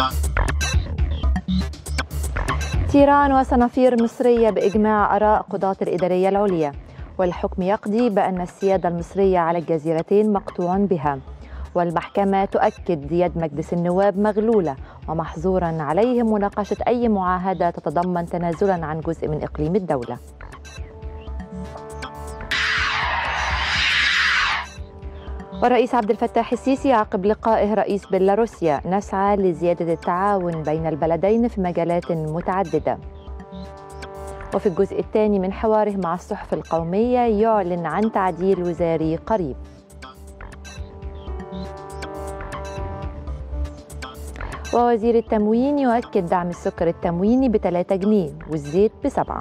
تيران وصنافير مصرية بإجماع آراء قضاة الإدارية العليا والحكم يقضي بأن السيادة المصرية على الجزيرتين مقطوع بها والمحكمة تؤكد يد مجلس النواب مغلولة ومحظورا عليهم مناقشة أي معاهدة تتضمن تنازلا عن جزء من إقليم الدولة والرئيس عبد الفتاح السيسي عقب لقائه رئيس بيلاروسيا نسعى لزيادة التعاون بين البلدين في مجالات متعددة وفي الجزء الثاني من حواره مع الصحف القومية يعلن عن تعديل وزاري قريب ووزير التموين يؤكد دعم السكر التمويني ب 3 جنيه والزيت بسبعة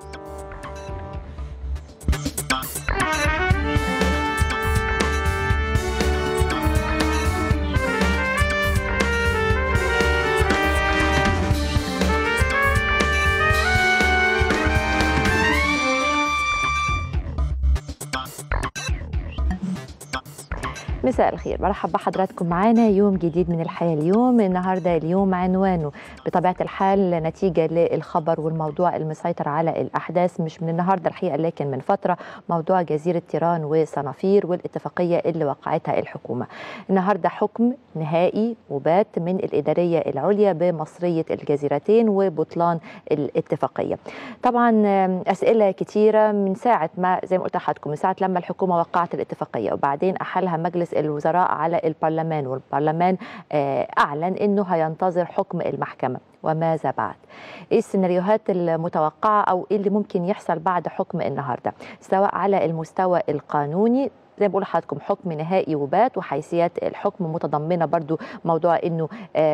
مساء الخير برحب بحضراتكم معانا يوم جديد من الحياة اليوم النهاردة اليوم عنوانه بطبيعة الحال نتيجة للخبر والموضوع المسيطر على الأحداث مش من النهاردة الحقيقة لكن من فترة موضوع جزيرة تيران وصنافير والاتفاقية اللي وقعتها الحكومة النهاردة حكم نهائي وبات من الإدارية العليا بمصرية الجزيرتين وبطلان الاتفاقية طبعا أسئلة كتيرة من ساعة ما زي ما قلت لحضراتكم من ساعة لما الحكومة وقعت الاتفاقية وبعدين أحلها مجلس الوزراء على البرلمان والبرلمان أعلن أنه هينتظر حكم المحكمة وماذا بعد ايه السيناريوهات المتوقعه او ايه اللي ممكن يحصل بعد حكم النهارده سواء على المستوى القانوني زي ما بقول لحضراتكم حكم نهائي وبات وحيثيات الحكم متضمنه برضو موضوع انه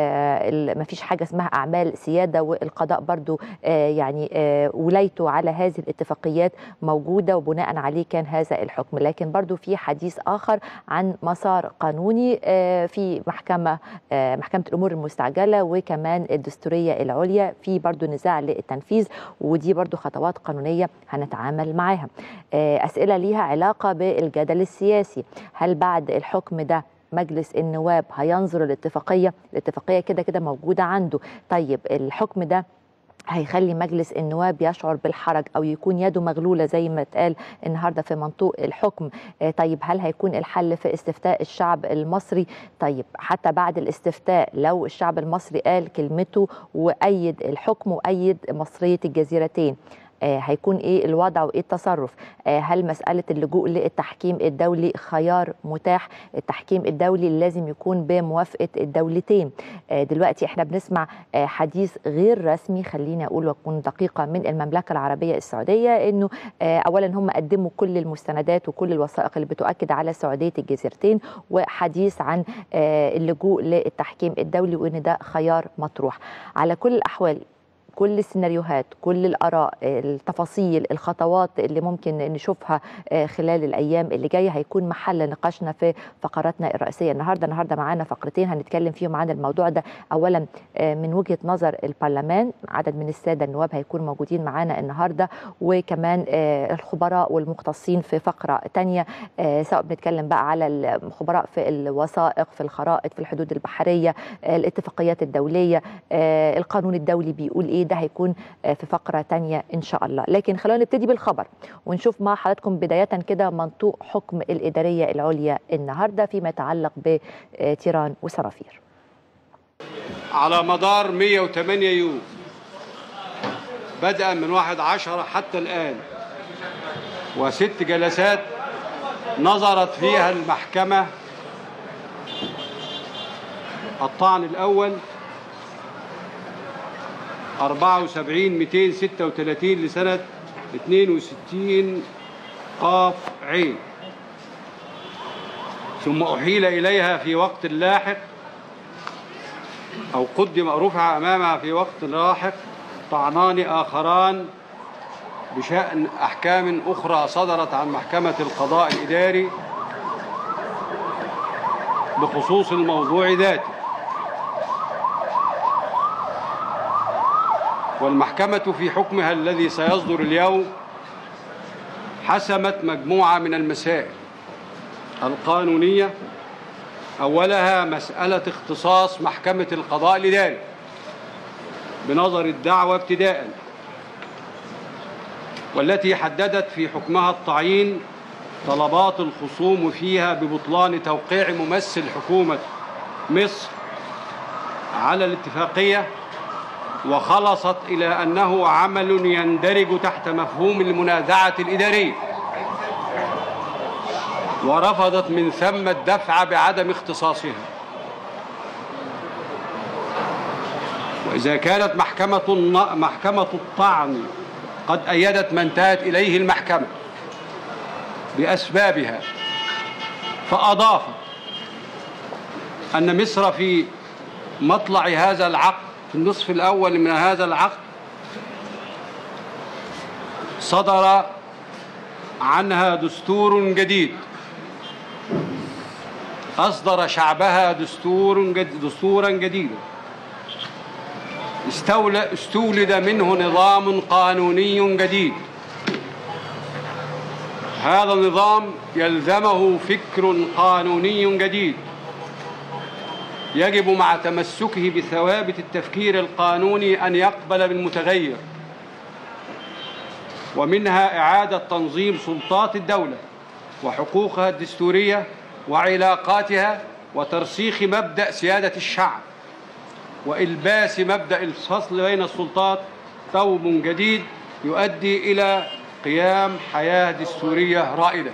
آه ما فيش حاجه اسمها اعمال سياده والقضاء برضو آه يعني آه ولايته على هذه الاتفاقيات موجوده وبناء عليه كان هذا الحكم لكن برضو في حديث اخر عن مسار قانوني آه في محكمه آه محكمه الامور المستعجله وكمان الدستوريه العليا في برضو نزاع للتنفيذ ودي برضو خطوات قانونيه هنتعامل معاها آه اسئله ليها علاقه بالجدل السياسي هل بعد الحكم ده مجلس النواب هينظر الاتفاقيه الاتفاقيه كده كده موجوده عنده طيب الحكم ده هيخلي مجلس النواب يشعر بالحرج او يكون يده مغلوله زي ما اتقال النهارده في منطوق الحكم طيب هل هيكون الحل في استفتاء الشعب المصري طيب حتى بعد الاستفتاء لو الشعب المصري قال كلمته وايد الحكم وايد مصريه الجزيرتين هيكون ايه الوضع وايه التصرف هل مساله اللجوء للتحكيم الدولي خيار متاح التحكيم الدولي لازم يكون بموافقه الدولتين دلوقتي احنا بنسمع حديث غير رسمي خليني اقول واكون دقيقه من المملكه العربيه السعوديه انه اولا هم قدموا كل المستندات وكل الوثائق اللي بتؤكد على سعوديه الجزيرتين وحديث عن اللجوء للتحكيم الدولي وان ده خيار مطروح على كل الاحوال كل السيناريوهات كل الآراء التفاصيل الخطوات اللي ممكن نشوفها خلال الأيام اللي جاية هيكون محل نقاشنا في فقراتنا الرئيسية النهاردة النهاردة معانا فقرتين هنتكلم فيهم عن الموضوع ده أولا من وجهة نظر البرلمان عدد من السادة النواب هيكونوا موجودين معانا النهاردة وكمان الخبراء والمختصين في فقرة تانية سواء بنتكلم بقى على الخبراء في الوثائق في الخرائط في الحدود البحرية الاتفاقيات الدولية القانون الدولي بيقول إيه ده هيكون في فقرة تانية إن شاء الله لكن خلونا نبتدي بالخبر ونشوف مع حضراتكم بداية كده منطوق حكم الإدارية العليا النهاردة فيما يتعلق بتيران وصرافير على مدار 108 يوم بدءا من واحد عشرة حتى الآن وست جلسات نظرت فيها المحكمة الطعن الأول 74 236 لسنة 62 قاف عين ثم أحيل إليها في وقت لاحق أو قدم رفع أمامها في وقت لاحق طعنان آخران بشأن أحكام أخرى صدرت عن محكمة القضاء الإداري بخصوص الموضوع ذاته والمحكمة في حكمها الذي سيصدر اليوم حسمت مجموعة من المسائل القانونية أولها مسألة اختصاص محكمة القضاء الإداري بنظر الدعوة ابتداء والتي حددت في حكمها التعيين طلبات الخصوم فيها ببطلان توقيع ممثل حكومة مصر على الاتفاقية وخلصت إلى أنه عمل يندرج تحت مفهوم المنازعة الإدارية ورفضت من ثم الدفع بعدم اختصاصها وإذا كانت محكمة الن- محكمة الطعن قد أيدت ما انتهت إليه المحكمة بأسبابها فأضافت أن مصر في مطلع هذا العقد في النصف الأول من هذا العقد صدر عنها دستور جديد أصدر شعبها دستور جد دستورا جديدا استولى استولد منه نظام قانوني جديد هذا النظام يلزمه فكر قانوني جديد يجب مع تمسكه بثوابت التفكير القانوني أن يقبل بالمتغير ومنها إعادة تنظيم سلطات الدولة وحقوقها الدستورية وعلاقاتها وترسيخ مبدأ سيادة الشعب وإلباس مبدأ الفصل بين السلطات ثوب جديد يؤدي إلى قيام حياة دستورية رائدة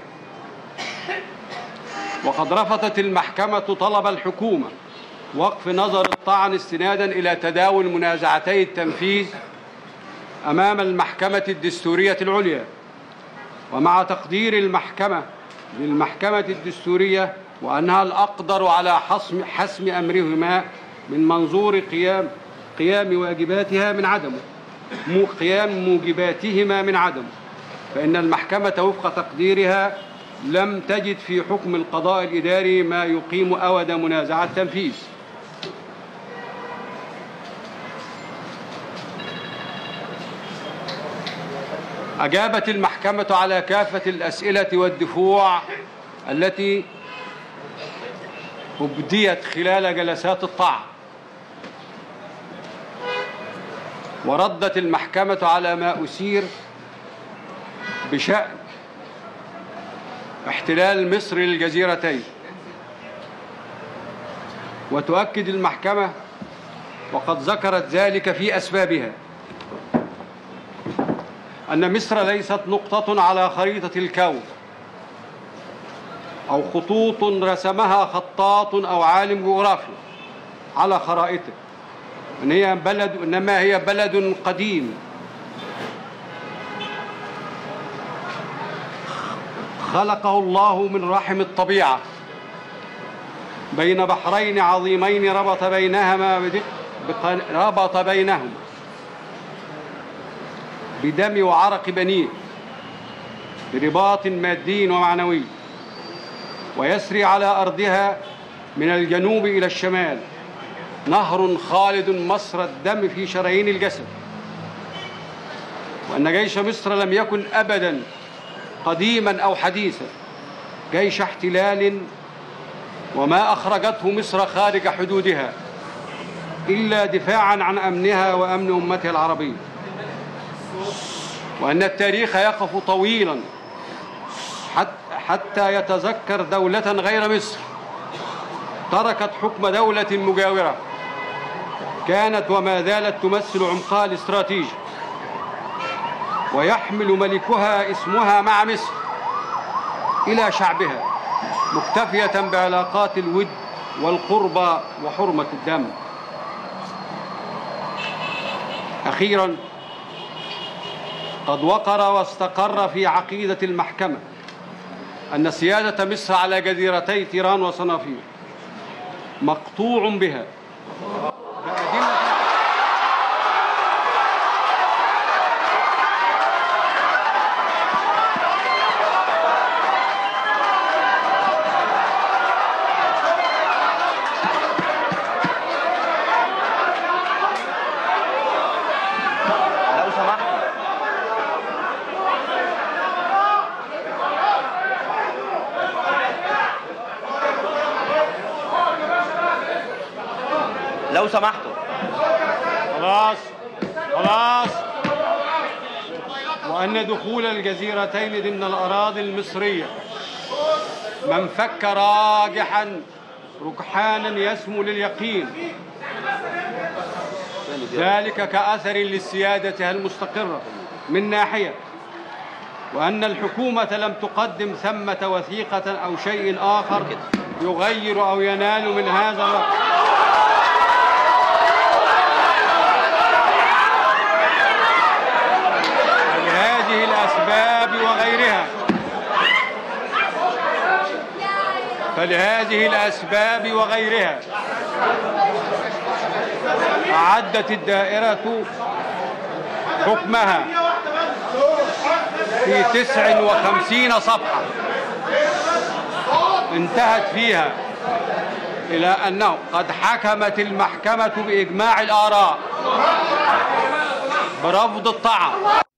وقد رفضت المحكمة طلب الحكومة وقف نظر الطعن استنادا إلى تداول منازعتي التنفيذ أمام المحكمة الدستورية العليا ومع تقدير المحكمة للمحكمة الدستورية وأنها الأقدر على حسم حسم أمرهما من منظور قيام قيام واجباتها من عدمه مو قيام موجباتهما من عدمه فإن المحكمة وفق تقديرها لم تجد في حكم القضاء الإداري ما يقيم أود منازعة تنفيذ أجابت المحكمة على كافة الأسئلة والدفوع التي أبديت خلال جلسات الطعن وردت المحكمة على ما أثير بشأن احتلال مصر للجزيرتين وتؤكد المحكمة وقد ذكرت ذلك في أسبابها أن مصر ليست نقطة على خريطة الكون أو خطوط رسمها خطاط أو عالم جغرافي على خرائطه إن هي بلد إنما هي بلد قديم خلقه الله من رحم الطبيعة بين بحرين عظيمين ربط بينهما بدق بق- ربط بينهما بدم وعرق بنيه برباط مادي ومعنوي ويسري على أرضها من الجنوب إلى الشمال نهر خالد مصر الدم في شرايين الجسد وأن جيش مصر لم يكن أبدا قديما أو حديثا جيش احتلال وما أخرجته مصر خارج حدودها إلا دفاعا عن أمنها وأمن أمتها العربية وأن التاريخ يقف طويلا حت- حتى يتذكر دولة غير مصر تركت حكم دولة مجاورة كانت وما زالت تمثل عمقها الاستراتيجي ويحمل ملكها اسمها مع مصر إلى شعبها مكتفية بعلاقات الود والقربى وحرمة الدم أخيرا قد وقر واستقر في عقيدة المحكمة أن سيادة مصر على جزيرتي تيران وصنافير مقطوع بها بأدلة لو سمحت سمحتوا خلاص خلاص وأن دخول الجزيرتين ضمن الأراضي المصرية من فك راجحا ركحانا يسمو لليقين ذلك كأثر لسيادتها المستقرة من ناحية وأن الحكومة لم تقدم ثمة وثيقة أو شيء آخر يغير أو ينال من هذا الرقم لهذه الأسباب وغيرها فلهذه الأسباب وغيرها أعدت الدائرة حكمها في تسع وخمسين صفحة انتهت فيها إلى أنه قد حكمت المحكمة بإجماع الآراء برفض الطعن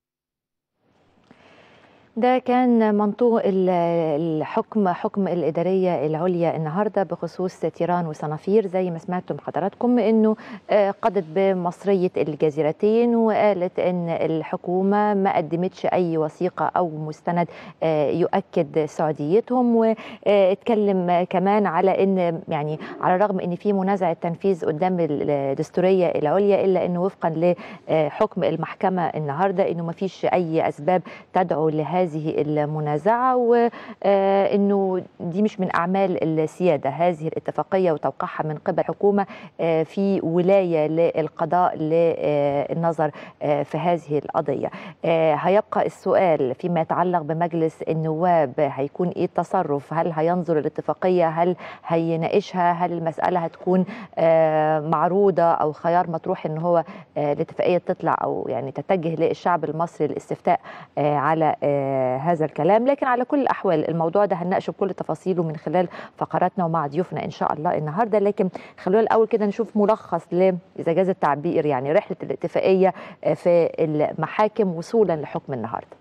ده كان منطوق ال- الحكم حكم الإدارية العليا النهاردة بخصوص تيران وصنافير زي ما سمعتم حضراتكم أنه آه، قضت بمصرية الجزيرتين وقالت أن الحكومة ما قدمتش أي وثيقة أو مستند آه، يؤكد سعوديتهم واتكلم كمان على أن يعني على الرغم أن في منازعة تنفيذ قدام الدستورية العليا إلا أنه وفقا لحكم المحكمة النهاردة أنه ما فيش أي أسباب تدعو لهذه المنازعة وأنه دي مش من أعمال السيادة هذه الاتفاقية وتوقيعها من قبل حكومة آه، في ولاية للقضاء للنظر آه، في هذه القضية آه، هيبقى السؤال فيما يتعلق بمجلس النواب هيكون إيه التصرف هل هينظر الاتفاقية هل هيناقشها هل المسألة هتكون آه، معروضة أو خيار مطروح إن هو آه، الاتفاقية تطلع أو يعني تتجه للشعب المصري للاستفتاء آه، على آه، هذا الكلام لكن على كل الأحوال الموضوع ده هنناقشه بكل تفاصيله من خلال فقراتنا ومع ضيوفنا إن شاء الله النهاردة لكن خلونا الأول كده نشوف ملخص ل إذا جاز التعبير يعني رحلة الاتفاقية آه، في المحاكم وصولا لحكم النهارده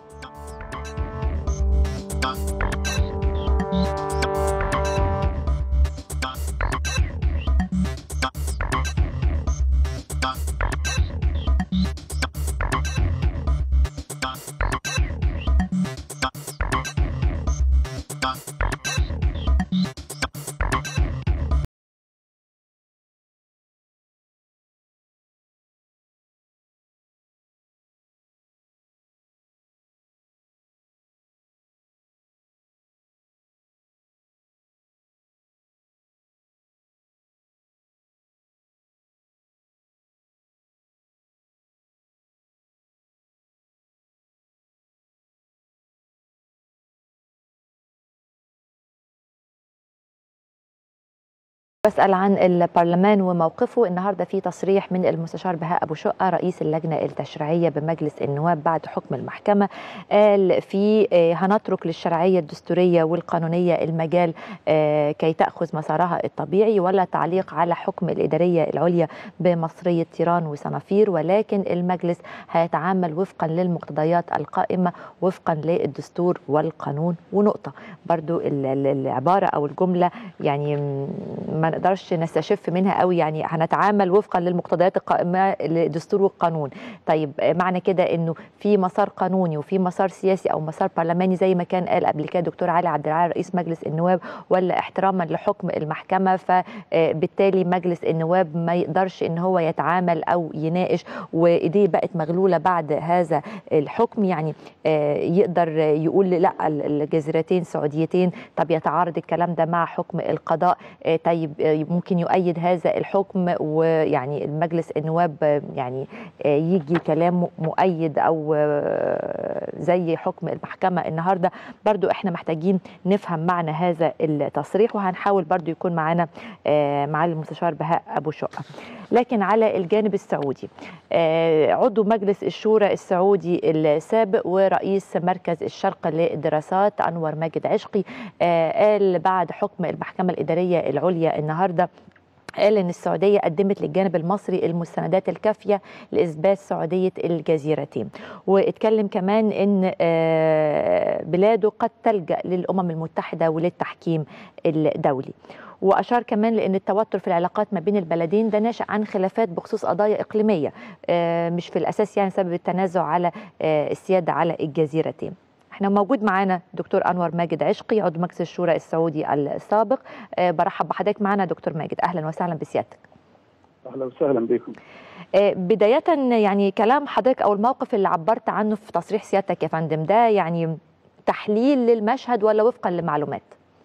بسأل عن البرلمان وموقفه النهارده في تصريح من المستشار بهاء ابو شقه رئيس اللجنه التشريعيه بمجلس النواب بعد حكم المحكمه قال في آه، هنترك للشرعيه الدستوريه والقانونيه المجال آه، كي تاخذ مسارها الطبيعي ولا تعليق على حكم الاداريه العليا بمصريه تيران وصنافير ولكن المجلس هيتعامل وفقا للمقتضيات القائمه وفقا للدستور والقانون ونقطه برضو ال- ال- العباره او الجمله يعني م- ما نقدرش نستشف منها قوي يعني هنتعامل وفقا للمقتضيات القائمه للدستور والقانون طيب آه، معنى كده انه في مسار قانوني وفي مسار سياسي او مسار برلماني زي ما كان قال قبل كده دكتور علي عبد العال رئيس مجلس النواب ولا احتراما لحكم المحكمه فبالتالي مجلس النواب ما يقدرش ان هو يتعامل او يناقش وايديه بقت مغلوله بعد هذا الحكم يعني آه، يقدر يقول لا الجزيرتين سعوديتين طب يتعارض الكلام ده مع حكم القضاء آه، طيب آه، ممكن يؤيد هذا الحكم ويعني المجلس النواب آه، يعني آه، يجي كلام مؤيد او آه، زي حكم المحكمه النهارده برضو احنا محتاجين نفهم معنى هذا التصريح وهنحاول برضو يكون معانا آه، معالي المستشار بهاء ابو شقه لكن على الجانب السعودي آه، عضو مجلس الشورى السعودي السابق ورئيس مركز الشرق للدراسات انور ماجد عشقي آه، قال بعد حكم المحكمه الاداريه العليا النهارده قال ان السعوديه قدمت للجانب المصري المستندات الكافيه لاثبات سعوديه الجزيرتين واتكلم كمان ان آه، بلاده قد تلجا للامم المتحده وللتحكيم الدولي واشار كمان لان التوتر في العلاقات ما بين البلدين ده ناشئ عن خلافات بخصوص قضايا اقليميه آه، مش في الاساس يعني سبب التنازع على آه، السياده على الجزيرتين احنا موجود معانا دكتور انور ماجد عشقي عضو مجلس الشورى السعودي السابق آه، برحب بحضرتك معانا دكتور ماجد اهلا وسهلا بسيادتك اهلا وسهلا بكم آه، بداية يعني كلام حضرتك أو الموقف اللي عبرت عنه في تصريح سيادتك يا فندم ده يعني تحليل للمشهد ولا وفقا لمعلومات؟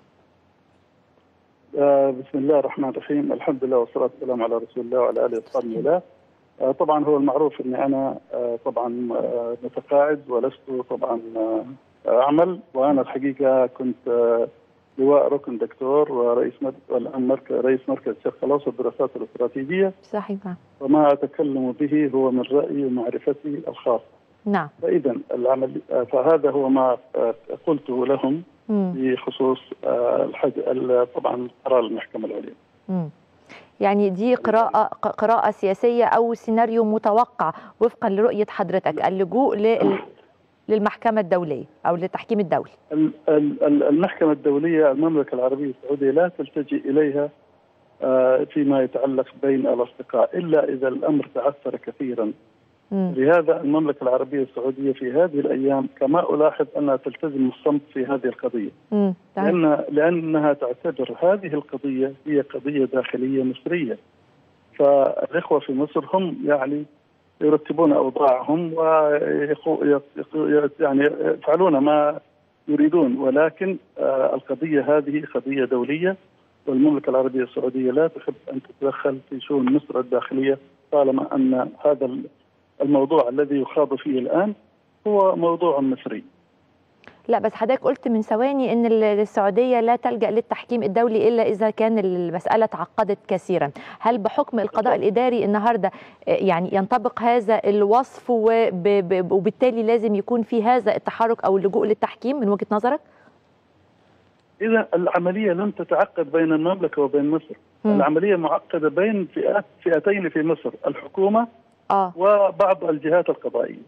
آه بسم الله الرحمن الرحيم الحمد لله والصلاه والسلام على رسول الله وعلى اله وصحبه الله آه طبعا هو المعروف اني انا آه طبعا آه متقاعد ولست طبعا آه اعمل وانا الحقيقه كنت آه لواء ركن دكتور ورئيس مد... والان مركز رئيس مركز الشرق الاوسط للدراسات الاستراتيجيه صحيح نعم وما اتكلم به هو من رايي ومعرفتي الخاصه نعم فاذا العمل آه، فهذا هو ما آه، قلته لهم مم. بخصوص آه، الحج... ال- طبعا قرار المحكمه العليا مم. يعني دي قراءة ق- قراءة سياسية أو سيناريو متوقع وفقا لرؤية حضرتك اللجوء لل- للمحكمة الدولية أو للتحكيم الدولي ال- ال- ال- المحكمة الدولية المملكة العربية السعودية لا تلتجئ إليها آه، فيما يتعلق بين الأصدقاء إلا إذا الأمر تعثر كثيرا مم. لهذا المملكة العربية السعودية في هذه الأيام كما ألاحظ أنها تلتزم الصمت في هذه القضية مم. صحيح. لأن لأنها تعتبر هذه القضية هي قضية داخلية مصرية فالإخوة في مصر هم يعني يرتبون أوضاعهم ويعني يعني يفعلون ما يريدون ولكن آه، القضية هذه قضية دولية والمملكة العربية السعودية لا تحب أن تتدخل في شؤون مصر الداخلية طالما أن هذا الموضوع الذي يخاض فيه الآن هو موضوع مصري لا بس حضرتك قلت من ثواني ان ال- السعوديه لا تلجا للتحكيم الدولي الا اذا كان المساله تعقدت كثيرا هل بحكم القضاء الاداري النهارده آه، يعني ينطبق هذا الوصف وب- ب- وبالتالي لازم يكون في هذا التحرك او اللجوء للتحكيم من وجهه نظرك إذا العملية لم تتعقد بين المملكة وبين مصر مم. العملية معقدة بين فئات فئتين في مصر الحكومة اه وبعض الجهات القضائية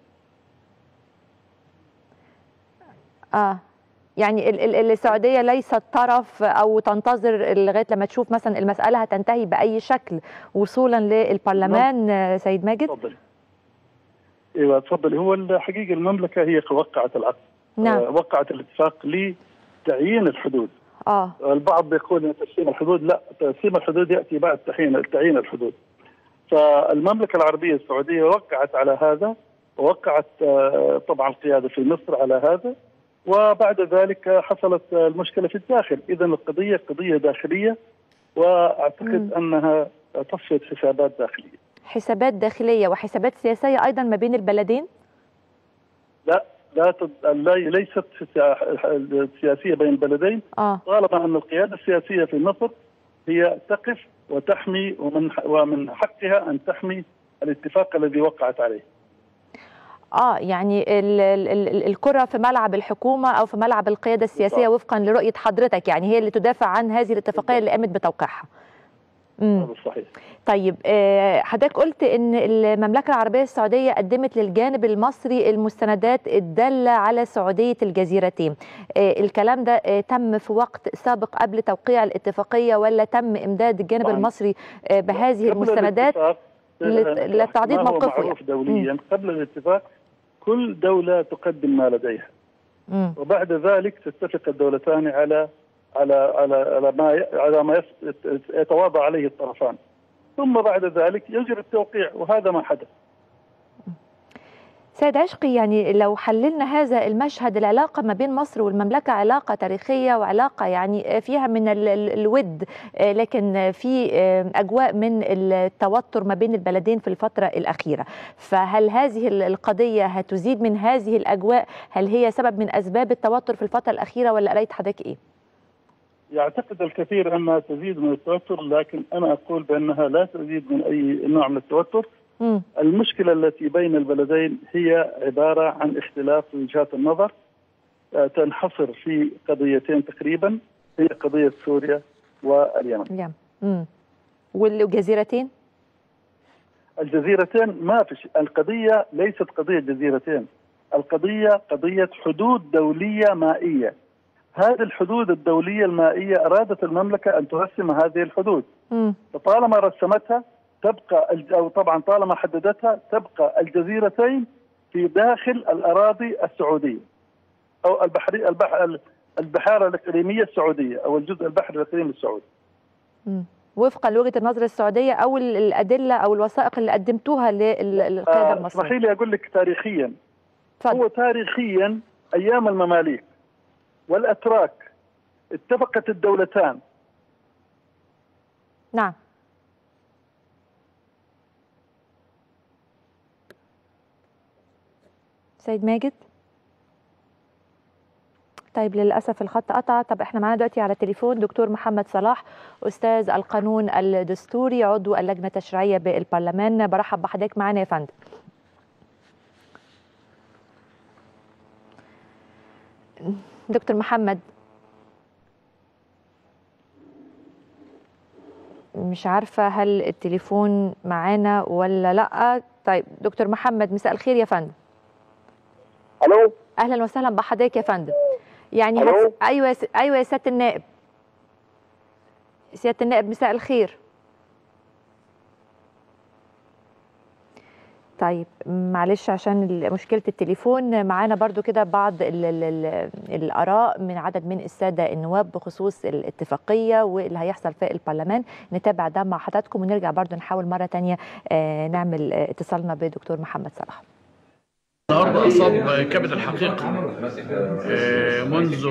اه يعني ال- ال- السعوديه ليست طرف او تنتظر لغايه لما تشوف مثلا المساله هتنتهي باي شكل وصولا للبرلمان آه، سيد ماجد تفضلي ايوه تفضلي هو الحقيقة المملكة هي وقعت العقد نعم آه، وقعت الاتفاق لتعيين الحدود اه البعض يقول ان تقسيم الحدود لا تقسيم الحدود ياتي بعد تعيين تعيين الحدود فالمملكه العربيه السعوديه وقعت على هذا ووقعت آه، طبعا القياده في مصر على هذا وبعد ذلك حصلت آه، المشكله في الداخل اذا القضيه قضيه داخليه واعتقد انها تصفيه حسابات داخليه حسابات داخليه وحسابات سياسيه ايضا ما بين البلدين لا لا تد- لا ليست سيا- سياسيه بين البلدين اه طالما ان القياده السياسيه في مصر هي تقف وتحمي ومن ومن حقها ان تحمي الاتفاق الذي وقعت عليه. اه يعني ال ال ال الكره في ملعب الحكومه او في ملعب القياده السياسيه بالضبط. وفقا لرؤيه حضرتك يعني هي اللي تدافع عن هذه الاتفاقيه اللي قامت بتوقيعها امم هذا صحيح. طيب آه، حضرتك قلت ان المملكه العربيه السعوديه قدمت للجانب المصري المستندات الداله على سعوديه الجزيرتين آه، الكلام ده آه، تم في وقت سابق قبل توقيع الاتفاقيه ولا تم امداد الجانب طبعاً. المصري آه، بهذه قبل المستندات الاتفاق، لت- آه، لتعضيد ما هو موقفه معروف يعني. دوليا قبل الاتفاق كل دوله تقدم ما لديها مم. وبعد ذلك تتفق الدولتان على على على على ما ي- على ما يس- يتواضع عليه الطرفان ثم بعد ذلك يجري التوقيع وهذا ما حدث. سيد عشقي يعني لو حللنا هذا المشهد العلاقة ما بين مصر والمملكة علاقة تاريخية وعلاقة يعني فيها من ال- ال- الود آه، لكن في آه، أجواء من التوتر ما بين البلدين في الفترة الأخيرة فهل هذه ال- القضية هتزيد من هذه الأجواء هل هي سبب من أسباب التوتر في الفترة الأخيرة ولا قراية حضرتك إيه؟ يعتقد الكثير انها تزيد من التوتر لكن انا اقول بانها لا تزيد من اي نوع من التوتر، مم. المشكله التي بين البلدين هي عباره عن اختلاف في وجهات النظر آه، تنحصر في قضيتين تقريبا هي قضيه سوريا واليمن. نعم مم. والجزيرتين؟ الجزيرتين ما في شيء، القضيه ليست قضيه جزيرتين، القضيه قضيه حدود دوليه مائيه. هذه الحدود الدوليه المائيه ارادت المملكه ان ترسم هذه الحدود مم. فطالما رسمتها تبقى الج- او طبعا طالما حددتها تبقى الجزيرتين في داخل الاراضي السعوديه او البحري البحر البحاره الاقليميه السعوديه او الجزء البحري الاقليمي السعودي مم. وفقا لوجهه النظر السعوديه او ال- الادله او الوثائق اللي قدمتوها لل- للقياده آه، المصريه اسمحي لي اقول لك تاريخيا اتفضل هو تاريخيا ايام المماليك والاتراك اتفقت الدولتان نعم سيد ماجد طيب للاسف الخط قطع طب احنا معانا دلوقتي على التليفون دكتور محمد صلاح استاذ القانون الدستوري عضو اللجنه التشريعيه بالبرلمان برحب بحضرتك معانا يا فندم دكتور محمد مش عارفة هل التليفون معانا ولا لأ طيب دكتور محمد مساء الخير يا فندم الو أهلا وسهلا بحضرتك يا فندم يعني ألو؟ هت... أيوة يا س... أيوة يا سيادة النائب سيادة النائب مساء الخير طيب معلش عشان ال- مشكلة التليفون معانا برضو كده بعض ال ال ال الآراء من عدد من السادة النواب بخصوص الاتفاقية واللي هيحصل في البرلمان نتابع ده مع حضراتكم ونرجع برضو نحاول مرة تانية آه، نعمل آه، اتصالنا بدكتور محمد صلاح النهارده اصاب كبد الحقيقه آه، منذ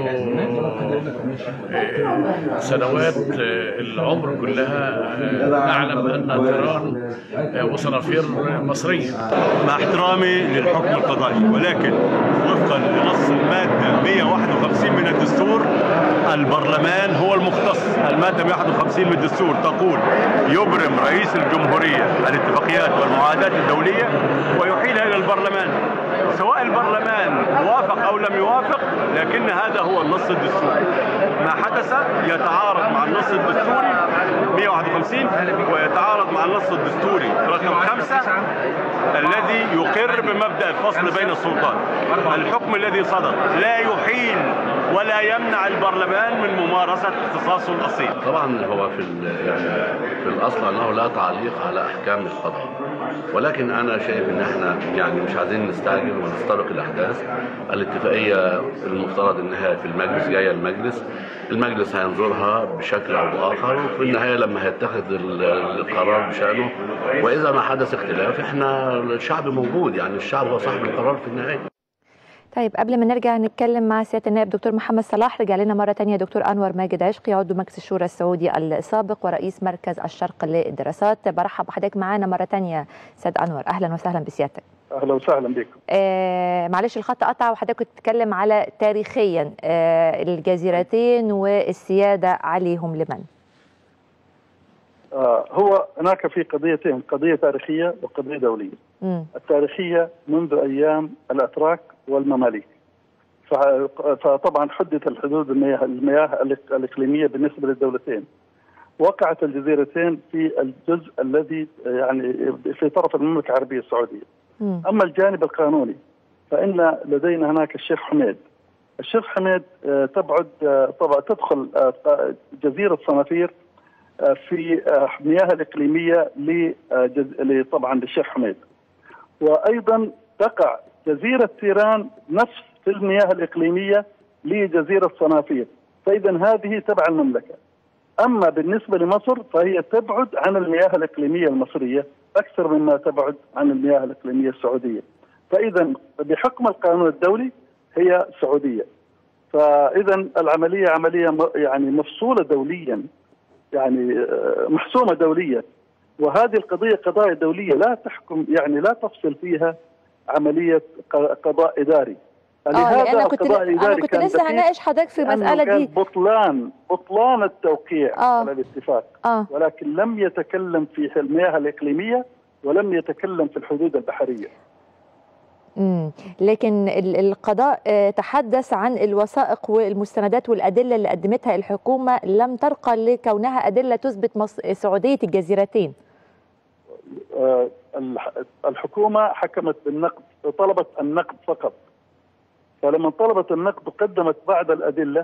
آه، سنوات آه، العمر كلها آه، نعلم ان تيران آه، وصنافير مصريه مع احترامي للحكم القضائي ولكن وفقا لنص المادة 151 من الدستور البرلمان هو المختص المادة 151 من الدستور تقول يبرم رئيس الجمهورية الاتفاقيات والمعاهدات الدولية ويحيلها إلى البرلمان سواء البرلمان وافق أو لم يوافق لكن هذا هو النص الدستوري ما حدث يتعارض مع النص الدستوري 151 ويتعارض مع النص الدستوري رقم خمسة الذي يقر بمبدأ الفصل بين السلطات الحكم الذي صدر لا يحيل ولا يمنع البرلمان من ممارسة اختصاصه الأصيل طبعا هو في ال- يعني في الاصل انه لا تعليق على احكام القضاء ولكن انا شايف ان احنا يعني مش عايزين نستعجل ونستبق الاحداث الاتفاقيه المفترض انها في المجلس جايه المجلس المجلس هينظرها بشكل او باخر وفي النهايه لما هيتخذ ال- القرار بشانه واذا ما حدث اختلاف احنا الشعب موجود يعني الشعب هو صاحب القرار في النهايه طيب قبل ما نرجع نتكلم مع سياده النائب دكتور محمد صلاح رجع لنا مره تانية دكتور انور ماجد عشقي عضو مجلس الشورى السعودي السابق ورئيس مركز الشرق للدراسات برحب بحضرتك معانا مره تانية سيد انور اهلا وسهلا بسيادتك اهلا وسهلا بكم آه معلش الخط قطع وحضرتك كنت بتتكلم على تاريخيا آه الجزيرتين والسياده عليهم لمن آه هو هناك في قضيتين قضيه تاريخيه وقضيه دوليه مم. التاريخيه منذ ايام الاتراك والمماليك ف- فطبعا حددت الحدود المياه المياه الإق- الاقليميه بالنسبه للدولتين وقعت الجزيرتين في الجزء الذي يعني في طرف المملكه العربيه السعوديه مم. اما الجانب القانوني فان لدينا هناك الشيخ حميد الشيخ حميد آه، تبعد آه، طبعا تدخل آه، ق- جزيره صنافير آه، في آه، مياه الاقليميه لجز- ل- طبعا للشيخ حميد وايضا تقع جزيره تيران نفس في المياه الاقليميه لجزيره صنافير فاذا هذه تبع المملكه اما بالنسبه لمصر فهي تبعد عن المياه الاقليميه المصريه اكثر مما تبعد عن المياه الاقليميه السعوديه فاذا بحكم القانون الدولي هي سعوديه فاذا العمليه عمليه م- يعني مفصوله دوليا يعني آه، محسومه دوليا وهذه القضيه قضايا دوليه لا تحكم يعني لا تفصل فيها عمليه ق- قضاء اداري اه لان انا كنت القضاء انا الاداري كنت كان لسه دقيق هناقش حضرتك في لأنه المساله كان دي بطلان بطلان التوقيع آه. على الاتفاق اه ولكن لم يتكلم في المياه الاقليميه ولم يتكلم في الحدود البحريه امم لكن ال- القضاء آه، تحدث عن الوثائق والمستندات والادله اللي قدمتها الحكومه لم ترقى لكونها ادله تثبت مص... سعوديه الجزيرتين آه، الح- الحكومه حكمت بالنقد طلبت النقد فقط فلما طلبت النقد قدمت بعض الادله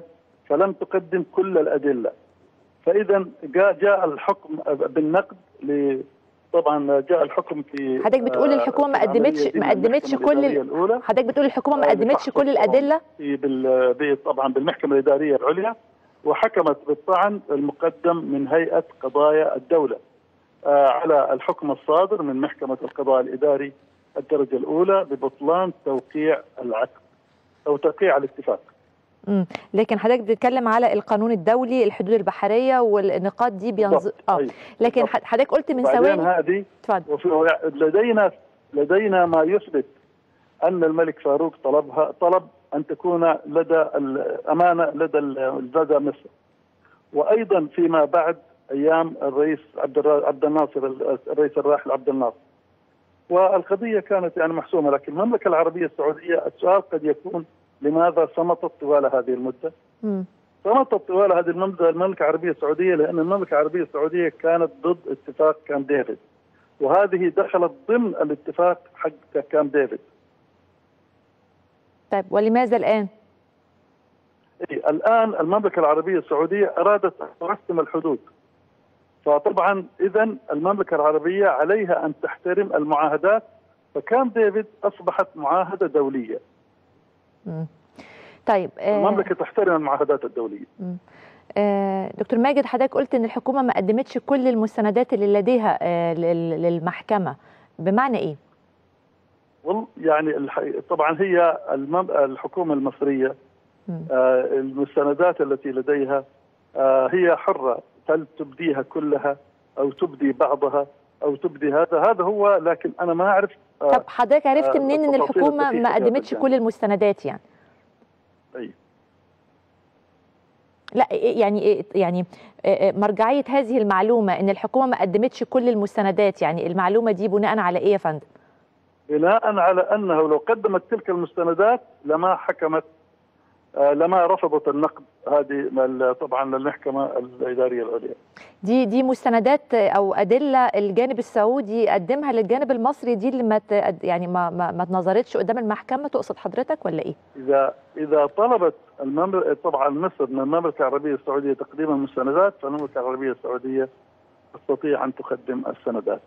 فلم تقدم كل الادله فاذا جاء جاء الحكم بالنقد ل طبعا جاء الحكم في حضرتك بتقول الحكومه ما قدمتش ما قدمتش كل الاولى حضرتك بتقول الحكومه ما آه، قدمتش لفحص كل الطعن. الادله في بال... ب- طبعا بالمحكمه الاداريه العليا وحكمت بالطعن المقدم من هيئه قضايا الدوله آه على الحكم الصادر من محكمه القضاء الاداري الدرجه الاولى ببطلان توقيع العقد او توقيع الاتفاق مم. لكن حضرتك بتتكلم على القانون الدولي الحدود البحريه والنقاط دي بينظ... بالضبط. اه أيوة. لكن بالضبط. حضرتك قلت من بعدين ثواني هذه اتفضل وفي لدينا لدينا ما يثبت ان الملك فاروق طلبها طلب ان تكون لدى الامانه لدى ال- لدى مصر وايضا فيما بعد ايام الرئيس عبد الرا- عبد الناصر ال- الرئيس الراحل عبد الناصر والقضيه كانت يعني محسومه لكن المملكه العربيه السعوديه السؤال قد يكون لماذا صمتت طوال هذه المده؟ مم. صمتت طوال هذه المده المملكه العربيه السعوديه لان المملكه العربيه السعوديه كانت ضد اتفاق كام ديفيد وهذه دخلت ضمن الاتفاق حق كام ديفيد طيب ولماذا الان إيه، الان المملكه العربيه السعوديه ارادت ان ترسم الحدود فطبعا اذا المملكه العربيه عليها ان تحترم المعاهدات فكام ديفيد اصبحت معاهده دوليه مم. طيب آه، المملكه تحترم المعاهدات الدوليه آه، دكتور ماجد حضرتك قلت ان الحكومه ما قدمتش كل المستندات اللي لديها آه، لل- للمحكمه بمعنى ايه وال- يعني الح- طبعا هي المم- الحكومه المصريه مم. آه، المستندات التي لديها آه، هي حره هل تبديها كلها او تبدي بعضها او تبدي هذا هذا هو لكن انا ما اعرف آه، طب حضرتك عرفت آه، منين ان التفاصيل الحكومه الدقيقة ما في هذا قدمتش الجانب. كل المستندات يعني أي. لا إيه- يعني إيه- يعني آه، آه، مرجعيه هذه المعلومه ان الحكومه ما قدمتش كل المستندات يعني المعلومه دي بناء على ايه يا فندم بناء على انه لو قدمت تلك المستندات لما حكمت آه، لما رفضت النقد هذه ال- طبعا المحكمه الاداريه العليا دي دي مستندات او ادله الجانب السعودي قدمها للجانب المصري دي اللي ما ت- يعني ما ما, ما اتنظرتش قدام المحكمه تقصد حضرتك ولا ايه اذا اذا طلبت المملكه طبعا مصر من المملكه العربيه السعوديه تقديم المستندات فالمملكه العربيه السعوديه تستطيع ان تقدم السندات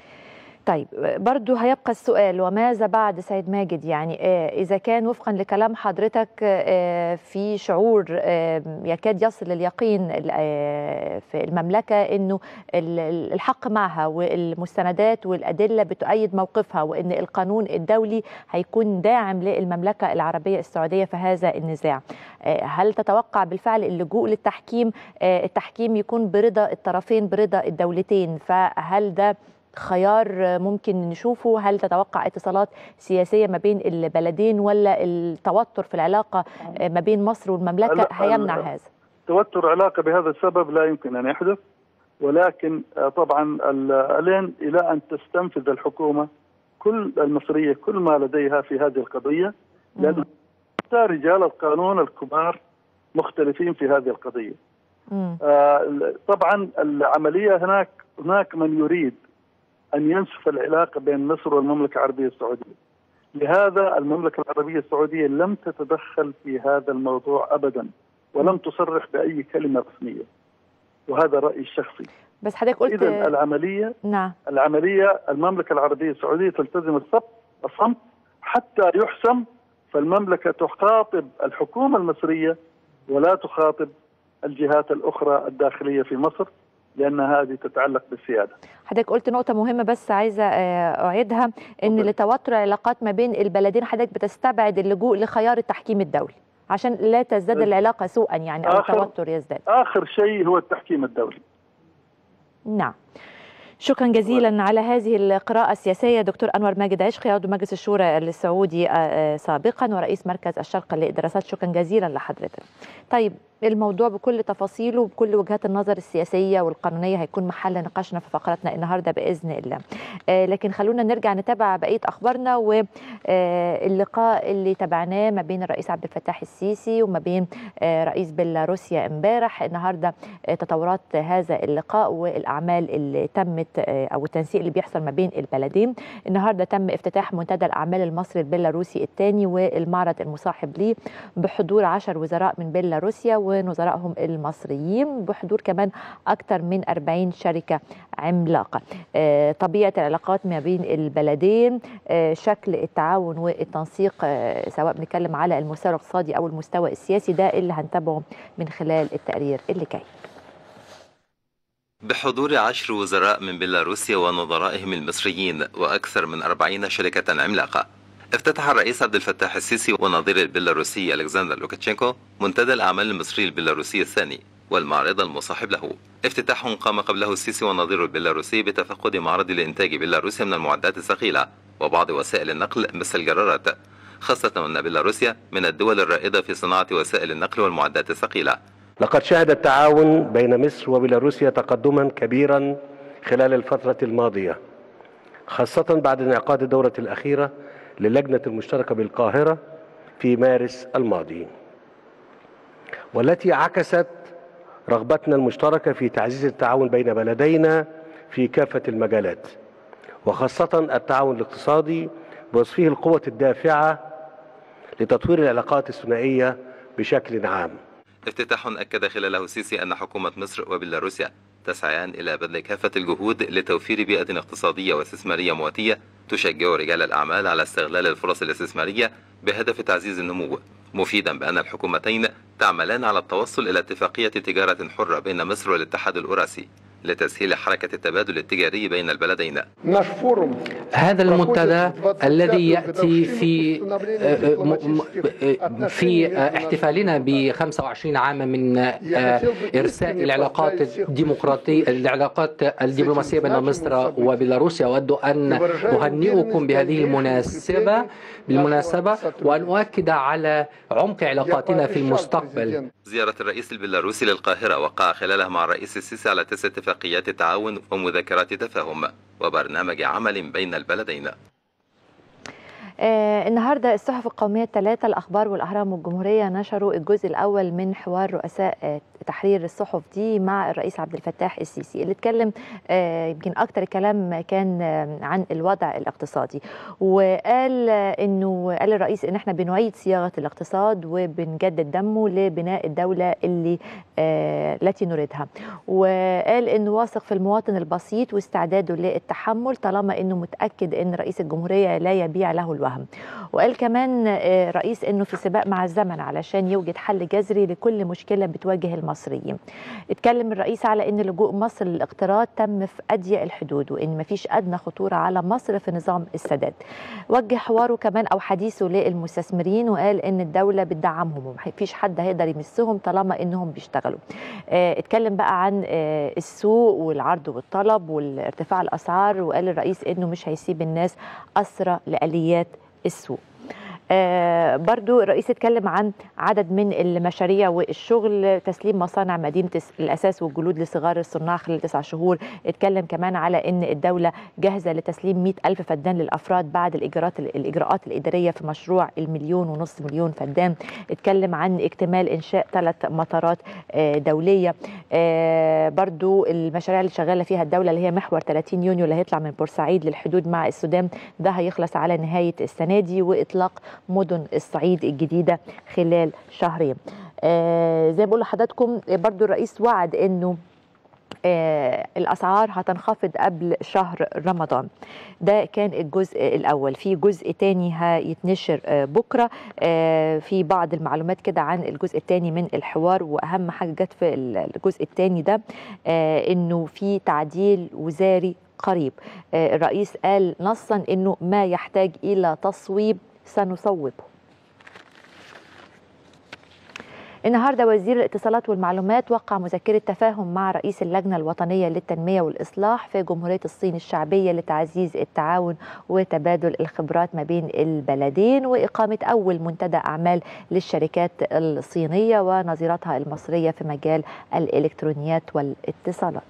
طيب برضو هيبقى السؤال وماذا بعد سيد ماجد يعني آه، إذا كان وفقا لكلام حضرتك آه، في شعور آه، يكاد يصل لليقين آه، في المملكة أنه ال- ال- الحق معها والمستندات والأدلة بتؤيد موقفها وأن القانون الدولي هيكون داعم للمملكة العربية السعودية في هذا النزاع آه، هل تتوقع بالفعل اللجوء للتحكيم آه، التحكيم يكون برضا الطرفين برضا الدولتين فهل ده خيار ممكن نشوفه هل تتوقع اتصالات سياسية ما بين البلدين ولا التوتر في العلاقة ما بين مصر والمملكة ال- هيمنع ال- هذا توتر علاقه بهذا السبب لا يمكن ان يحدث ولكن آه، طبعا ال- الين الى ان تستنفذ الحكومه كل المصريه كل ما لديها في هذه القضيه لان حتى رجال القانون الكبار مختلفين في هذه القضيه. مم. آه، طبعا العمليه هناك هناك من يريد ان ينسف العلاقه بين مصر والمملكه العربيه السعوديه. لهذا المملكه العربيه السعوديه لم تتدخل في هذا الموضوع ابدا ولم تصرح باي كلمه رسميه. وهذا رايي الشخصي. بس حضرتك قلت اذا العمليه نعم العمليه المملكه العربيه السعوديه تلتزم الصمت الصمت حتى يحسم فالمملكه تخاطب الحكومه المصريه ولا تخاطب الجهات الاخرى الداخليه في مصر لان هذه تتعلق بالسياده. حضرتك قلت نقطة مهمة بس عايزة آه، أعيدها إن اتفضل. لتوتر العلاقات ما بين البلدين حضرتك بتستبعد اللجوء لخيار التحكيم الدولي عشان لا تزداد طيب. العلاقة سوءا يعني أو آخر- التوتر يزداد اخر شيء هو التحكيم الدولي. نعم شكرا جزيلا على هذه القراءة السياسية دكتور أنور ماجد عشقي عضو مجلس الشورى السعودي آه، آه، سابقا ورئيس مركز الشرق للدراسات شكرا جزيلا لحضرتك طيب الموضوع بكل تفاصيله وبكل وجهات النظر السياسية والقانونية هيكون محل نقاشنا في فقرتنا النهاردة بإذن الله آه، لكن خلونا نرجع نتابع بقية أخبارنا واللقاء اللي تابعناه ما بين الرئيس عبد الفتاح السيسي وما بين آه، رئيس بيلاروسيا امبارح النهارده آه، تطورات هذا اللقاء والاعمال اللي تمت آه، او التنسيق اللي بيحصل ما بين البلدين النهارده تم افتتاح منتدى الاعمال المصري البيلاروسي الثاني والمعرض المصاحب ليه بحضور عشر وزراء من بيلاروسيا ونظرائهم المصريين بحضور كمان أكثر من 40 شركة عملاقة آه، طبيعة العلاقات ما بين البلدين آه، شكل التعاون والتنسيق آه، سواء بنتكلم على المستوى الاقتصادي أو المستوى السياسي ده اللي هنتابعه من خلال التقرير اللي جاي بحضور عشر وزراء من بيلاروسيا ونظرائهم المصريين وأكثر من أربعين شركة عملاقة افتتح الرئيس عبد الفتاح السيسي ونظير البيلاروسي ألكسندر لوكاتشينكو منتدى الأعمال المصري البيلاروسي الثاني والمعرض المصاحب له افتتاح قام قبله السيسي والنظير البيلاروسي بتفقد معرض لإنتاج بيلاروسيا من المعدات الثقيلة وبعض وسائل النقل مثل الجرارات خاصة أن بيلاروسيا من الدول الرائدة في صناعة وسائل النقل والمعدات الثقيلة لقد شهد التعاون بين مصر وبيلاروسيا تقدما كبيرا خلال الفترة الماضية خاصة بعد انعقاد الدورة الأخيرة للجنة المشتركة بالقاهرة في مارس الماضي والتي عكست رغبتنا المشتركة في تعزيز التعاون بين بلدينا في كافة المجالات وخاصة التعاون الاقتصادي بوصفه القوة الدافعة لتطوير العلاقات الثنائية بشكل عام افتتاح أكد خلاله السيسي أن حكومة مصر وبيلاروسيا تسعيان إلى بذل كافة الجهود لتوفير بيئة اقتصادية واستثمارية مواتية تشجع رجال الأعمال على استغلال الفرص الاستثمارية بهدف تعزيز النمو مفيدا بأن الحكومتين تعملان على التوصل إلى اتفاقية تجارة حرة بين مصر والاتحاد الأوراسي لتسهيل حركة التبادل التجاري بين البلدين هذا المنتدى الذي ياتي في في احتفالنا ب 25 عاما من ارساء العلاقات الديمقراطيه العلاقات الدبلوماسيه بين مصر وبيلاروسيا اود ان اهنئكم بهذه المناسبه بالمناسبه وان اؤكد على عمق علاقاتنا في المستقبل زيارة الرئيس البيلاروسي للقاهرة وقع خلالها مع الرئيس السيسي على تسع اتفاقيات تعاون ومذكرات تفاهم وبرنامج عمل بين البلدين آه النهارده الصحف القوميه الثلاثه الاخبار والاهرام والجمهوريه نشروا الجزء الاول من حوار رؤساء آه تحرير الصحف دي مع الرئيس عبد الفتاح السيسي اللي اتكلم آه يمكن اكتر الكلام كان آه عن الوضع الاقتصادي وقال آه انه قال الرئيس ان احنا بنعيد صياغه الاقتصاد وبنجدد دمه لبناء الدوله اللي آه التي نريدها وقال انه واثق في المواطن البسيط واستعداده للتحمل طالما انه متاكد ان رئيس الجمهوريه لا يبيع له الوهم وقال كمان آه رئيس انه في سباق مع الزمن علشان يوجد حل جذري لكل مشكله بتواجه المصريين اتكلم الرئيس على ان لجوء مصر للاقتراض تم في اضيق الحدود وان مفيش ادنى خطوره على مصر في نظام السداد وجه حواره كمان او حديثه للمستثمرين وقال ان الدوله بتدعمهم ومفيش حد هيقدر يمسهم طالما انهم بيشتغلوا اه اتكلم بقى عن اه السوق والعرض والطلب والارتفاع الاسعار وقال الرئيس انه مش هيسيب الناس اسرى لاليات السوق آه برضو الرئيس اتكلم عن عدد من المشاريع والشغل تسليم مصانع مدينة الأساس والجلود لصغار الصناع خلال تسع شهور اتكلم كمان على أن الدولة جاهزة لتسليم 100 ألف فدان للأفراد بعد الإجراءات, الإجراءات الإدارية في مشروع المليون ونص مليون فدان اتكلم عن اكتمال إنشاء ثلاث مطارات آه دولية آه برضو المشاريع اللي شغالة فيها الدولة اللي هي محور 30 يونيو اللي هيطلع من بورسعيد للحدود مع السودان ده هيخلص على نهاية السنة دي وإطلاق مدن الصعيد الجديدة خلال شهرين آه زي ما بقول لحضراتكم برضو الرئيس وعد انه آه الاسعار هتنخفض قبل شهر رمضان ده كان الجزء الاول في جزء تاني هيتنشر آه بكره آه في بعض المعلومات كده عن الجزء الثاني من الحوار واهم حاجه جت في الجزء الثاني ده آه انه في تعديل وزاري قريب آه الرئيس قال نصا انه ما يحتاج الى تصويب سنصوبه النهارده وزير الاتصالات والمعلومات وقع مذكره تفاهم مع رئيس اللجنه الوطنيه للتنميه والاصلاح في جمهوريه الصين الشعبيه لتعزيز التعاون وتبادل الخبرات ما بين البلدين واقامه اول منتدى اعمال للشركات الصينيه ونظيرتها المصريه في مجال الالكترونيات والاتصالات.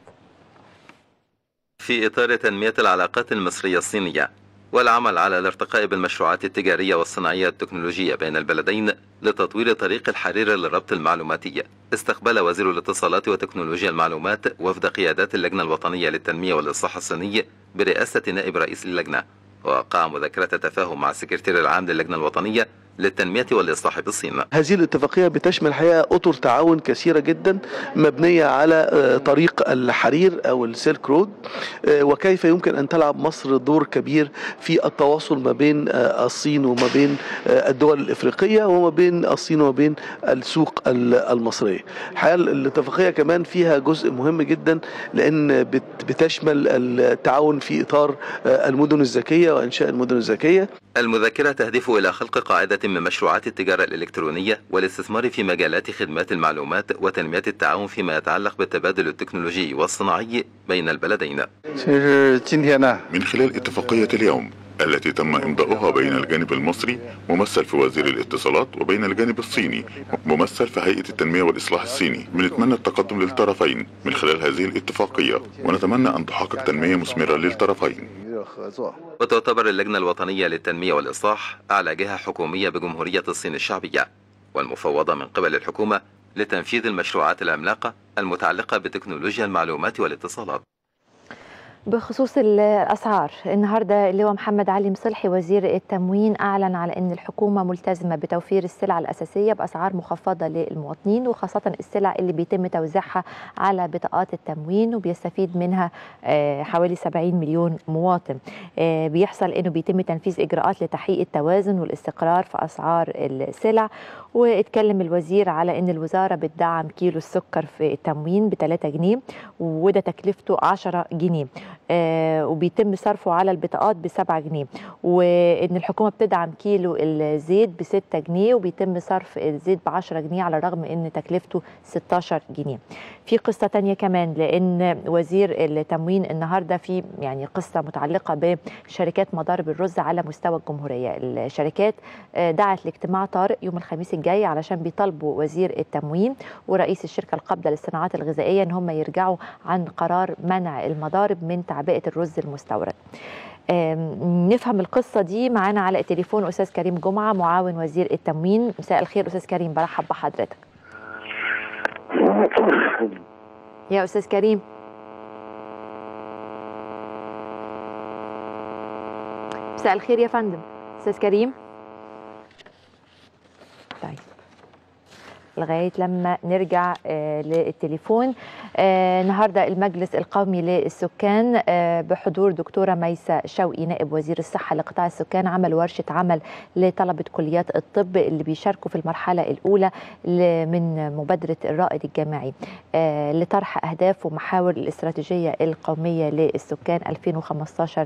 في اطار تنميه العلاقات المصريه الصينيه والعمل على الارتقاء بالمشروعات التجارية والصناعية التكنولوجية بين البلدين لتطوير طريق الحرير للربط المعلوماتي استقبل وزير الاتصالات وتكنولوجيا المعلومات وفد قيادات اللجنة الوطنية للتنمية والإصلاح الصيني برئاسة نائب رئيس اللجنة ووقع مذكرة تفاهم مع السكرتير العام للجنة الوطنية للتنمية والإصلاح بالصين هذه الاتفاقية بتشمل الحقيقة أطر تعاون كثيرة جدا مبنية على طريق الحرير أو السيلك رود وكيف يمكن أن تلعب مصر دور كبير في التواصل ما بين الصين وما بين الدول الإفريقية وما بين الصين وما بين السوق المصرية الحقيقة الاتفاقية كمان فيها جزء مهم جدا لأن بتشمل التعاون في إطار المدن الذكية وإنشاء المدن الذكية المذكرة تهدف إلى خلق قاعدة من مشروعات التجارة الإلكترونية والاستثمار في مجالات خدمات المعلومات وتنمية التعاون فيما يتعلق بالتبادل التكنولوجي والصناعي بين البلدين من خلال اتفاقية اليوم التي تم إمضاؤها بين الجانب المصري ممثل في وزير الاتصالات وبين الجانب الصيني ممثل في هيئة التنمية والإصلاح الصيني بنتمنى التقدم للطرفين من خلال هذه الاتفاقية ونتمنى أن تحقق تنمية مثمرة للطرفين وتعتبر اللجنة الوطنية للتنمية والإصلاح أعلى جهة حكومية بجمهورية الصين الشعبية والمفوضة من قبل الحكومة لتنفيذ المشروعات العملاقة المتعلقة بتكنولوجيا المعلومات والاتصالات بخصوص الاسعار النهارده اللواء محمد علي مصلحي وزير التموين اعلن على ان الحكومه ملتزمه بتوفير السلع الاساسيه باسعار مخفضه للمواطنين وخاصه السلع اللي بيتم توزيعها على بطاقات التموين وبيستفيد منها حوالي 70 مليون مواطن بيحصل انه بيتم تنفيذ اجراءات لتحقيق التوازن والاستقرار في اسعار السلع واتكلم الوزير على ان الوزاره بتدعم كيلو السكر في التموين ب 3 جنيه وده تكلفته 10 جنيه آه وبيتم صرفه على البطاقات ب 7 جنيه وان الحكومه بتدعم كيلو الزيت ب 6 جنيه وبيتم صرف الزيت ب 10 جنيه على الرغم ان تكلفته 16 جنيه في قصه تانية كمان لان وزير التموين النهارده في يعني قصه متعلقه بشركات مضارب الرز على مستوى الجمهوريه الشركات دعت لاجتماع طارئ يوم الخميس الجاي علشان بيطالبوا وزير التموين ورئيس الشركه القابضه للصناعات الغذائيه ان هم يرجعوا عن قرار منع المضارب من تعبئه الرز المستورد نفهم القصه دي معانا على التليفون استاذ كريم جمعه معاون وزير التموين مساء الخير استاذ كريم برحب بحضرتك يا استاذ كريم مساء الخير يا فندم استاذ كريم طيب لغايه لما نرجع آه للتليفون آه النهارده المجلس القومي للسكان آه بحضور دكتوره ميسه شوقي نائب وزير الصحه لقطاع السكان عمل ورشه عمل لطلبه كليات الطب اللي بيشاركوا في المرحله الاولى من مبادره الرائد الجامعي لطرح اهداف ومحاور الاستراتيجيه القوميه للسكان 2015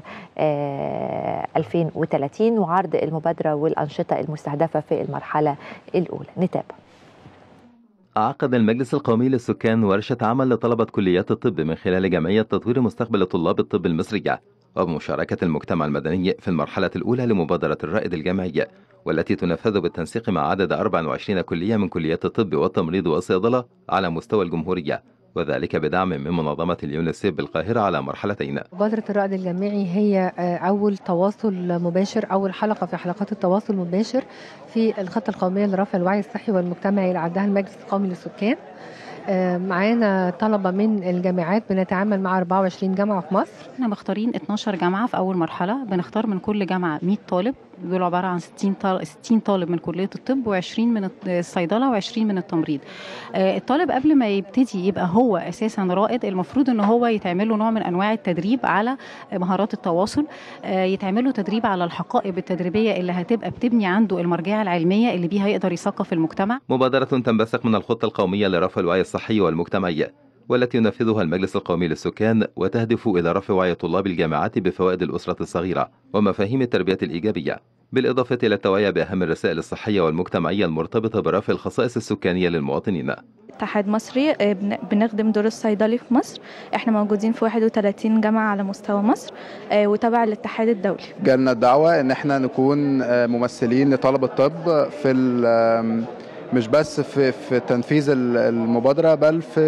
2030 وعرض المبادره والانشطه المستهدفه في المرحله الاولى نتابع عقد المجلس القومي للسكان ورشة عمل لطلبة كليات الطب من خلال جمعية تطوير مستقبل طلاب الطب المصرية وبمشاركة المجتمع المدني في المرحلة الأولى لمبادرة الرائد الجامعية والتي تنفذ بالتنسيق مع عدد 24 كلية من كليات الطب والتمريض والصيدلة على مستوى الجمهورية وذلك بدعم من منظمة اليونسيف بالقاهرة على مرحلتين مبادرة الرائد الجامعي هي أول تواصل مباشر أول حلقة في حلقات التواصل المباشر في الخطة القومية لرفع الوعي الصحي والمجتمعي اللي عدها المجلس القومي للسكان معانا طلبة من الجامعات بنتعامل مع 24 جامعة في مصر احنا مختارين 12 جامعة في أول مرحلة بنختار من كل جامعة 100 طالب دول عبارة عن 60 طالب 60 طالب من كلية الطب و20 من الصيدلة و20 من التمريض. الطالب قبل ما يبتدي يبقى هو أساسا رائد المفروض إن هو يتعمل له نوع من أنواع التدريب على مهارات التواصل يتعمل له تدريب على الحقائب التدريبية اللي هتبقى بتبني عنده المرجعية العلمية اللي بيها يقدر يثقف المجتمع. مبادرة تنبثق من الخطة القومية لرفع الوعي الصحي والمجتمعي والتي ينفذها المجلس القومي للسكان وتهدف إلى رفع وعي طلاب الجامعات بفوائد الأسرة الصغيرة ومفاهيم التربية الإيجابية بالإضافة إلى التوعية بأهم الرسائل الصحية والمجتمعية المرتبطة برفع الخصائص السكانية للمواطنين اتحاد مصري بنخدم دور الصيدلي في مصر احنا موجودين في 31 جامعة على مستوى مصر وتبع الاتحاد الدولي جالنا الدعوة ان احنا نكون ممثلين لطلبة الطب في مش بس في في تنفيذ المبادره بل في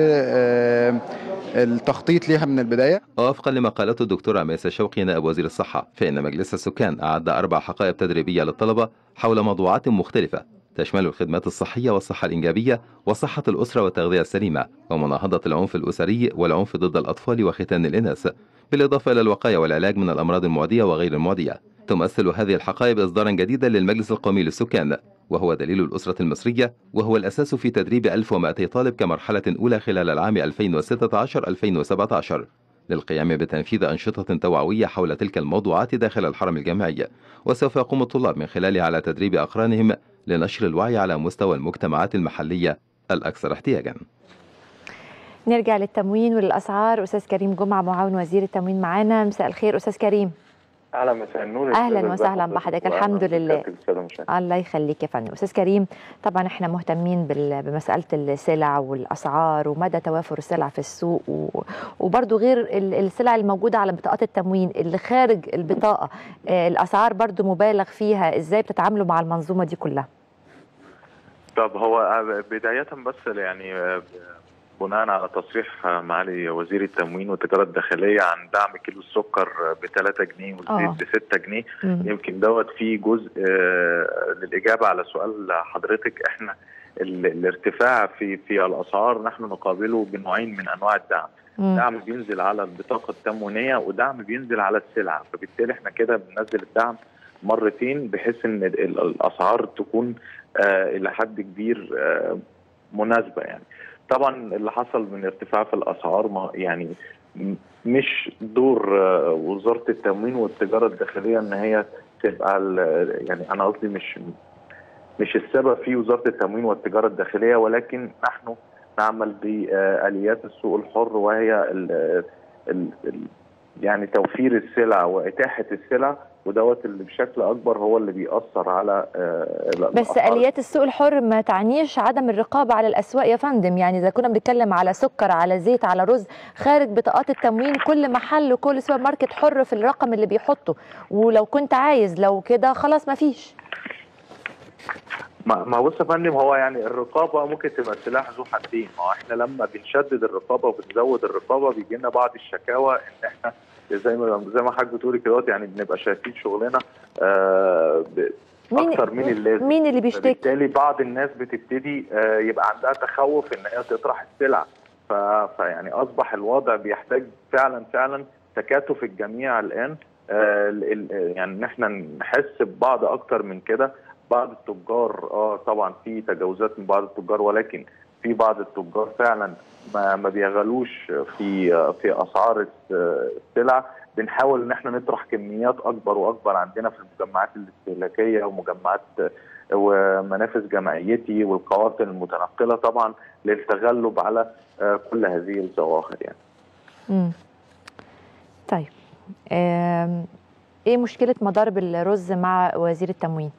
التخطيط ليها من البدايه. وفقا لما قالته الدكتوره ميسه شوقي نائب وزير الصحه فان مجلس السكان اعد اربع حقائب تدريبيه للطلبه حول موضوعات مختلفه تشمل الخدمات الصحيه والصحه الانجابيه وصحه الاسره والتغذيه السليمه ومناهضه العنف الاسري والعنف ضد الاطفال وختان الاناث بالاضافه الى الوقايه والعلاج من الامراض المعديه وغير المعديه. تمثل هذه الحقائب إصدارا جديدا للمجلس القومي للسكان وهو دليل الأسرة المصرية وهو الأساس في تدريب 1200 طالب كمرحلة أولى خلال العام 2016-2017 للقيام بتنفيذ أنشطة توعوية حول تلك الموضوعات داخل الحرم الجامعي وسوف يقوم الطلاب من خلالها على تدريب أقرانهم لنشر الوعي على مستوى المجتمعات المحلية الأكثر احتياجاً نرجع للتموين والاسعار استاذ كريم جمعه معاون وزير التموين معانا مساء مساء الخير استاذ كريم اهلا مساء النور اهلا وسهلا بحضرتك الحمد لله الله يخليك يا فندم استاذ كريم طبعا احنا مهتمين بمساله السلع والاسعار ومدى توافر السلع في السوق و... وبرضو غير السلع الموجوده على بطاقات التموين اللي خارج البطاقه الاسعار برضو مبالغ فيها ازاي بتتعاملوا مع المنظومه دي كلها طب هو بدايه بس يعني بناء على تصريح معالي وزير التموين والتجاره الداخليه عن دعم كيلو السكر ب 3 جنيه والزيت ب 6 جنيه يمكن دوت فيه جزء للاجابه على سؤال حضرتك احنا الارتفاع في في الاسعار نحن نقابله بنوعين من انواع الدعم مم. دعم بينزل على البطاقه التموينيه ودعم بينزل على السلعه فبالتالي احنا كده بننزل الدعم مرتين بحيث ان الاسعار تكون آه الى حد كبير آه مناسبه يعني طبعا اللي حصل من ارتفاع في الاسعار ما يعني مش دور وزاره التموين والتجاره الداخليه ان هي تبقى يعني انا قصدي مش مش السبب في وزاره التموين والتجاره الداخليه ولكن نحن نعمل باليات السوق الحر وهي ال ال ال يعني توفير السلع واتاحه السلع ودوت اللي بشكل اكبر هو اللي بيأثر على بس اليات السوق الحر ما تعنيش عدم الرقابه على الاسواق يا فندم يعني اذا كنا بنتكلم على سكر على زيت على رز خارج بطاقات التموين كل محل وكل سوبر ماركت حر في الرقم اللي بيحطه ولو كنت عايز لو كده خلاص ما فيش ما بص يا فندم هو يعني الرقابه ممكن تبقى سلاح ذو حدين ما هو احنا لما بنشدد الرقابه وبنزود الرقابه بيجي لنا بعض الشكاوى ان احنا زي ما زي ما حضرتك بتقولي كده يعني بنبقى شايفين شغلنا آه اكتر من اللازم مين اللي بيشتكي؟ بالتالي بعض الناس بتبتدي آه يبقى عندها تخوف ان هي تطرح السلع فيعني اصبح الوضع بيحتاج فعلا فعلا تكاتف الجميع الان آه يعني ان احنا نحس ببعض اكتر من كده بعض التجار اه طبعا في تجاوزات من بعض التجار ولكن في بعض التجار فعلا ما, ما بيغلوش في في اسعار السلع بنحاول ان احنا نطرح كميات اكبر واكبر عندنا في المجمعات الاستهلاكيه ومجمعات ومنافذ جمعيتي والقوافل المتنقله طبعا للتغلب على كل هذه الظواهر يعني. امم طيب ايه مشكله مضارب الرز مع وزير التموين؟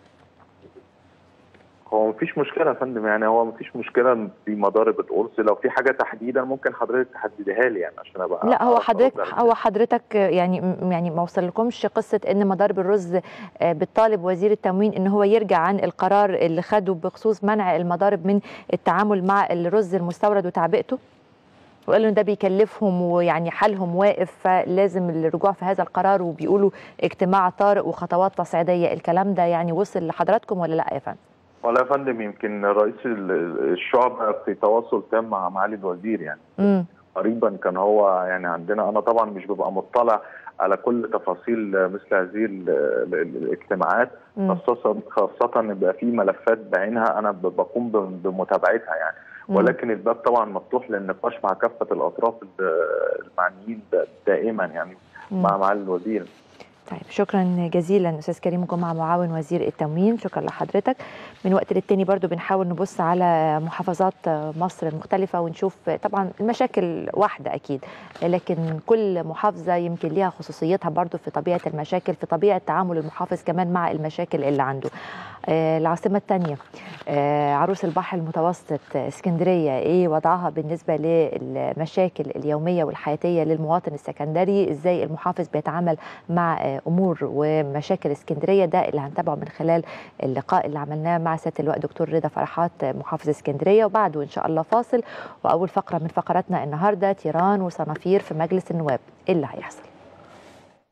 هو مفيش مشكله يا فندم يعني هو مفيش مشكله في مضارب القرص لو في حاجه تحديدا ممكن حضرتك تحددها لي يعني عشان ابقى لا هو حضرتك هو حضرتك يعني يعني ما وصلكمش قصه ان مضارب الرز بتطالب وزير التموين ان هو يرجع عن القرار اللي خده بخصوص منع المضارب من التعامل مع الرز المستورد وتعبئته وقالوا ان ده بيكلفهم ويعني حالهم واقف فلازم الرجوع في هذا القرار وبيقولوا اجتماع طارئ وخطوات تصعيديه الكلام ده يعني وصل لحضراتكم ولا لا يا فندم؟ والله يا فندم يمكن رئيس الشعب في تواصل تام مع معالي الوزير يعني م. قريبا كان هو يعني عندنا انا طبعا مش ببقى مطلع على كل تفاصيل مثل هذه الاجتماعات خاصه خاصه ان بيبقى في ملفات بعينها انا بقوم بمتابعتها يعني ولكن الباب طبعا مفتوح للنقاش مع كافه الاطراف المعنيين دائما يعني م. مع معالي الوزير طيب شكرا جزيلا استاذ كريم جمعه معاون وزير التموين شكرا لحضرتك من وقت للتاني برضو بنحاول نبص على محافظات مصر المختلفه ونشوف طبعا المشاكل واحده اكيد لكن كل محافظه يمكن ليها خصوصيتها برضو في طبيعه المشاكل في طبيعه تعامل المحافظ كمان مع المشاكل اللي عنده آه العاصمه الثانيه آه عروس البحر المتوسط اسكندريه ايه وضعها بالنسبه للمشاكل اليوميه والحياتيه للمواطن السكندري ازاي المحافظ بيتعامل مع امور ومشاكل اسكندريه ده اللي هنتابعه من خلال اللقاء اللي عملناه مع سياده اللواء دكتور رضا فرحات محافظ اسكندريه وبعده ان شاء الله فاصل واول فقره من فقراتنا النهارده تيران وصنافير في مجلس النواب ايه اللي هيحصل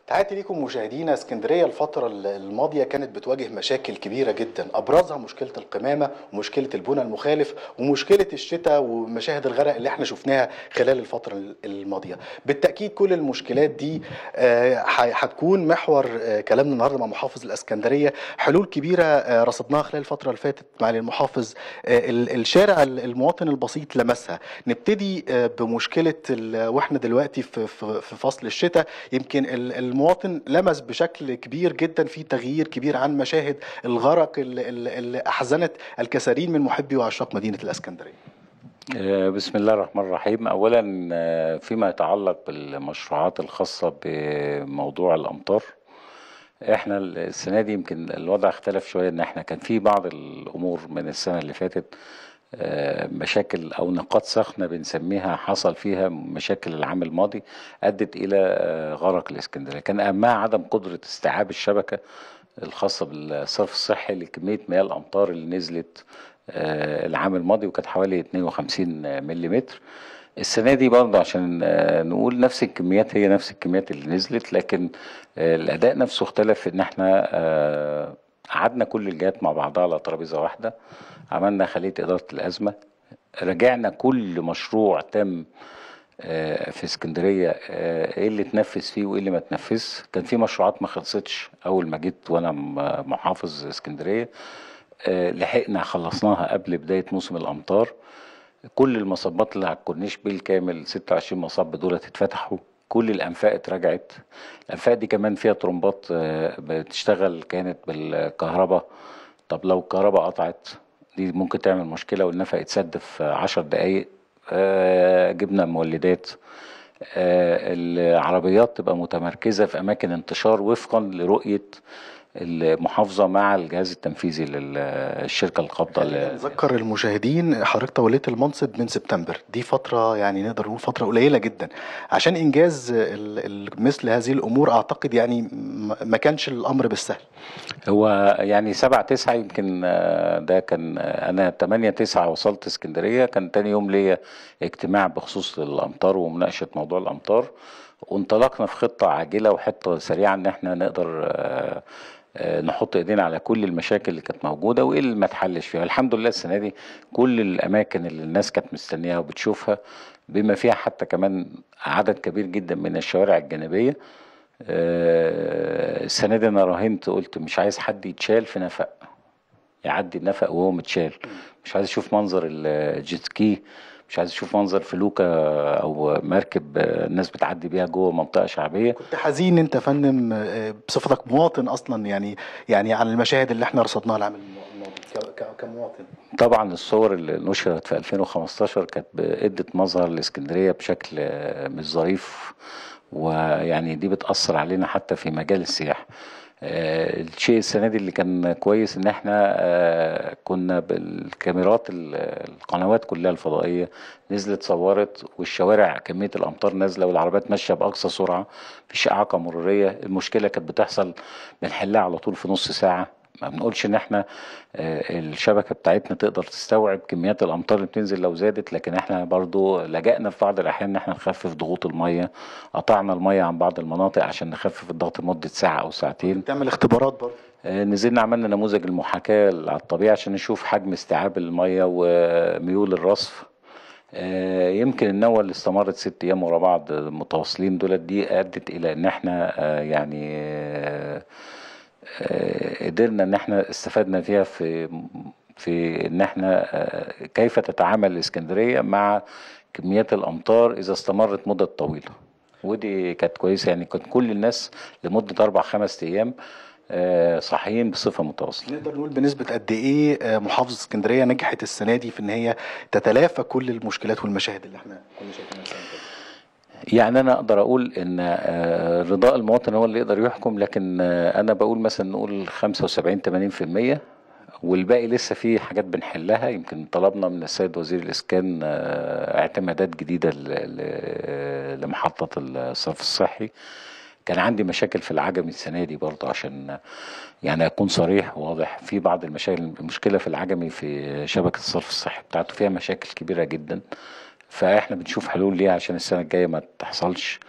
تحياتي ليكم مشاهدينا اسكندريه الفتره الماضيه كانت بتواجه مشاكل كبيره جدا ابرزها مشكله القمامه ومشكله البنى المخالف ومشكله الشتاء ومشاهد الغرق اللي احنا شفناها خلال الفتره الماضيه بالتاكيد كل المشكلات دي آه، ح- هتكون محور آه، كلامنا النهارده مع محافظ الاسكندريه حلول كبيره آه، رصدناها خلال الفتره اللي فاتت مع المحافظ آه، ال- الشارع ال- المواطن البسيط لمسها نبتدي آه، بمشكله ال- واحنا دلوقتي في في في فصل الشتاء يمكن ال- المواطن لمس بشكل كبير جدا في تغيير كبير عن مشاهد الغرق اللي- اللي اللي احزنت الكثيرين من محبي وعشاق مدينه الاسكندريه آه، بسم الله الرحمن الرحيم اولا آه، فيما يتعلق بالمشروعات الخاصه بموضوع الامطار احنا السنه دي يمكن الوضع اختلف شويه ان احنا كان في بعض الامور من السنه اللي فاتت آه، مشاكل او نقاط ساخنه بنسميها حصل فيها مشاكل العام الماضي ادت الى آه، غرق الاسكندريه كان اهمها عدم قدره استيعاب الشبكه الخاصه بالصرف الصحي لكميه مياه الامطار اللي نزلت آه، العام الماضي وكانت حوالي 52 ملم السنه دي برضه عشان آه، نقول نفس الكميات هي نفس الكميات اللي نزلت لكن آه، الاداء نفسه اختلف في ان احنا آه، قعدنا كل الجهات مع بعضها على ترابيزه واحده عملنا خليه اداره الازمه راجعنا كل مشروع تم آه، في اسكندريه آه، ايه اللي اتنفذ فيه وايه اللي ما اتنفذش كان في مشروعات ما خلصتش اول ما جيت وانا م- محافظ اسكندريه آه، لحقنا خلصناها قبل بدايه موسم الامطار كل المصبات اللي على الكورنيش بالكامل 26 مصب دول اتفتحوا كل الانفاق اترجعت الانفاق دي كمان فيها ترمبات آه، بتشتغل كانت بالكهرباء طب لو الكهرباء قطعت دي ممكن تعمل مشكله والنفق يتسد في 10 دقايق آه، جبنا مولدات آه، العربيات تبقى متمركزه في اماكن انتشار وفقا لرؤيه المحافظه مع الجهاز التنفيذي للشركه القابضه ل- ذكر المشاهدين حضرتك توليت المنصب من سبتمبر دي فترة يعني نقدر نقول فترة قليلة جدا عشان إنجاز ال- ال- مثل هذه الأمور أعتقد يعني م- ما كانش الأمر بالسهل هو يعني سبعة تسعة يمكن آه، ده كان آه، أنا تمانية تسعة وصلت اسكندرية كان تاني يوم ليا اجتماع بخصوص الأمطار ومناقشة موضوع الأمطار وانطلقنا في خطة عاجلة وحطة سريعة إن احنا نقدر آه، آه، نحط ايدينا على كل المشاكل اللي كانت موجوده وايه اللي ما اتحلش فيها الحمد لله السنه دي كل الاماكن اللي الناس كانت مستنياها وبتشوفها بما فيها حتى كمان عدد كبير جدا من الشوارع الجانبيه آه، السنه دي انا راهنت قلت مش عايز حد يتشال في نفق يعدي النفق وهو متشال مش عايز اشوف منظر الجيت سكي مش عايز اشوف منظر فلوكه او مركب آه، الناس بتعدي بيها جوه منطقه شعبيه كنت حزين أنت يا فندم آه، بصفتك مواطن أصلا يعني يعني عن المشاهد اللي احنا رصدناها العام الماضي ك- ك- كمواطن طبعا الصور اللي نشرت في 2015 كانت ادت مظهر لاسكندريه بشكل آه، مش ظريف ويعني دي بتأثر علينا حتى في مجال السياحة آه، الشيء السنة دي اللي كان كويس ان احنا آه، كنا بالكاميرات ال- القنوات كلها الفضائية نزلت صورت والشوارع كمية الامطار نازلة والعربيات ماشية باقصى سرعة مفيش اعاقة مرورية المشكلة كانت بتحصل بنحلها على طول في نص ساعة ما بنقولش ان احنا آه، الشبكه بتاعتنا تقدر تستوعب كميات الامطار اللي بتنزل لو زادت لكن احنا برضو لجأنا في بعض الاحيان ان احنا نخفف ضغوط الميه قطعنا الميه عن بعض المناطق عشان نخفف الضغط لمده ساعه او ساعتين تعمل اختبارات برضه آه، نزلنا عملنا نموذج المحاكاه على الطبيعه عشان نشوف حجم استيعاب الميه وميول الرصف آه، يمكن النوة اللي استمرت ست أيام ورا بعض متواصلين دولت دي أدت إلى إن إحنا آه، يعني آه، آه، قدرنا إن إحنا استفدنا فيها في في إن إحنا آه، كيف تتعامل الإسكندرية مع كميات الأمطار إذا استمرت مدة طويلة ودي كانت كويسة يعني كانت كل الناس لمدة أربع خمس أيام آه، صاحيين بصفة متواصلة نقدر نقول بنسبة قد إيه آه، محافظة اسكندرية نجحت السنة دي في إن هي تتلافى كل المشكلات والمشاهد اللي احنا كنا شايفينها السنة اللي فاتت. يعني انا اقدر اقول ان آه، رضاء المواطن هو اللي يقدر يحكم لكن آه، انا بقول مثلا نقول 75 80% والباقي لسه في حاجات بنحلها يمكن طلبنا من السيد وزير الاسكان آه، اعتمادات جديده ل- ل- لمحطه الصرف الصحي كان عندي مشاكل في العجمي السنه دي برضه عشان يعني اكون صريح وواضح في بعض المشاكل المشكله في العجمي في شبكه الصرف الصحي بتاعته فيها مشاكل كبيره جدا فاحنا بنشوف حلول ليها عشان السنه الجايه ما تحصلش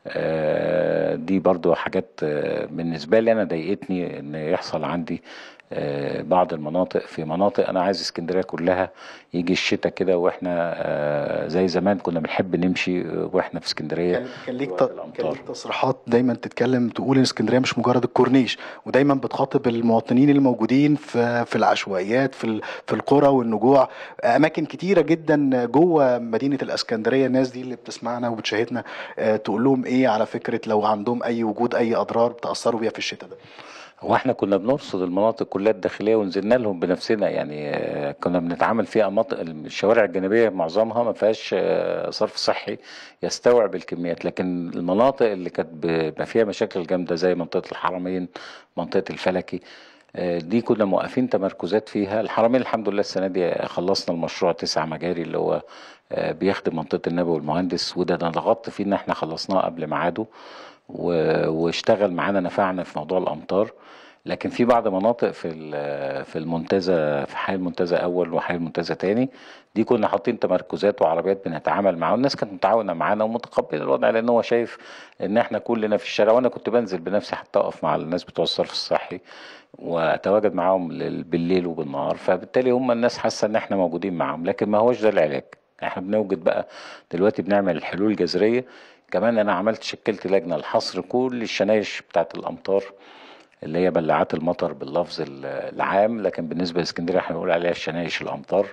آه، دي برضو حاجات آه، بالنسبة لي أنا ضايقتني إن يحصل عندي آه، بعض المناطق في مناطق أنا عايز اسكندرية كلها يجي الشتاء كده وإحنا آه، زي زمان كنا بنحب نمشي وإحنا في اسكندرية كان كان ليك ت- كان ليك تصريحات دايما تتكلم تقول ان اسكندريه مش مجرد الكورنيش ودايما بتخاطب المواطنين الموجودين في في العشوائيات في ال- في القرى والنجوع اماكن كتيره جدا جوه مدينه الاسكندريه الناس دي اللي بتسمعنا وبتشاهدنا آه، تقول لهم ايه على فكره لو عندهم اي وجود اي اضرار بتاثروا بيها في الشتاء ده هو احنا كنا بنرصد المناطق كلها الداخليه ونزلنا لهم بنفسنا يعني آه، كنا بنتعامل فيها مناطق الشوارع الجانبيه معظمها ما فيهاش آه، صرف صحي يستوعب الكميات لكن المناطق اللي كانت بيبقى فيها مشاكل جامده زي منطقه الحرمين منطقه الفلكي آه، دي كنا موقفين تمركزات فيها الحرمين الحمد لله السنه دي خلصنا المشروع تسع مجاري اللي هو آه، بيخدم منطقه النبي والمهندس وده انا ضغطت فيه ان احنا خلصناه قبل ميعاده و- واشتغل معانا نفعنا في موضوع الامطار لكن في بعض مناطق في ال- في المنتزه في حي المنتزه اول وحي المنتزه تاني دي كنا حاطين تمركزات وعربيات بنتعامل معاها والناس كانت متعاونه معانا ومتقبله الوضع لان هو شايف ان احنا كلنا في الشارع وانا كنت بنزل بنفسي حتى اقف مع الناس بتوع الصرف الصحي واتواجد معاهم لل- بالليل وبالنهار فبالتالي هم الناس حاسه ان احنا موجودين معاهم لكن ما هوش ده العلاج احنا بنوجد بقى دلوقتي بنعمل حلول جذريه كمان انا عملت شكلت لجنه لحصر كل الشنايش بتاعت الامطار اللي هي بلاعات المطر باللفظ ال- العام لكن بالنسبه لاسكندريه احنا بنقول عليها الشنايش الامطار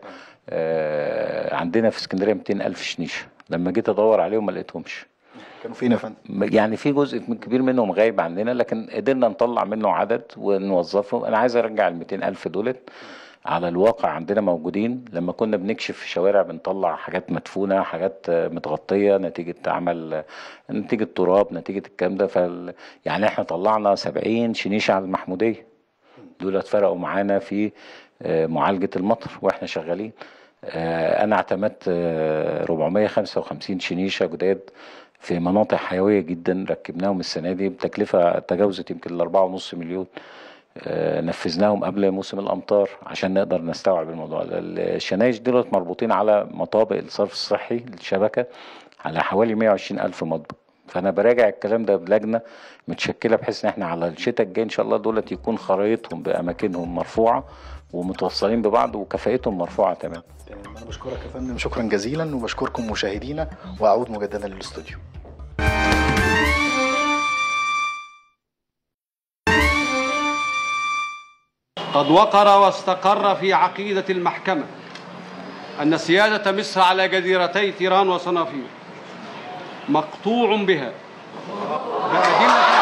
آه عندنا في اسكندريه 200 الف شنيشه لما جيت ادور عليهم ما لقيتهمش كانوا فين يا فندم يعني في جزء من- كبير منهم غايب عننا لكن قدرنا نطلع منه عدد ونوظفه انا عايز ارجع ال 200 الف دولت على الواقع عندنا موجودين لما كنا بنكشف في الشوارع بنطلع حاجات مدفونه حاجات آه، متغطيه نتيجه عمل آه، نتيجه تراب نتيجه الكلام ده فال... يعني احنا طلعنا 70 شنيشه على المحموديه دول اتفرقوا معانا في آه، معالجه المطر واحنا شغالين آه، انا اعتمدت آه، 455 شنيشه جداد في مناطق حيويه جدا ركبناهم السنه دي بتكلفه تجاوزت يمكن ال 4.5 مليون آه، نفذناهم قبل موسم الامطار عشان نقدر نستوعب الموضوع ده الشنايش دولت مربوطين على مطابق الصرف الصحي الشبكه على حوالي 120 الف مطبخ فانا براجع الكلام ده بلجنه متشكله بحيث ان احنا على الشتاء الجاي ان شاء الله دولت يكون خرائطهم باماكنهم مرفوعه ومتوصلين ببعض وكفاءتهم مرفوعه تمام انا بشكرك يا فندم شكرا جزيلا وبشكركم مشاهدينا واعود مجددا للاستوديو قد وقر واستقر في عقيدة المحكمة أن سيادة مصر على جزيرتي تيران وصنافير مقطوع بها بأدلة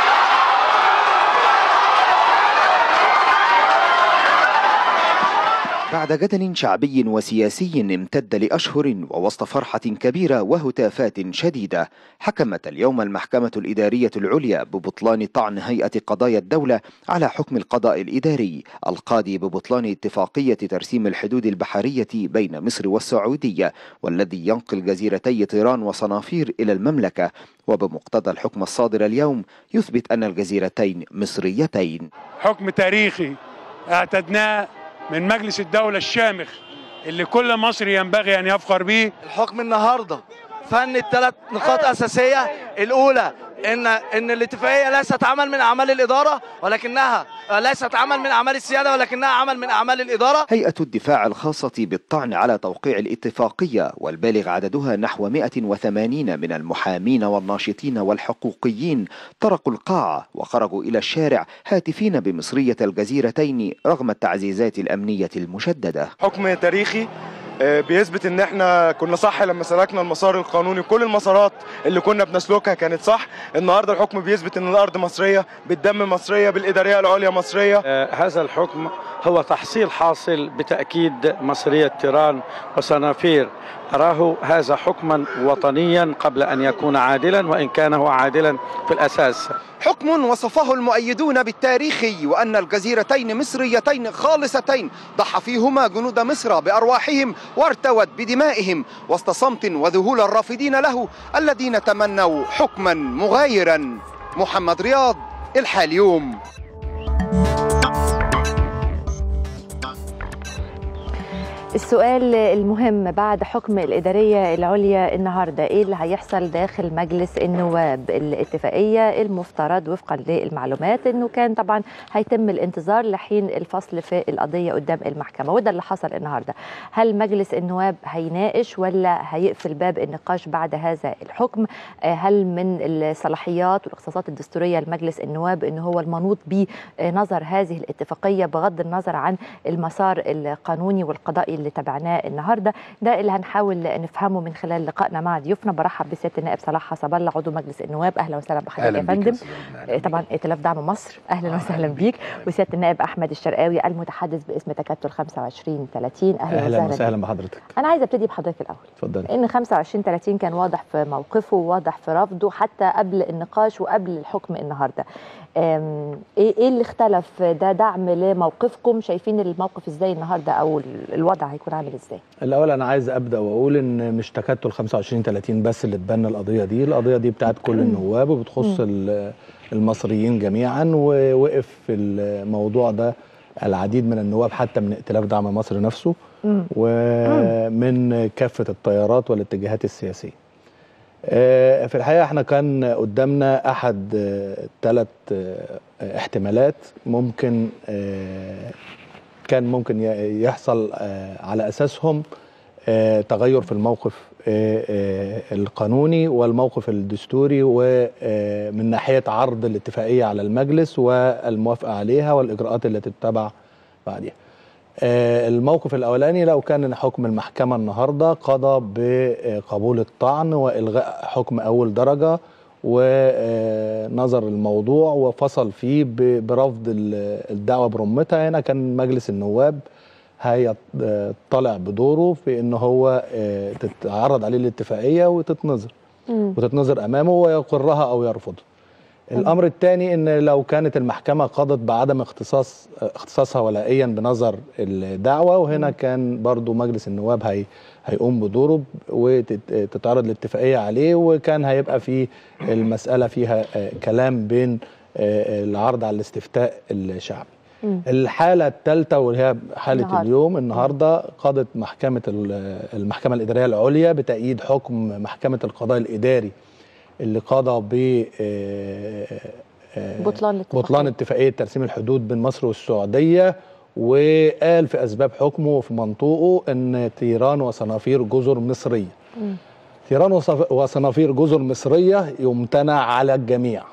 بعد جدل شعبي وسياسي امتد لأشهر ووسط فرحة كبيرة وهتافات شديدة حكمت اليوم المحكمة الإدارية العليا ببطلان طعن هيئة قضايا الدولة على حكم القضاء الإداري القاضي ببطلان اتفاقية ترسيم الحدود البحرية بين مصر والسعودية والذي ينقل جزيرتي طيران وصنافير إلى المملكة وبمقتضى الحكم الصادر اليوم يثبت أن الجزيرتين مصريتين حكم تاريخي اعتدناه من مجلس الدولة الشامخ اللي كل مصري ينبغي أن يفخر به الحكم النهارده فن الثلاث نقاط اساسيه الاولى ان ان الاتفاقيه ليست عمل من اعمال الاداره ولكنها ليست عمل من اعمال السياده ولكنها عمل من اعمال الاداره هيئة الدفاع الخاصة بالطعن على توقيع الاتفاقية والبالغ عددها نحو 180 من المحامين والناشطين والحقوقيين طرقوا القاعة وخرجوا إلى الشارع هاتفين بمصرية الجزيرتين رغم التعزيزات الأمنية المشددة حكم تاريخي آه، بيثبت ان احنا كنا صح لما سلكنا المسار القانوني كل المسارات اللي كنا بنسلكها كانت صح النهارده الحكم بيثبت ان الارض مصريه بالدم مصريه بالاداريه العليا مصريه آه، هذا الحكم هو تحصيل حاصل بتأكيد مصرية تيران وصنافير أراه هذا حكما وطنيا قبل أن يكون عادلا وإن كان هو عادلا في الأساس حكم وصفه المؤيدون بالتاريخي وأن الجزيرتين مصريتين خالصتين ضحى فيهما جنود مصر بأرواحهم وارتوت بدمائهم وسط صمت وذهول الرافضين له الذين تمنوا حكما مغايرا محمد رياض الحاليوم السؤال المهم بعد حكم الإدارية العليا النهاردة إيه اللي هيحصل داخل مجلس النواب الاتفاقية المفترض وفقا للمعلومات أنه كان طبعا هيتم الانتظار لحين الفصل في القضية قدام المحكمة وده اللي حصل النهاردة هل مجلس النواب هيناقش ولا هيقفل باب النقاش بعد هذا الحكم آه، هل من الصلاحيات والاختصاصات الدستورية لمجلس النواب أنه هو المنوط بنظر هذه الاتفاقية بغض النظر عن المسار القانوني والقضائي اللي تابعناه النهارده ده اللي هنحاول نفهمه من خلال لقائنا مع ضيوفنا برحب بسياده النائب صلاح حسب الله عضو مجلس النواب اهلا وسهلا بحضرتك يا فندم آه، طبعا ائتلاف دعم مصر اهلا وسهلا بيك وسياده النائب احمد الشرقاوي المتحدث باسم تكتل 25 30 اهلا, اهلا وسهلا وسهلا بحضرتك انا عايزه ابتدي بحضرتك الاول اتفضلي ان 25 30 كان واضح في موقفه وواضح في رفضه حتى قبل النقاش وقبل الحكم النهارده أم، ايه ايه اللي اختلف ده دعم لموقفكم شايفين الموقف ازاي النهارده او ال- الوضع هيكون عامل ازاي الاول انا عايز ابدا واقول ان مش تكتل 25 30 بس اللي اتبنى القضيه دي القضيه دي بتاعت كل النواب وبتخص ال- المصريين جميعا ووقف في الموضوع ده العديد من النواب حتى من ائتلاف دعم مصر نفسه ومن كافه التيارات والاتجاهات السياسيه آه، في الحقيقه احنا كان قدامنا احد ثلاث احتمالات ممكن آه، كان ممكن ي- يحصل آه، على اساسهم آه، تغير في الموقف آه، آه، القانوني والموقف الدستوري ومن ناحيه عرض الاتفاقيه على المجلس والموافقه عليها والاجراءات التي تتبع بعدها. آه، الموقف الاولاني لو كان حكم المحكمه النهارده قضى بقبول الطعن والغاء حكم اول درجه ونظر الموضوع وفصل فيه ب- برفض ال- الدعوه برمتها هنا كان مجلس النواب هيطلع بدوره في ان هو آه، تتعرض عليه الاتفاقيه وتتنظر وتتنظر امامه ويقرها او يرفضها. الامر الثاني ان لو كانت المحكمه قضت بعدم اختصاص اختصاصها ولائيا بنظر الدعوه وهنا كان برضو مجلس النواب هي هيقوم بدوره وتتعرض الاتفاقيه عليه وكان هيبقى في المساله فيها آه، كلام بين آه، العرض على الاستفتاء الشعبي. الحاله الثالثه وهي حاله النهاردة. اليوم النهارده قضت محكمه ال- المحكمه الاداريه العليا بتأييد حكم محكمه القضاء الاداري اللي قضى ب آه، آه، بطلان الاتفاقية. بطلان اتفاقيه ترسيم الحدود بين مصر والسعوديه وقال في اسباب حكمه وفي منطوقه ان تيران وصنافير جزر مصريه مم. تيران وصف- وصنافير جزر مصريه يمتنع على الجميع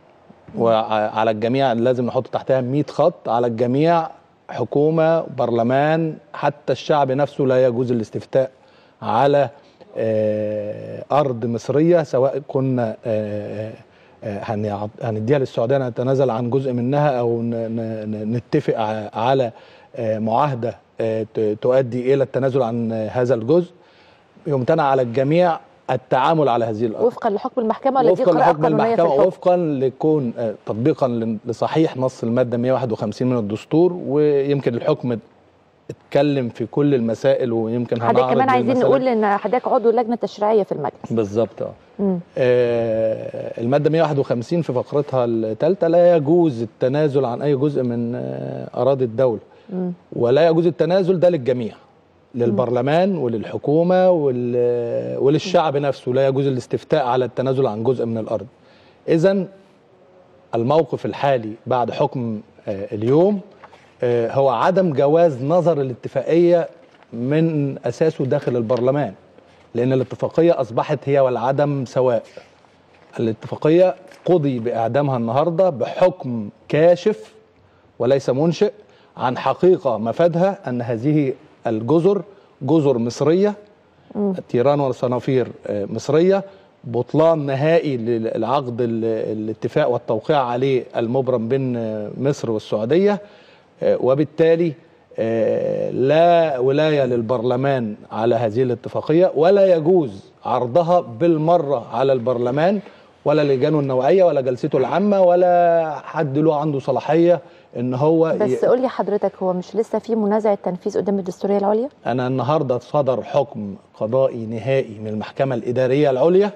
وعلى الجميع لازم نحط تحتها 100 خط على الجميع حكومه برلمان حتى الشعب نفسه لا يجوز الاستفتاء على آه، ارض مصريه سواء كنا آه، آه، هنع- هنديها للسعوديه نتنازل عن جزء منها او ن- ن- ن- نتفق ع- على آه، معاهده آه، ت- تؤدي الى التنازل عن آه، هذا الجزء يمتنع على الجميع التعامل على هذه الارض وفقا لحكم المحكمه ولا دي وفقا قراءه لحكم قانونيه في المحكمه الحكم وفقا لكون آه، تطبيقا ل- لصحيح نص الماده 151 من الدستور ويمكن الحكم اتكلم في كل المسائل ويمكن حضرتك هنعرض كمان عايزين للمسائل. نقول ان حضرتك عضو لجنه تشريعيه في المجلس بالظبط اه مم. آه، المادة 151 في فقرتها الثالثة لا يجوز التنازل عن أي جزء من آه، أراضي الدولة مم. ولا يجوز التنازل ده للجميع للبرلمان وللحكومة وال- وللشعب نفسه لا يجوز الاستفتاء على التنازل عن جزء من الأرض إذا الموقف الحالي بعد حكم آه، اليوم آه، هو عدم جواز نظر الاتفاقية من أساسه داخل البرلمان لأن الاتفاقية أصبحت هي والعدم سواء الاتفاقية قضي بإعدامها النهاردة بحكم كاشف وليس منشئ عن حقيقة مفادها أن هذه الجزر جزر مصرية تيران وصنافير آه، مصرية بطلان نهائي للعقد ال- الاتفاق والتوقيع عليه المبرم بين آه، مصر والسعودية آه، وبالتالي آه، لا ولاية للبرلمان على هذه الاتفاقية ولا يجوز عرضها بالمرة على البرلمان ولا لجانه النوعية ولا جلسته العامة ولا حد له عنده صلاحية ان هو ي- بس قول لي حضرتك هو مش لسه في منازعه تنفيذ قدام الدستوريه العليا أنا النهاردة صدر حكم قضائي نهائي من المحكمة الإدارية العليا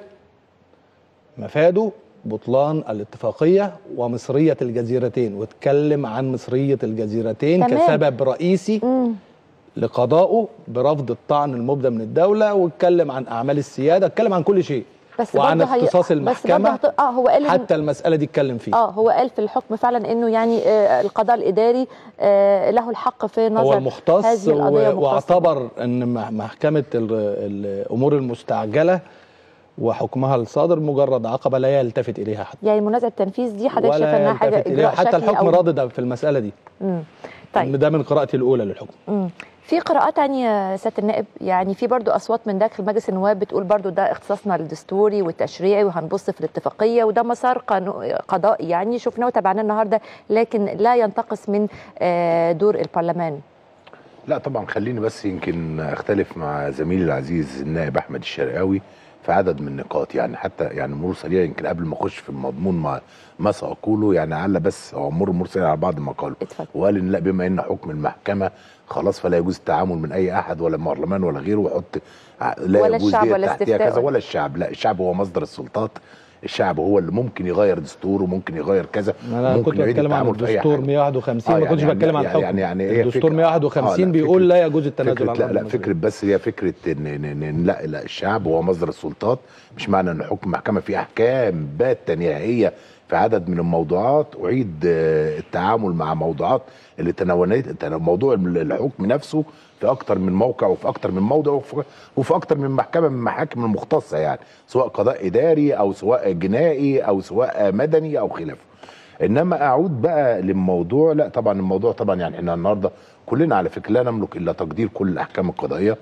مفاده بطلان الاتفاقية ومصرية الجزيرتين واتكلم عن مصرية الجزيرتين تمام. كسبب رئيسي لقضائه برفض الطعن المبدى من الدوله واتكلم عن اعمال السياده اتكلم عن كل شيء بس وعن برضه هي- اختصاص بس المحكمه برضه هت- اه هو قال إن- حتى المساله دي اتكلم فيها اه هو قال في الحكم فعلا انه يعني آه القضاء الاداري آه له الحق في نظر هو المختص هذه القضيه و- مختصة. واعتبر ان مح- محكمه ال- الامور المستعجله وحكمها الصادر مجرد عقبه لا يلتفت اليها حتى يعني منازع التنفيذ دي حضرتك شايفه ولا انها حاجه يلتفت اليها اجراء حتى شكلي الحكم أو- راضي في المساله دي مم. طيب ده من قراءتي الاولى للحكم مم. في قراءات تانية سيادة النائب يعني في برضو أصوات من داخل مجلس النواب بتقول برضو ده اختصاصنا الدستوري والتشريعي وهنبص في الاتفاقية وده مسار قانو- قضائي يعني شفناه وتابعناه النهاردة لكن لا ينتقص من آه، دور البرلمان لا طبعا خليني بس يمكن اختلف مع زميلي العزيز النائب احمد الشرقاوي في عدد من النقاط يعني حتى يعني مرور سريع يمكن قبل ما اخش في المضمون ما ما ساقوله يعني على بس هو مر مرور سريع على بعض ما قاله وقال ان لا بما ان حكم المحكمه خلاص فلا يجوز التعامل من اي احد ولا برلمان ولا غيره ويحط ع- لا ولا يجوز الشعب ديت ولا تحتها استفتاء كذا ولا الشعب لا الشعب هو مصدر السلطات الشعب هو اللي ممكن يغير دستور وممكن يغير كذا انا ممكن كنت يعيد بتكلم عن التعامل في أي الدستور حاجة. 151 آه ما كنتش يعني- بتكلم عن يعني- حكم يعني يعني هي الدستور فكرة- 151 لا، بيقول فكرة- لا يجوز التنازل فكرة عن لا الأرض لا المصرية. فكره بس هي فكره ان ان ان إن لا لا الشعب هو مصدر السلطات مش معنى ان حكم المحكمه فيه احكام باته نهائيه في عدد من الموضوعات اعيد آه، التعامل مع موضوعات اللي تناولت تنا- موضوع الحكم نفسه في اكتر من موقع وفي اكتر من موضع وفي, وفي اكتر من محكمه من المحاكم المختصه يعني سواء قضاء اداري او سواء جنائي او سواء مدني او خلافه انما اعود بقى للموضوع لا طبعا الموضوع طبعا يعني احنا النهارده كلنا على فكره لا نملك الا تقدير كل الاحكام القضائيه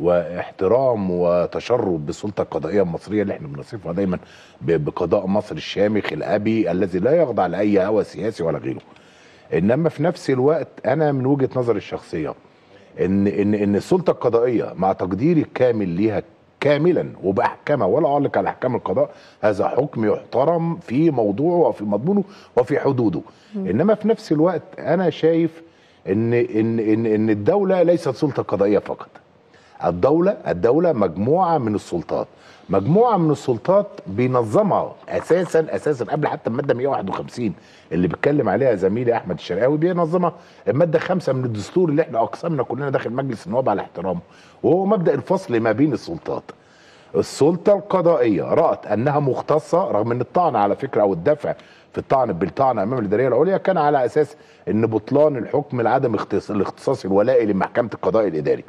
واحترام وتشرب بالسلطه القضائيه المصريه اللي احنا بنصفها دايما ب- بقضاء مصر الشامخ الابي الذي لا يخضع لاي هوى سياسي ولا غيره انما في نفس الوقت انا من وجهه نظري الشخصيه ان ان ان السلطه القضائيه مع تقديري الكامل ليها كاملا وباحكامها ولا اعلق على احكام القضاء هذا حكم يحترم في موضوعه وفي مضمونه وفي حدوده انما في نفس الوقت انا شايف ان ان ان ان الدوله ليست سلطه قضائيه فقط الدولة الدولة مجموعة من السلطات مجموعة من السلطات بينظمها أساسا أساسا قبل حتى المادة 151 اللي بيتكلم عليها زميلي أحمد الشرقاوي بينظمها المادة خمسة من الدستور اللي احنا أقسمنا كلنا داخل مجلس النواب على احترامه وهو مبدأ الفصل ما بين السلطات السلطة القضائية رأت أنها مختصة رغم أن الطعن على فكرة أو الدفع في الطعن بالطعن أمام الإدارية العليا كان على أساس أن بطلان الحكم لعدم اختص- الاختصاص الولائي لمحكمة القضاء الإداري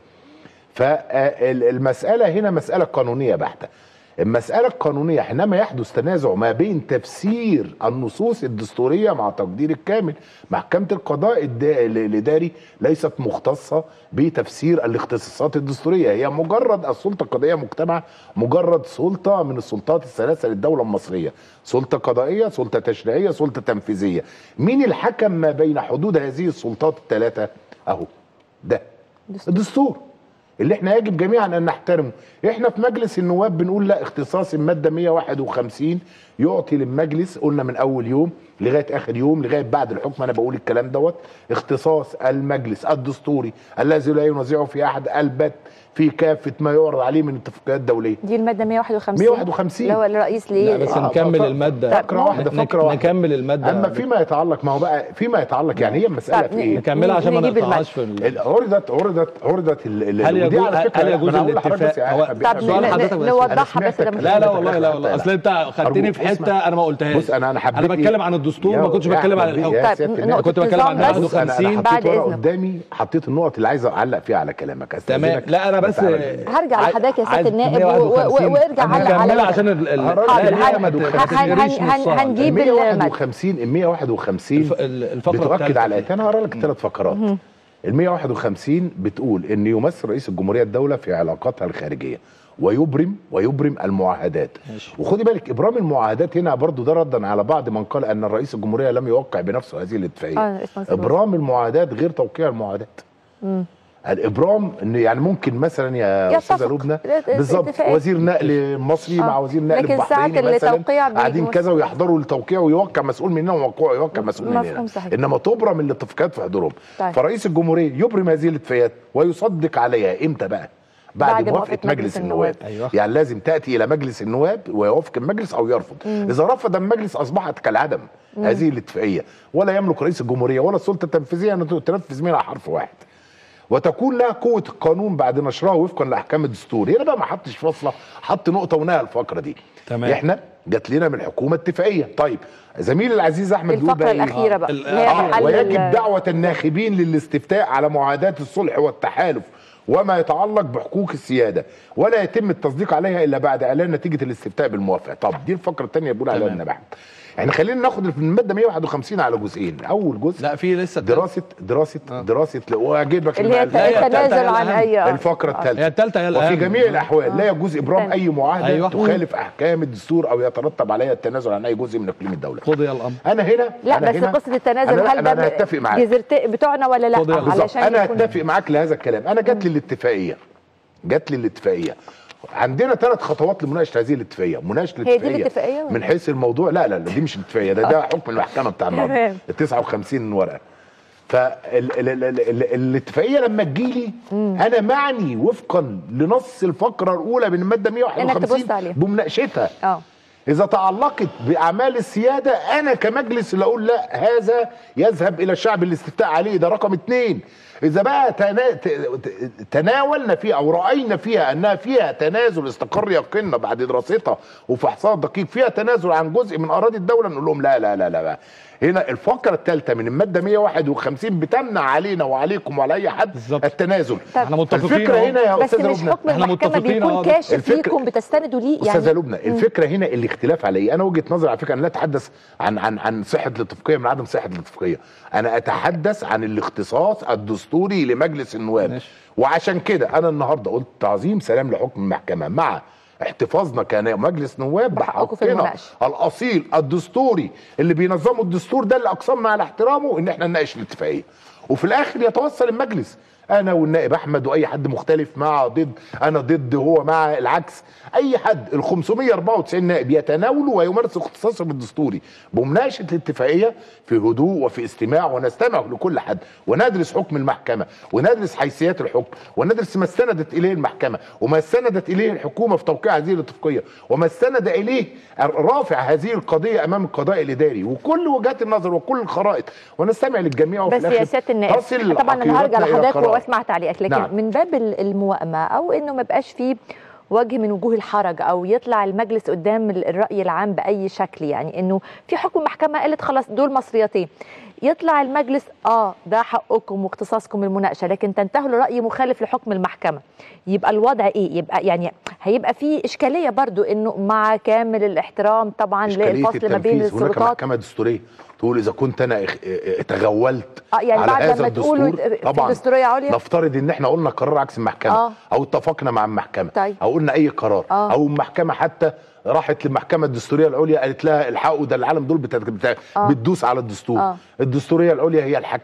فالمسألة هنا مسألة قانونية بحتة المسألة القانونية حينما يحدث تنازع ما بين تفسير النصوص الدستورية مع تقدير الكامل محكمة القضاء الد- الإداري ليست مختصة بتفسير الاختصاصات الدستورية هي مجرد السلطة القضائية مجتمع مجرد سلطة من السلطات الثلاثة للدولة المصرية سلطة قضائية سلطة تشريعية سلطة تنفيذية مين الحكم ما بين حدود هذه السلطات الثلاثة أهو ده الدستور اللي احنا يجب جميعا ان نحترمه احنا في مجلس النواب بنقول لا اختصاص الماده 151 يعطي للمجلس قلنا من اول يوم لغايه اخر يوم لغايه بعد الحكم انا بقول الكلام دوت اختصاص المجلس الدستوري الذي لا ينازعه في احد البت في كافه ما يعرض عليه من اتفاقيات دوليه دي المادة 151 151 اللي هو الرئيس ليه لا بس نكمل المادة فقره واحده نك- فقره واحده نكمل المادة اما فيما يتعلق ما هو بقى فيما يتعلق يعني هي المساله طب في ايه؟ نكملها عشان ما نقطعهاش في ال- ال- عرضت عرضت عرضت ال- ال- هل ودي يجوز على فكره هل لا، يجوز ما أنا هقول لحضرتك بس الاتفاق يا هو حبيبي، طب سؤال ن- حضرتك ن- بس. نوضحها أنا بس سمعتك. لما لا لا والله لا والله اصل انت خدتني أرجوك في حته اسمع. انا ما قلتهاش بص انا انا حبيت انا بتكلم عن الدستور ما كنتش بتكلم عن الحكم طيب، كنت بتكلم عن نقطة بص انا انا 51 حطيت ورقه قدامي حطيت النقط اللي عايز اعلق فيها على كلامك تمام أستأذنك. لا انا بس تعالى. هرجع لحضرتك يا عايز سيادة النائب و- و- 151. وارجع أنا على هكملها على عشان ال- ال- حاضر، لا، حاضر، لا، هن- ما هن- تخسريش هن- نص هن- ساعة. هنجيب ال المادة 151 ال 151 الفقرة بتؤكد الثالثة على ايه انا هقرا لك ثلاث فقرات ال 151 بتقول ان يمثل رئيس الجمهوريه الدوله في علاقاتها الخارجيه ويبرم ويبرم المعاهدات وخدي بالك ابرام المعاهدات هنا برضو ده ردا على بعض من قال ان الرئيس الجمهوريه لم يوقع بنفسه هذه آه، الاتفاقيه رئيس مجلس الوزراء. ابرام المعاهدات غير توقيع المعاهدات مم. الابرام ان يعني ممكن مثلا يا يتفق. استاذه لبنى الات- بالظبط الاتفاقات. وزير نقل مصري آه. مع وزير نقل لكن بحريني ساعة مثلا التوقيع بيجي قاعدين مصر. كذا ويحضروا التوقيع ويوقع مسؤول مننا ويوقع يوقع مسؤول مننا مفهوم صحيح. انما تبرم الاتفاقات في حضورهم طيب. فرئيس الجمهوريه يبرم هذه الاتفاقات ويصدق عليها امتى بقى بعد, بعد موافقه موافقة مجلس, مجلس النواب النواب. يعني لازم تاتي الى مجلس النواب ويوافق المجلس او يرفض مم. اذا رفض المجلس اصبحت كالعدم مم. هذه الاتفاقيه ولا يملك رئيس الجمهوريه ولا السلطه التنفيذيه ان تنفذ منها حرف واحد وتكون لها قوه القانون بعد نشرها وفقا لاحكام الدستور هنا بقى ما حطش فاصله حط نقطه ونهى الفقره دي تمام. احنا جات لنا من الحكومه اتفاقيه طيب زميلي العزيز احمد بيقول الفقرة بقى إيه؟ الأخيرة بقى، آه. اللي هي آه. حل ويجب ال- دعوه الناخبين للاستفتاء على معاداه الصلح والتحالف وما يتعلق بحقوق السياده ولا يتم التصديق عليها الا بعد اعلان نتيجه الاستفتاء بالموافقه طب دي الفقره الثانيه بيقول عليها النبي احمد احنا خلينا ناخد في الماده 151 على جزئين اول جزء لا في لسه دراسه دراسه دراسه واجيبك اللي هي المعلومات. التنازل عن أي- الفقره الثالثه هي التالتة هي وفي الأهم. جميع الاحوال لا يجوز ابرام اي معاهده أيوة. تخالف احكام الدستور او يترتب عليها التنازل عن اي جزء من اقليم الدوله قضي الامر انا هنا لا أنا بس هنا قصه التنازل أنا هل أنا, ده أنا هتفق معاك جزيرتي بتوعنا ولا لا بالظبط. علشان انا يكون- اتفق معاك لهذا الكلام انا جات لي الاتفاقيه جات لي الاتفاقيه عندنا ثلاث خطوات لمناقشه هذه الاتفاقيه مناقشه هي دي الاتفاقيه الاتفاقية ولا؟ من حيث الموضوع لا لا, لا دي مش الاتفاقيه ده ده حكم المحكمه بتاع النهارده تمام. ال 59 ورقه فالاتفاقيه لما تجيلي انا معني وفقا لنص الفقره الاولى من الماده إنك تبص 151 عليها. بمناقشتها اه إذا تعلقت بأعمال السيادة أنا كمجلس اللي أقول لا هذا يذهب إلى الشعب الاستفتاء عليه ده رقم اتنين إذا بقى تنا... ت- ت- تناولنا فيها أو رأينا فيها أنها فيها تنازل استقر يقيننا بعد دراستها وفحصها الدقيق فيها تنازل عن جزء من أراضي الدولة نقول لهم لا لا لا لا بقى. هنا الفقرة الثالثة من المادة 151 بتمنع علينا وعليكم وعلى أي حد بالزبط. التنازل احنا متفقين الفكرة أهو. هنا يا بس أستاذة مش لبنى حكم المحكمه بيكون كاشف ليكم بتستندوا ليه يعني استاذه لبنى مم. الفكره هنا الاختلاف على ايه انا وجهه نظري على فكره انا لا اتحدث عن عن عن صحه الاتفاقيه من عدم صحه الاتفاقيه انا اتحدث عن الاختصاص الدستوري لمجلس النواب وعشان كده انا النهارده قلت تعظيم سلام لحكم المحكمه مع احتفاظنا كمجلس نواب بحقكم في بحقنا المناقشة. الاصيل الدستوري اللي بينظمه الدستور ده اللي اقسمنا على احترامه ان احنا نناقش الاتفاقيه وفي الاخر يتوصل المجلس انا والنائب احمد واي حد مختلف مع ضد انا ضد هو مع العكس اي حد ال 594 نائب يتناولوا ويمارسوا اختصاصهم الدستوري بمناقشه الاتفاقيه في هدوء وفي استماع ونستمع لكل حد وندرس حكم المحكمه وندرس حيثيات الحكم وندرس ما استندت اليه المحكمه وما استندت اليه الحكومه في توقيع هذه الاتفاقيه وما استند اليه رافع هذه القضيه امام القضاء الاداري وكل وجهات النظر وكل الخرائط ونستمع للجميع وفي بس الآخر يا سياده النائب تصل طبعا انا هرجع عقيدتنا إلى لحضرتك قرار. واسمع تعليقك لكن نعم. من باب ال- الموائمه او انه ما يبقاش فيه وجه من وجوه الحرج او يطلع المجلس قدام ال- الراي العام باي شكل يعني انه في حكم محكمه قالت خلاص دول مصريتين يطلع المجلس اه ده حقكم واختصاصكم المناقشه لكن تنتهوا لراي مخالف لحكم المحكمه يبقى الوضع ايه يبقى يعني هيبقى في اشكاليه برضو انه مع كامل الاحترام طبعا إشكالية للفصل ما بين التنفيذ. هناك السلطات محكمه دستوريه تقول اذا كنت انا اخ- اه- تغولت آه، يعني على بعد هذا لما تقولوا الدستور في طبعا دستورية عليا؟ نفترض ان احنا قلنا قرار عكس المحكمه آه. او اتفقنا مع المحكمه طيب. او قلنا اي قرار آه. او المحكمه حتى راحت للمحكمه الدستوريه العليا قالت لها الحقوا ده العالم دول بت... بت... آه. بتدوس على الدستور آه. الدستوريه العليا هي الحكم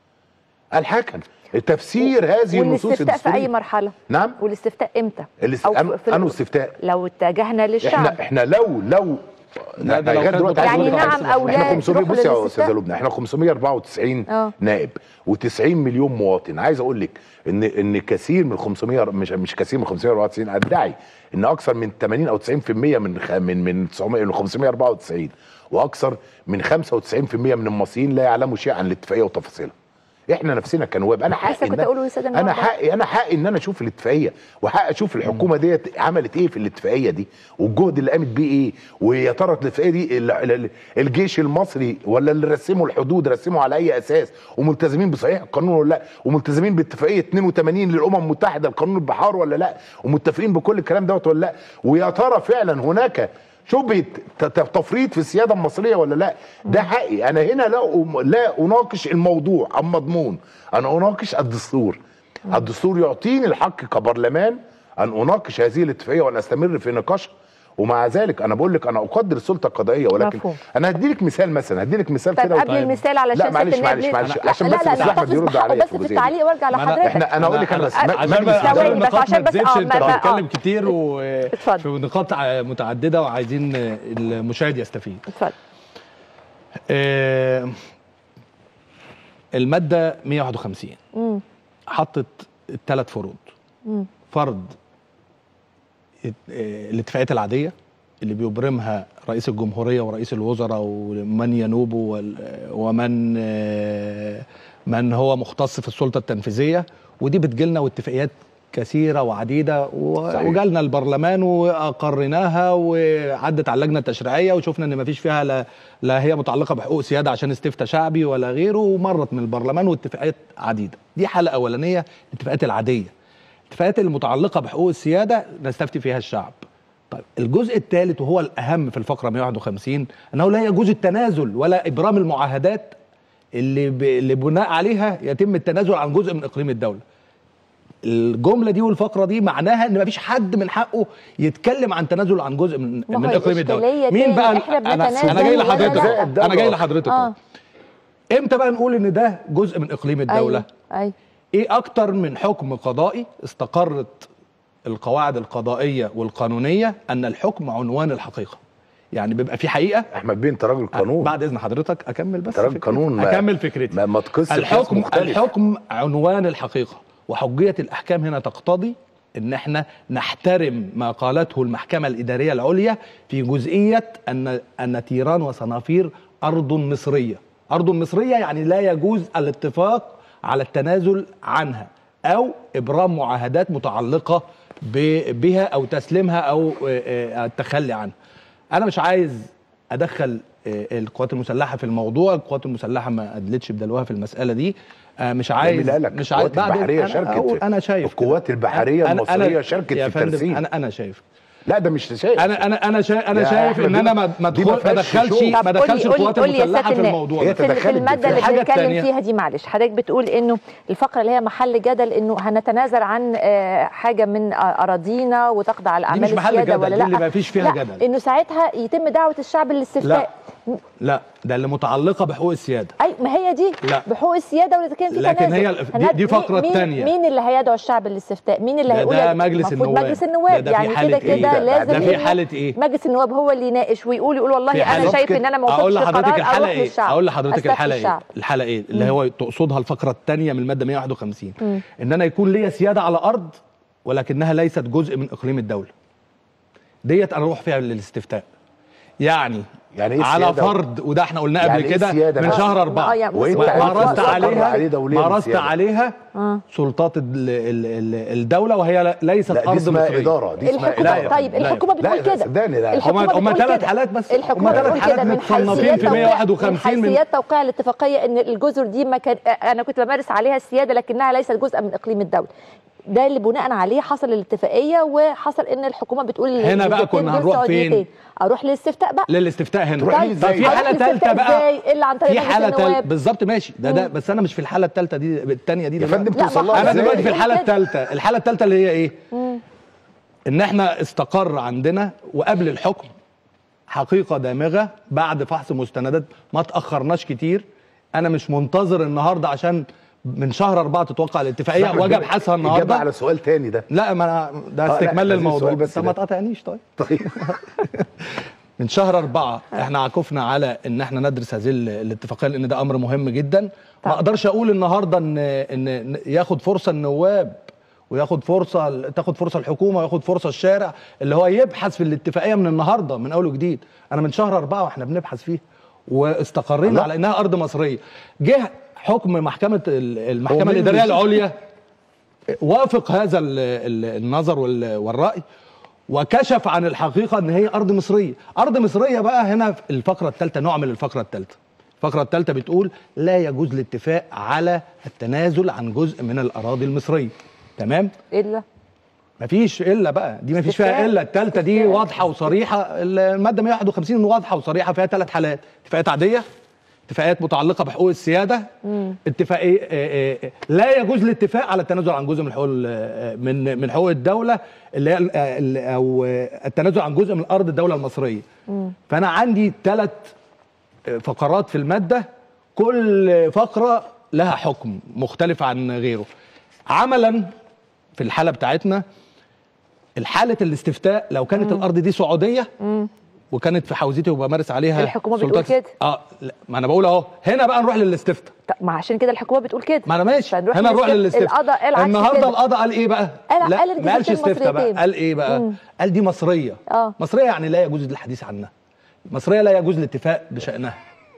الحكم تفسير هذه النصوص والاستفتاء في اي الدستوريه مرحله نعم والاستفتاء امتى الاست... أو في- أنو... في ال- انو استفتاء لو اتجهنا للشعب احنا احنا لو لو لا، ده إحنا لو لغاية كان دلوقتي بقى- عايز يعني أقول لك نعم حاجة. أو لا احنا 500 تروحوا بص يا للاستفتاء؟ استاذه لبنى احنا 594 آه. نائب و90 مليون مواطن عايز اقول لك ان ان كثير من 500 مش مش كثير من 594 ادعي ان اكثر من 80 او 90% من خ- من من 900 من 594 واكثر من 95% من المصريين لا يعلموا شيء عن الاتفاقيه وتفاصيلها احنا نفسنا كنواب انا لسه حقي كنت إن- اقوله يا سياده انا النواب. حقي انا حقي ان انا اشوف الاتفاقيه وحق اشوف الحكومه ديت عملت ايه في الاتفاقيه دي والجهد اللي قامت بيه ايه ويا ترى الاتفاقيه دي ال- ال- الجيش المصري ولا اللي رسموا الحدود رسموا على اي اساس وملتزمين بصحيح القانون ولا لا وملتزمين باتفاقيه 82 للامم المتحده القانون البحار ولا لا ومتفقين بكل الكلام دوت ولا لا ويا ترى فعلا هناك شبهه ت- ت- تفريط في السياده المصريه ولا لا ده حقي انا هنا لا أم- لا اناقش الموضوع المضمون انا اناقش الدستور الدستور يعطيني الحق كبرلمان ان اناقش هذه الاتفاقيه وان استمر في نقاشها ومع ذلك انا بقول لك انا اقدر السلطه القضائيه ولكن مفهوم. انا هديلك مثال مثلا هديلك مثال طيب كده قبل المثال علشان لا معلش سيادة النائب معلش ليه- معلش لا، عشان لا، بس لا، الاستاذ احمد نحتفظ يرد بحقه عليا بس في التعليق وارجع ما أنا- لحضرتك احنا انا اقول لك انا بس عشان مجلس بقى عشان ثواني بس، النقاط عشان ما بس- تزيدش آه، انت ما- ما- بتتكلم آه. كتير و اتفضل. في نقاط ع- متعدده وعايزين المشاهد يستفيد اتفضل آه، الماده 151 مم. حطت الثلاث فروض مم. فرض ات- آه، الاتفاقيات العاديه اللي بيبرمها رئيس الجمهوريه ورئيس الوزراء ومن ينوبه وال- ومن آه، من هو مختص في السلطه التنفيذيه ودي بتجيلنا واتفاقيات كثيره وعديده و- صحيح. وجالنا البرلمان واقرناها وعدت على اللجنه التشريعيه وشفنا ان ما فيش فيها لا, لا هي متعلقه بحقوق سياده عشان استفتاء شعبي ولا غيره ومرت من البرلمان واتفاقيات عديده دي حاله اولانيه الاتفاقات العاديه الاتفاقات المتعلقه بحقوق السياده نستفتي فيها الشعب طيب الجزء الثالث وهو الاهم في الفقره 151 انه لا يجوز التنازل ولا ابرام المعاهدات اللي, ب... اللي بناء عليها يتم التنازل عن جزء من اقليم الدوله الجمله دي والفقره دي معناها ان مفيش حد من حقه يتكلم عن تنازل عن جزء من, ما هو من اقليم الدوله الإشكالية مين تاني، بقى إحنا انا بنتنازل انا جاي ولا لحضرتك لا؟ انا جاي لحضرتك آه. امتى بقى نقول ان ده جزء من اقليم الدوله ايوه ايوه ايه اكتر من حكم قضائي استقرت القواعد القضائيه والقانونيه ان الحكم عنوان الحقيقه يعني بيبقى في حقيقه احمد بيه انت راجل قانون بعد اذن حضرتك اكمل بس انت راجل فكرتي. قانون ما- اكمل فكرتي ما, ما تقص الحكم مختلف. الحكم عنوان الحقيقه وحجيه الاحكام هنا تقتضي ان احنا نحترم ما قالته المحكمه الاداريه العليا في جزئيه ان ان تيران وصنافير ارض مصريه ارض مصريه يعني لا يجوز الاتفاق على التنازل عنها او ابرام معاهدات متعلقه ب- بها او تسليمها او آه، آه، التخلي عنها انا مش عايز ادخل آه، القوات المسلحه في الموضوع القوات المسلحه ما ادلتش بدلوها في المساله دي آه، مش عايز مين قالك؟ مش عايز القوات البحرية أنا شاركت أقول في- انا شايف القوات كده. البحرية أنا- المصرية أنا- شاركت يا في فندم، الترسيم. انا انا شايف لا ده مش شايف انا انا انا شايف انا يا شايف أحمد ان دي انا ما- ما ما دي ما ادخل ما فيهاش ادخلش شوف. ما طب ادخلش قولي- قولي- القوات قولي يا المسلحه سيادة في النائب. الموضوع هي ده. في, في تدخلت الماده بالفعل. اللي الحاجة بنتكلم التانية. فيها دي معلش حضرتك بتقول انه الفقره اللي هي محل جدل انه هنتنازل عن آه، حاجه من آه، اراضينا وتخضع لاعمال مش محل السياده جدل، ولا دي لا اللي ما فيش فيها لا جدل. انه ساعتها يتم دعوه الشعب للاستفتاء لا ده اللي متعلقه بحقوق السياده اي ما هي دي لا. بحقوق السياده واذا كان في لكن تنازل هي الف- دي- هناد- دي فقرة مين- تانية. مين اللي هيدعو الشعب للاستفتاء مين اللي ده- هيقول ده مجلس المفروض النواب. مجلس النواب ده- ده في يعني حالة كده إيه؟ كده ده- ده لازم في إنه حالة إيه؟ مجلس النواب هو اللي يناقش ويقول يقول والله في انا حالة شايف كده. ان انا ما اقول وصلتش لحضرتك قرار الحاله اروح ايه للشعب اقول لحضرتك أستفتي الحاله ايه الشعب. الحاله ايه اللي مم. هو تقصدها الفقره الثانيه من الماده 151 مم. ان انا يكون ليا سياده على ارض ولكنها ليست جزء من اقليم الدوله ديت انا اروح فيها للاستفتاء يعني يعني إيه على السيادة؟ فرض وده احنا قلناه يعني قبل إيه كده السيادة من بقى؟ شهر آه، أربعة يعني وإنت مستقر- مارست مستقر عليها عليه دوليا مارست السيادة. عليها آه. سلطات ال- ال- ال- الدوله وهي لا- ليست لا دي ارض اسمها مصريه اداره دي اسمها الحكومه اداره طيب لا، الحكومه لا بتقول كده صدقني لا الحكومه هم- هم بتقول ثلاث كده. حالات بس الحكومه هم ثلاث بتقول حالات كده من متصنفين حيثيات في توقيع- 151 من من حيثيات توقيع الاتفاقيه ان الجزر دي ما كان انا كنت بمارس عليها السياده لكنها ليست جزءا من اقليم الدوله ده اللي بناء عليه حصل الاتفاقيه وحصل ان الحكومه بتقول هنا بقى الجزئيتين كنا دول هنروح فين؟ سعوديتين. اروح للاستفتاء بقى للاستفتاء هنا تروح ليه طيب إزاي؟ في أروح حاله للاستفتاء ثالثه بقى ازاي الا عن طريق في مجلس حاله ثالثه النواب بالظبط ماشي ده ده مم. بس انا مش في الحاله الثالثه دي الثانيه دي يا دلوقتي. فندم لا، توصل ما لها انا حضرتك دلوقتي في بتقول الحاله كده. الثالثه الحاله الثالثه اللي هي ايه مم. ان احنا استقر عندنا وقبل الحكم حقيقه دامغه بعد فحص مستندات ما تاخرناش كتير انا مش منتظر النهارده عشان من شهر أربعة تتوقع الاتفاقيه أحمد واجي بيه، ابحثها اجابه النهارده على سؤال تاني ده لا ما أنا ده آه، لا، استكمال عايزين للموضوع سؤال بس طب ما ده. تقاطعنيش طيب طيب من شهر أربعة احنا عكفنا على ان احنا ندرس هذه ال- الاتفاقيه لان ده امر مهم جدا ما طبعا. اقدرش اقول النهارده ان ان ياخد فرصه النواب وياخد فرصه تاخد فرصه الحكومه وياخد فرصه الشارع اللي هو يبحث في الاتفاقيه من النهارده من اول وجديد انا من شهر أربعة واحنا بنبحث فيها واستقرينا الله. على انها ارض مصريه جه حكم محكمه ال- هو المحكمه مين الاداريه اللي- العليا وافق هذا ال- ال- النظر وال- والراي وكشف عن الحقيقه ان هي ارض مصريه ارض مصريه بقى هنا في الفقره الثالثه نعمل الفقره الثالثه الفقره الثالثه بتقول لا يجوز الاتفاق على التنازل عن جزء من الاراضي المصريه تمام الا مفيش الا بقى دي مفيش فيها استفتاء. الا الثالثه دي استفتاء. واضحه وصريحه الماده 151 واضحه وصريحه فيها ثلاث حالات اتفاقات عاديه اتفاقات متعلقه بحقوق السياده مم. اتفاقيه آه، آه، لا يجوز الاتفاق على التنازل عن جزء من حقوق ال- من من حقوق الدوله اللي هي ال- ال- او آه، التنازل عن جزء من ارض الدوله المصريه مم. فانا عندي ثلاث فقرات في الماده كل فقره لها حكم مختلف عن غيره عملا في الحاله بتاعتنا الحاله الاستفتاء لو كانت مم. الارض دي سعوديه مم. وكانت في حوزتي وبمارس عليها الحكومة بتقول سلطات- كده. اه لا ما انا بقول اهو هنا بقى نروح للاستفتاء طب ما عشان كده الحكومه بتقول كده ما انا ماشي فنروح هنا نروح للاستف- للاستفتاء القضاء قال عكس النهارده كده. القضاء قال ايه بقى قال- لا قال ما قالش الجزئيتين استفتاء بقى المصريتين. قال ايه بقى مم. قال دي مصريه اه مصريه يعني لا يجوز الحديث عنها مصريه لا يجوز الاتفاق بشانها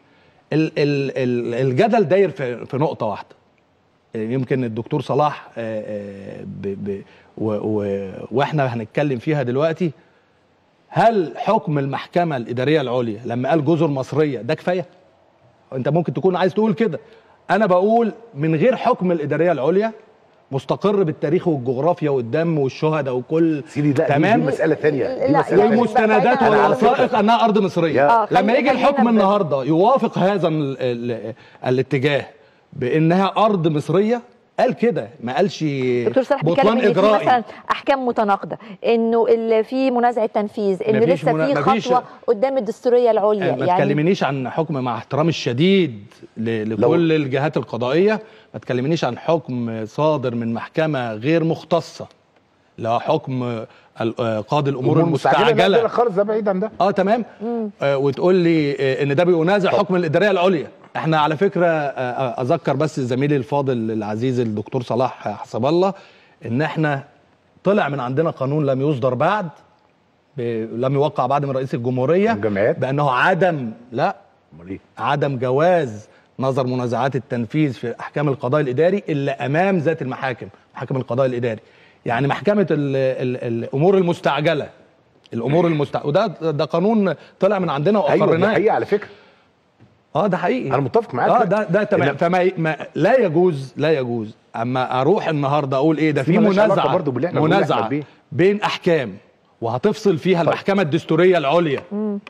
ال ال ال الجدل داير في, في نقطه واحده يمكن الدكتور صلاح آه، آه، ب ب و و واحنا هنتكلم فيها دلوقتي هل حكم المحكمه الاداريه العليا لما قال جزر مصريه ده كفايه؟ انت ممكن تكون عايز تقول كده انا بقول من غير حكم الاداريه العليا مستقر بالتاريخ والجغرافيا والدم والشهداء وكل سيدي ده تمام دي مساله ثانيه دي لا، مساله تانية. والمستندات أنا على والوثائق فكرة- انها ارض مصريه آه، لما خلينا- يجي خلينا الحكم ب- النهارده يوافق هذا ال ال الاتجاه بانها ارض مصريه قال كده ما قالش دكتور صلاح بيتكلم بطلان ان في اجرائي مثلا احكام متناقضه انه اللي في منازعه تنفيذ انه مفيش لسه منا- في مفيش- خطوه قدام الدستوريه العليا ما يعني تكلمنيش عن حكم مع احترامي الشديد ل- لكل الجهات القضائيه ما تكلمنيش عن حكم صادر من محكمه غير مختصه لا حكم ال- آه، قاضي الامور أمور مستعجلة، لا، المستعجله ده خالص ده بعيد عن ده اه تمام آه وتقول لي آه ان ده بينازع حكم الاداريه العليا احنا على فكره آه آه، اذكر بس زميلي الفاضل العزيز الدكتور صلاح حسب الله ان احنا طلع من عندنا قانون لم يصدر بعد ب- لم يوقع بعد من رئيس الجمهوريه بانه عدم لا عدم جواز نظر منازعات التنفيذ في احكام القضاء الاداري الا امام ذات المحاكم محاكم القضاء الاداري يعني محكمه ال ال الامور المستعجله الامور المستعجله وده ده قانون طلع من عندنا ايوه دي واقرناه حقيقه على فكره اه ده حقيقي انا متفق معاك اه لا. ده ده تمام إن- فما ما لا يجوز لا يجوز اما اروح النهارده اقول ايه ده دي في ملهاش علاقة منازعه برضو باللي إحنا بنقوله يا منازعه أحمد بيه. بين احكام وهتفصل فيها المحكمه الدستوريه العليا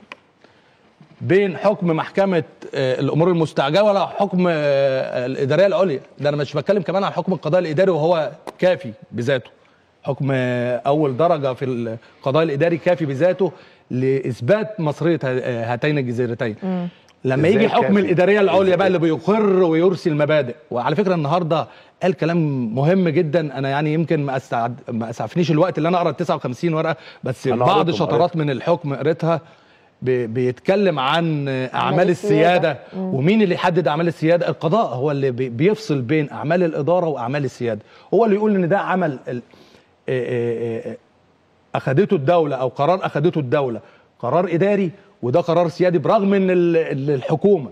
بين حكم محكمه آه، الامور المستعجله ولا حكم آه، الاداريه العليا ده انا مش بتكلم كمان عن حكم القضاء الاداري وهو كافي بذاته حكم آه، اول درجه في القضاء الاداري كافي بذاته لاثبات مصريه ه- هاتين الجزيرتين لما إزاي يجي حكم كافي؟ الاداريه العليا إزاي؟ بقى اللي بيقر ويرسي المبادئ وعلى فكره النهارده قال كلام مهم جدا انا يعني يمكن ما استعد ما اسعفنيش الوقت اللي انا اقرا ال 59 ورقه بس أنا بعض قريتهم، شطرات قريتهم. من الحكم قريتها بي- بيتكلم عن اعمال السيادة. السياده مم. ومين اللي يحدد اعمال السياده القضاء هو اللي بي- بيفصل بين اعمال الاداره واعمال السياده هو اللي يقول ان ده عمل ال- آه، آه، آه، اخذته الدوله او قرار اخذته الدوله قرار اداري وده قرار سيادي برغم ان ال- ال- الحكومه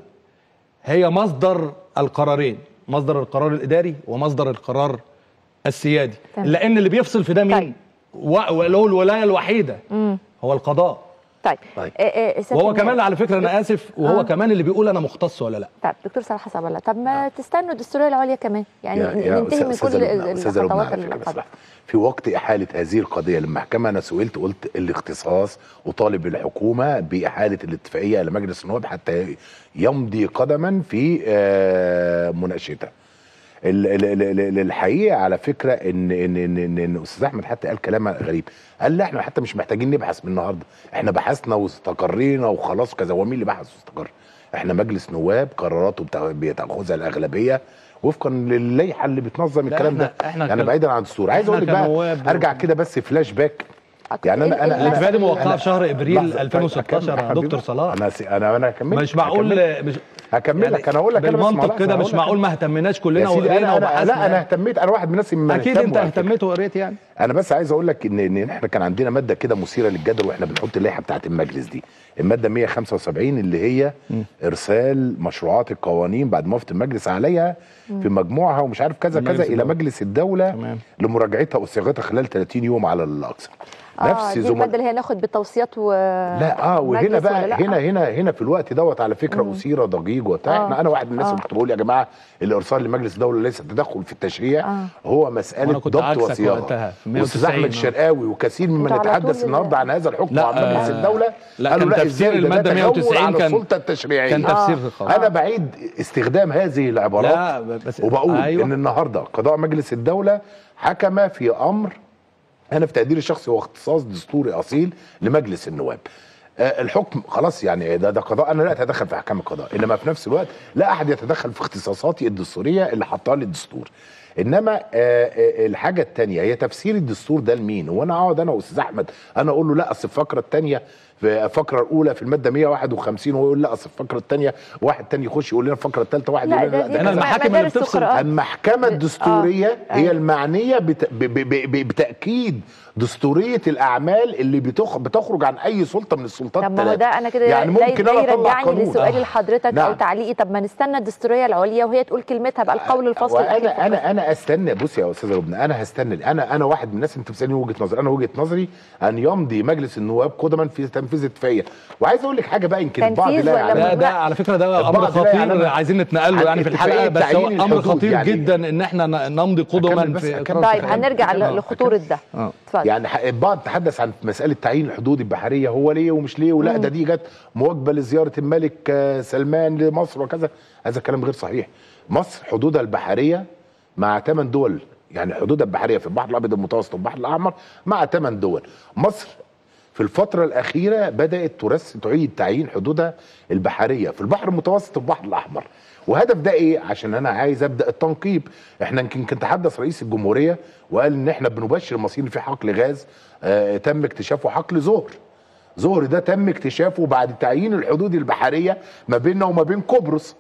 هي مصدر القرارين مصدر القرار الاداري ومصدر القرار السيادي تمام. لان اللي بيفصل في ده مين و- وله الولايه الوحيده مم. هو القضاء طيب, طيب. آه، آه، سيادة وهو النائب. كمان على فكره انا اسف وهو آه. كمان اللي بيقول انا مختص ولا لا طيب دكتور صلاح حسب الله طب ما تستنوا الدستوريه العليا كمان يعني يا- يا ننتهي من أستاذ- كل أستاذ لبنى- ال- أستاذ لبنى الخطوات على فكرة بس القضاء لحظة. في وقت إحالة هذه القضية للمحكمة أنا سئلت قلت الاختصاص وطالب الحكومة بإحالة الاتفاقية لمجلس النواب حتى يمضي قدما في آه، مناقشتها. ال- ال- ال- ال- الحقيقه على فكره ان ان ان, إن, إن استاذ احمد حتى قال كلام غريب قال لا احنا حتى مش محتاجين نبحث من النهارده احنا بحثنا واستقرينا وخلاص كذا هو مين اللي بحث واستقر احنا مجلس نواب قراراته بتا- بتاخذها الاغلبيه وفقا للائحه اللي بتنظم لا، الكلام ده إحنا- إحنا يعني كن- بعيدا عن الدستور عايز إحنا اقول لك بقى كنواب- ارجع كده بس فلاش باك يعني انا انا الاتفاقيه دي موقعه أنا- في شهر ابريل لحظة، 2016 يا حبيبي. دكتور صلاح انا س- انا انا هكمل مش معقول مش هكمل لك انا اقول لك أنا بس بالمنطق معلش، كده أنا مش هقول لك معقول أنا. ما اهتمناش كلنا يا سيدي وقرينا أنا, أنا وبحثنا لا انا اهتميت انا واحد من الناس اللي اكيد انت اهتميت وقريت يعني انا بس عايز اقول لك ان ان احنا كان عندنا ماده كده مثيره للجدل واحنا بنحط اللائحه بتاعه المجلس دي الماده 175 اللي هي ارسال مشروعات القوانين بعد موافقه المجلس عليها في مجموعها ومش عارف كذا كذا مجلس الى الدولة. مجلس الدوله لمراجعتها وصياغتها خلال 30 يوم على الاقصى اه دي الماده اللي هي ناخد بالتوصيات و لا اه وهنا مجلس بقى ولا لأ؟ هنا هنا هنا في الوقت دوت على فكره اثير ضجيج وبتاع آه. احنا انا واحد من الناس آه. اللي كنت بقول يا جماعه الارسال لمجلس الدوله ليس تدخل في التشريع آه. هو مساله وأنا كنت ضبط عكسك وصياغه وقتها في واستاذ 190 احمد آه. الشرقاوي وكثير ممن انتوا على يتحدث طول- النهارده عن هذا الحكم لا، وعن مجلس آه. الدوله لا، قالوا كان لا تفسير ازاي ده المادة تجول 190 على كان- السلطه التشريعيه كان تفسير آه. خاص. انا بعيد استخدام هذه العبارات لا، بس- وبقول أيوة. ان النهارده قضاء مجلس الدوله حكم في امر انا في تقديري الشخصي هو اختصاص دستوري اصيل لمجلس النواب آه، الحكم خلاص يعني ده ده قضاء انا لا اتدخل في احكام القضاء انما في نفس الوقت لا احد يتدخل في اختصاصاتي الدستوريه اللي حطها لي الدستور انما آه، آه، الحاجه الثانيه هي تفسير الدستور ده لمين هو انا اقعد انا واستاذ احمد انا اقول له لا اصل الفقره الثانيه في الفقره الاولى في الماده 151 وهو يقول لا اصل الفقره الثانيه واحد تاني يخش يقول لنا الفقره الثالثه واحد لا، يقول لنا ده- دي ده هنا كذا. المحاكم اللي مدارس بتفصل. القراءات. المحكمه الدستوريه آه. هي أيوة. المعنيه بت... ب... ب... ب... بتاكيد دستوريه الاعمال اللي بتخ... بتخرج عن اي سلطه من السلطات طب ما هو الثلاثة. ده انا كده يعني ده- ممكن ده انا اطلع يرجعني قانون لسؤالي لحضرتك او نعم. تعليقي طب ما نستنى الدستوريه العليا وهي تقول كلمتها بقى القول الفصل الأخير في وانا انا انا استنى بص يا استاذ لبنى انا هستنى انا انا واحد من الناس انت بتسالني وجهه نظري انا وجهه نظري ان يمضي مجلس النواب قدما في تنفيذ الاتفاقيه وعايز اقول لك حاجه بقى يمكن البعض تنفيذ لا ولا يعلم لا ده على فكره ده امر البعض لا خطير يعلم عايزين نتنقل له عن يعني في الحلقه اتفاقية بس هو تعيين امر الحدود خطير يعني. جدا ان احنا ن- نمضي قدما أكمل بس، في أكمل. طيب هنرجع آه. ل- لخطوره ده اه اتفضل يعني ح- البعض تحدث عن مساله تعيين الحدود البحريه هو ليه ومش ليه ولا مم. ده دي جت مواجبه لزياره الملك آه، سلمان لمصر وكذا هذا كلام غير صحيح مصر حدودها البحريه مع ثمان دول يعني حدودها البحريه في البحر الابيض المتوسط والبحر الاحمر مع ثمان دول مصر في الفترة الأخيرة بدأت ترس تعيد تعيين حدودها البحرية في البحر المتوسط والبحر الأحمر وهدف ده ايه عشان انا عايز ابدا التنقيب احنا يمكن كان تحدث رئيس الجمهوريه وقال ان احنا بنبشر المصريين في حقل غاز آه تم اكتشافه حقل زهر زهر ده تم اكتشافه بعد تعيين الحدود البحريه ما بيننا وما بين قبرص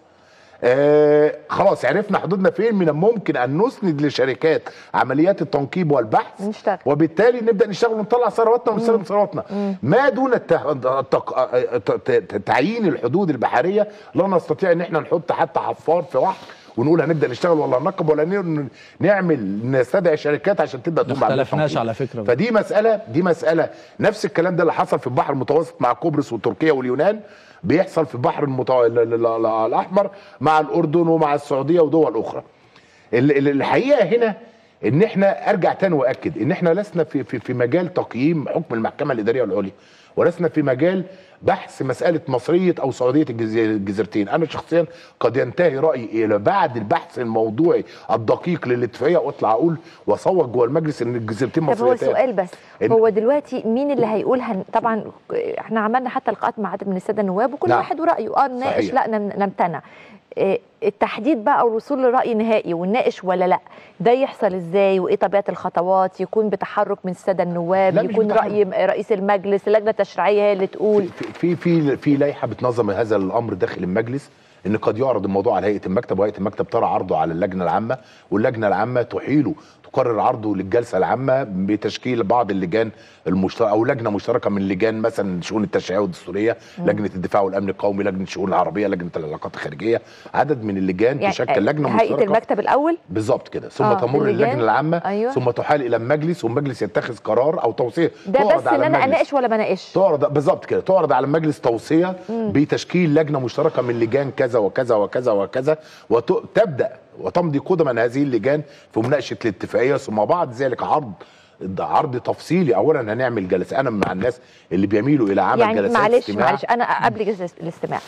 آه خلاص عرفنا حدودنا فين من الممكن ان نسند لشركات عمليات التنقيب والبحث نشتغل. وبالتالي نبدا نشتغل ونطلع ثرواتنا ونستخدم ثرواتنا ما دون الته... التق... الت- ت- تعيين الحدود البحريه لا نستطيع ان احنا نحط حتى حفار في بحر ونقول هنبدا نشتغل ولا ننقب ولا ن- نعمل نستدعي شركات عشان تبدا ما تقوم بعملية اختلفناش تنقيب. على فكره فدي مساله دي مساله نفس الكلام ده اللي حصل في البحر المتوسط مع قبرص وتركيا واليونان بيحصل في البحر المتو... ال- ال- ال- الاحمر مع الاردن ومع السعوديه ودول اخرى ال- ال- الحقيقه هنا ان احنا ارجع تاني واكد ان احنا لسنا في في, في مجال تقييم حكم المحكمه الاداريه العليا ولسنا في مجال بحث مساله مصريه او سعوديه الجز- الجزيرتين انا شخصيا قد ينتهي رايي الى بعد البحث الموضوعي الدقيق للاتفاقيه واطلع اقول واصوت جوه المجلس ان الجزيرتين طب هو مصريتين سؤال بس إن- هو دلوقتي مين اللي هيقول هن... طبعا احنا عملنا حتى لقاءات مع عدد من الساده النواب وكل نعم. واحد ورايه اه نناقش صحيح. لا نم- نمتنع إيه، التحديد بقى او الوصول لراي نهائي ونناقش ولا لا ده يحصل ازاي وايه طبيعه الخطوات يكون بتحرك من الساده النواب لا، مش يكون بتحرك. راي رئيس المجلس اللجنه التشريعيه هي اللي تقول في في في لائحه بتنظم هذا الامر داخل المجلس ان قد يعرض الموضوع على هيئه المكتب وهيئه المكتب ترى عرضه على اللجنه العامه واللجنه العامه تحيله تقرر عرضه للجلسه العامه بتشكيل بعض اللجان المشتركه او لجنه مشتركه من لجان مثلا الشؤون التشريعيه والدستوريه مم. لجنه الدفاع والامن القومي لجنه الشؤون العربيه لجنه العلاقات الخارجيه عدد من اللجان يعني تشكل لجنه هيئه مشتركه المكتب الاول بالظبط كده ثم آه، تمر اللجان. للجنه العامه أيوة. ثم تحال الى المجلس والمجلس يتخذ قرار او توصيه ده تعرض بس على ان انا المجلس. اناقش ولا ما اناقش تعرض بالظبط كده تعرض على المجلس توصيه مم. بتشكيل لجنه مشتركه من لجان كذا وكذا وكذا وكذا وتبدا وتمضي قدما هذه اللجان في مناقشه الاتفاقيه ثم بعد ذلك عرض عرض تفصيلي اولا هنعمل جلسه انا مع الناس اللي بيميلوا الى عمل يعني جلسات معلش استماع. معلش انا قبل جلسه الاستماع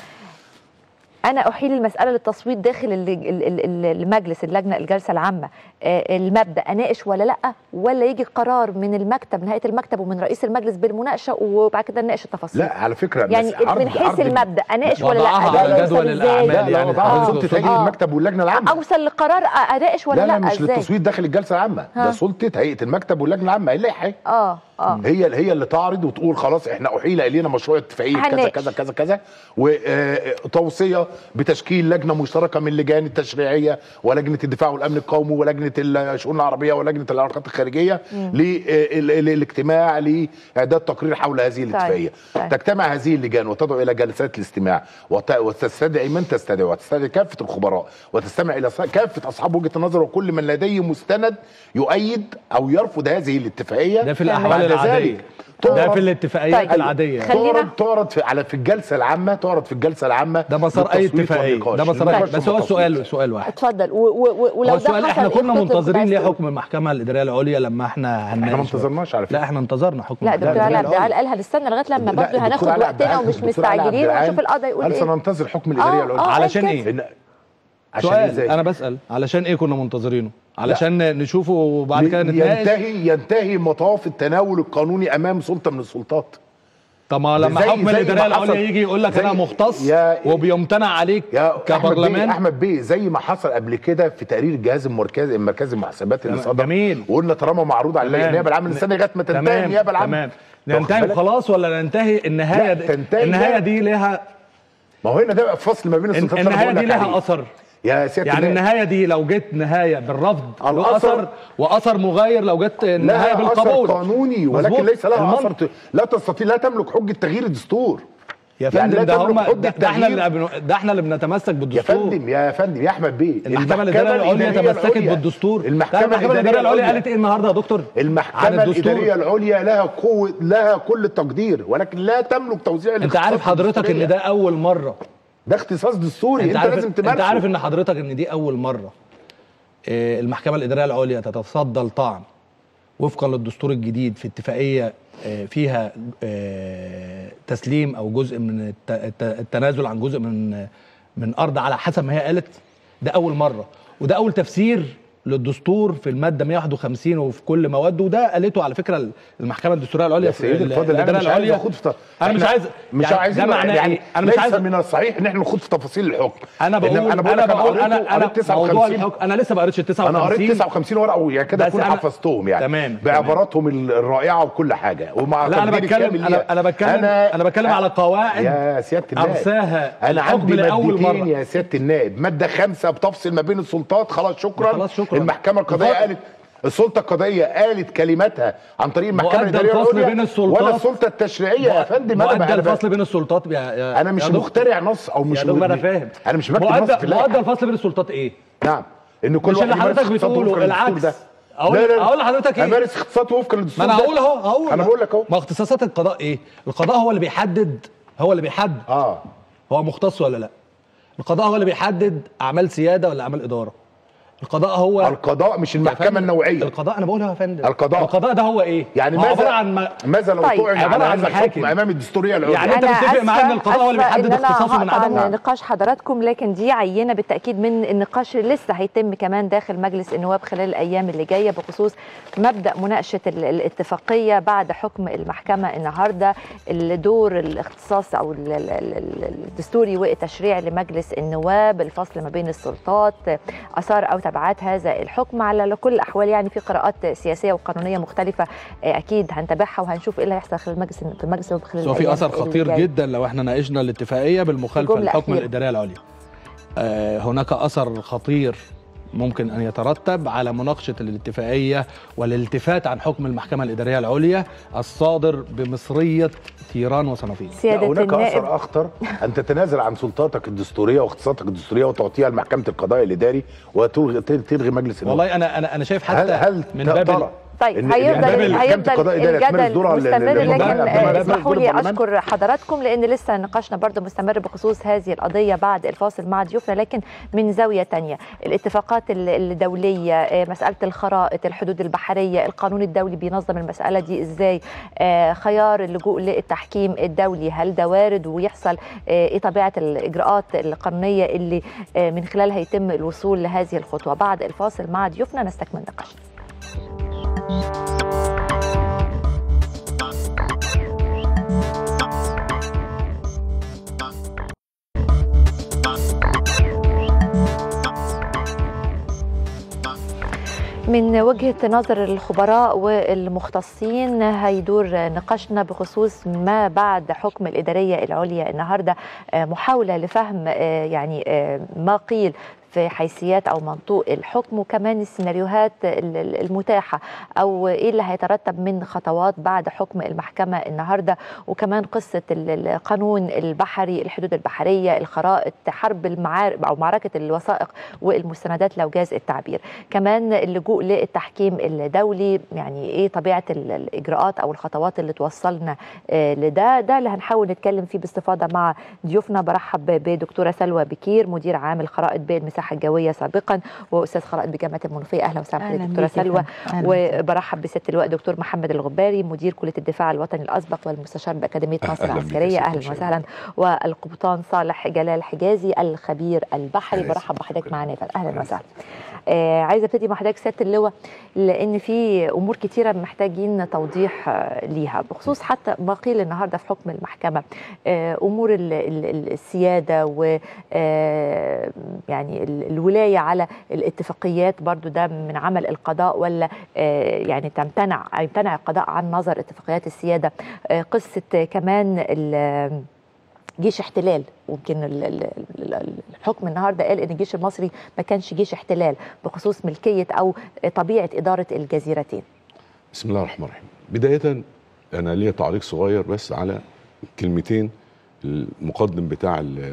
انا احيل المساله للتصويت داخل ال- ال- ال- المجلس اللجنه الجلسه العامه آه، المبدا اناقش ولا لا ولا يجي قرار من المكتب نهايه المكتب ومن رئيس المجلس بالمناقشه وبعد كده نناقش التفاصيل لا على فكره يعني بس عرض- من حيث عرض- المبدا اناقش ولا وضعها لا على ده جدول يوصل إزاي؟ الأعمال لا لا يعني وضعها حضرتك سلطه تقصدي- هيئه آه. المكتب واللجنه العامه اوصل لقرار اناقش ولا لا لا, لا مش ازاي للتصويت داخل الجلسه العامه ها. ده سلطه هيئه المكتب واللجنه العامه هي اللائحه اه اه هي هي اللي تعرض وتقول خلاص احنا احيل الينا مشروع اتفاقيه كذا هنناقش. كذا كذا كذا وتوصيه بتشكيل لجنه مشتركه من اللجان التشريعيه ولجنه الدفاع والامن القومي ولجنه الشؤون العربيه ولجنه العلاقات الخارجيه مم. للاجتماع لاعداد تقرير حول هذه الاتفاقيه طيب. تجتمع هذه اللجان وتدعو الى جلسات الاستماع وت- وتستدعي من تستدعي وتستدعي كافه الخبراء وتستمع الى ص- كافه اصحاب وجهه النظر وكل من لديه مستند يؤيد او يرفض هذه الاتفاقيه ده في الأحوال بعد العادية. ذلك ده تعرض- في الاتفاقيات أيوة. العادية. خلينا- تعرض تعرض في على في الجلسه العامه تعرض في الجلسه العامه ده مسار اي للتصويت اتفاقيه والنقاش. ده مسار أي النقاش بس هو والتصويت. سؤال سؤال واحد اتفضل و- و- ولو هو ده السؤال حصل احنا إيه كنا الخطوة اللي منتظرين كنت ليه عايز حكم المحكمه الاداريه العليا لما احنا احنا ما هنناقش انتظرناش على فكره لا احنا انتظرنا حكم لا المحكمة دكتور علاء الإدارية عبد العال قالها نستنى لغايه لما لا، برضه الدكتور هناخد علاء عبد وقتنا العال- ومش الدكتور علاء عبد مستعجلين العال ونشوف القضاء يقول قال ايه سننتظر حكم الاداريه آه، العليا آه، علشان قال ايه؟ كده. إن- عشان سؤال ازاي انا بسال علشان ايه كنا منتظرينه علشان نشوفه وبعد كده نتناقش ينتهي ينتهي مطاف التناول القانوني امام سلطه من السلطات طب ما لما زي- حكم زي ما الاداريه العليا حصل- يجي يقول لك زي- انا مختص يا- وبيمتنع عليك احمد كبرلمان بيه احمد بيه زي ما حصل قبل كده في تقرير الجهاز المركزي المركزي المحاسبات اللي تمام، صدر جميل. وقلنا طالما معروض على تمام. النيابه العامه السنه لغايه ما تنتهي تمام، النيابه العامه تمام واخد ننتهي بالك؟ خلاص ولا ننتهي النهايه لا، دي تنتهي النهايه لا. دي لها ما هو هنا ده بقى فصل ما بين السلطات اللي أنا النهايه بقول دي لك لها عليه. اثر يا سياده يعني النائب. النهايه دي لو جت نهايه بالرفض له الأثر- اثر واثر مغاير لو جت النهايه لها اثر بالقبول قانوني ولكن مظبوط. ليس لها المنطق. اثر ت- لا تستطيع لا تملك حجه تغيير الدستور يا يعني فندم لا ده تملك هم حجة ده, ده احنا تغيير. اللي بن- ده احنا اللي بنتمسك يا بالدستور فندم يا فندم يا احمد بيه المحكمه الاداريه العليا تمسكت العليا. بالدستور المحكمه المحكمه الاداريه العليا قالت ايه النهارده يا دكتور عن المحكمه الدستور. الاداريه العليا لها قوه لها كل التقدير ولكن لا تملك توزيع انت عارف حضرتك ان ده اول مره ده اختصاص دستوري انت, عارف لازم انت تمارسه عارف ان حضرتك ان دي اول مره آه، المحكمه الاداريه العليا تتصدى الطعن وفقا للدستور الجديد في اتفاقيه آه، فيها آه، تسليم او جزء من الت- الت- التنازل عن جزء من من ارض على حسب ما هي قالت ده اول مره وده اول تفسير للدستور في الماده 151 وفي كل مواده وده قالته على فكره المحكمه الدستوريه العليا يا في سيدي ال- الفاضل انا الإدارة مش عايز العليا. اخد في انا مش إحنا عايز مش يعني عايزين ده معناه يعني ايه انا مش عايز من الصحيح ان احنا نخوض في تفاصيل الحكم انا بقول إنما انا بقول بقول لك انا قريته- انا قريت موضوع 59 الحكم انا لسه ما قريتش ال 59 انا قريت 59 ورقه ويعني كده بس اكون أنا- حفظتهم يعني تمام، بعباراتهم الرائعه وكل حاجه ومع لا انا تقديري بتكلم الكامل انا ليها. انا بتكلم انا بتكلم على قواعد يا سياده النائب ارساها انا الحكم عندي لاول مادتين مره يا سياده النائب ماده خمسه بتفصل ما بين السلطات خلاص شكرا خلاص شكرا. المحكمه القضائيه الفرق- قالت السلطه القضائيه قالت كلماتها عن طريق المحكمه مؤدى الاداريه الفصل العليا بين السلطات ولا السلطه التشريعيه يا فندم انا مؤدى بقى- أنا بقى- الفصل بين السلطات يا يا انا مش يا دكتور. مخترع نص او مش يا دكتور انا م- فاهم انا مش بكتب نص مؤدى في اللائحة. مؤدى الفصل بين السلطات ايه؟ نعم ان كل مش واحد اللي يمارس حضرتك اختصاصه بتقوله وفقا للدستور العكس ده اقول لا لا لا. اقول لحضرتك ايه؟ امارس اختصاصه وفقا للدستور ما انا ده. هقول اهو هقول انا بقول لك اهو ما اختصاصات القضاء ايه؟ القضاء هو اللي بيحدد هو اللي بيحدد اه هو مختص ولا لا؟ القضاء هو اللي بيحدد اعمال سياده ولا اعمال اداره القضاء هو القضاء مش المحكمه النوعيه القضاء انا بقولها يا فندم القضاء القضاء ده هو ايه؟ يعني هو ماذا عباره عن ما ماذا لو طيب. طعن عبارة على عن هذا محاكم. الحكم امام الدستوريه العليا يعني انت أنا متفق معايا ان آسفة- القضاء هو اللي آسفة بيحدد إن أنا اختصاصه من هقطع عدمه عن نقاش حضراتكم لكن دي عينه بالتاكيد من النقاش اللي لسه هيتم كمان داخل مجلس النواب خلال الايام اللي جايه بخصوص مبدا مناقشه ال- الاتفاقيه بعد حكم المحكمه النهارده الدور الاختصاص او ال- ال- ال- الدستوري والتشريع لمجلس النواب الفصل ما بين السلطات اثار او تبعات هذا الحكم على كل الاحوال يعني في قراءات سياسيه وقانونيه مختلفه آه، اكيد هنتابعها وهنشوف ايه اللي هيحصل خلال مجلس في مجلس النواب خلال بس هو في الأيام اثر خطير الجاية. جدا لو احنا ناقشنا الاتفاقيه بالمخالفه جملة للحكم أخيرة. الاداريه العليا آه هناك اثر خطير ممكن ان يترتب على مناقشه الاتفاقيه والالتفات عن حكم المحكمه الاداريه العليا الصادر بمصريه تيران وصنافير لا هناك اثر اخطر ان تتنازل عن سلطاتك الدستوريه واختصاصاتك الدستوريه وتعطيها لمحكمه القضاء الاداري وتلغي تلغي مجلس النواب والله انا انا انا شايف حتى هل هل من ت- باب ترى طيب إن- إن هيفضل محكمة هيفضل القضاء الإداري تمارس الجدل دورها مستمر لل- لكن للمجتمع- آه، للمجتمع- اسمحوا لي البرلمان؟ اشكر حضراتكم لان لسه نقاشنا برضو مستمر بخصوص هذه القضيه بعد الفاصل مع ضيوفنا لكن من زاويه تانية الاتفاقات ال- الدوليه آه، مساله الخرائط الحدود البحريه القانون الدولي بينظم المساله دي ازاي آه، خيار اللجوء للتحكيم الدولي هل ده وارد ويحصل آه، ايه طبيعه الاجراءات القانونيه اللي آه، من خلالها يتم الوصول لهذه الخطوه بعد الفاصل مع ضيوفنا نستكمل نقاشنا من وجهة نظر الخبراء والمختصين هيدور نقاشنا بخصوص ما بعد حكم الإدارية العليا النهاردة آه، محاولة لفهم آه، يعني آه، ما قيل في حيثيات او منطوق الحكم وكمان السيناريوهات ال- ال- المتاحه او ايه اللي هيترتب من خطوات بعد حكم المحكمه النهارده وكمان قصه ال- القانون البحري الحدود البحريه الخرائط حرب المعارك او معركه الوثائق والمستندات لو جاز التعبير كمان اللجوء للتحكيم الدولي يعني ايه طبيعه ال- الاجراءات او الخطوات اللي توصلنا آه، لده ده اللي هنحاول نتكلم فيه باستفاضه مع ضيوفنا برحب بدكتوره سلوى بكير مدير عام الخرائط بالمساحه الجويه سابقا واستاذ خرائط بجامعه المنوفيه اهلا وسهلا أهلاً بحضرتك دكتوره بيك يا سلوى فندم. أهلاً وبرحب بست اللواء دكتور محمد الغباري مدير كليه الدفاع الوطني الاسبق والمستشار باكاديميه مصر أهلاً بيك يا العسكريه ست اهلا شيماء. وسهلا والقبطان صالح جلال حجازي الخبير البحري أهلاً برحب بحضرتك معنا يا فندم. اهلا وسهلا آه عايزه ابتدي مع حضرتك سياده اللواء لان في امور كتيره محتاجين توضيح آه ليها بخصوص حتى ما قيل النهارده في حكم المحكمه آه امور ال ال السياده و آه يعني ال- الولايه على الاتفاقيات برضو ده من عمل القضاء ولا آه يعني تمتنع يمتنع القضاء عن نظر اتفاقيات السياده آه قصه آه، كمان ال- جيش احتلال ويمكن ال- ال- ال- الحكم النهارده قال ان الجيش المصري ما كانش جيش احتلال بخصوص ملكيه او طبيعه اداره الجزيرتين بسم الله الرحمن الرحيم بداية أنا ليا تعليق صغير بس على كلمتين المقدم بتاع ال-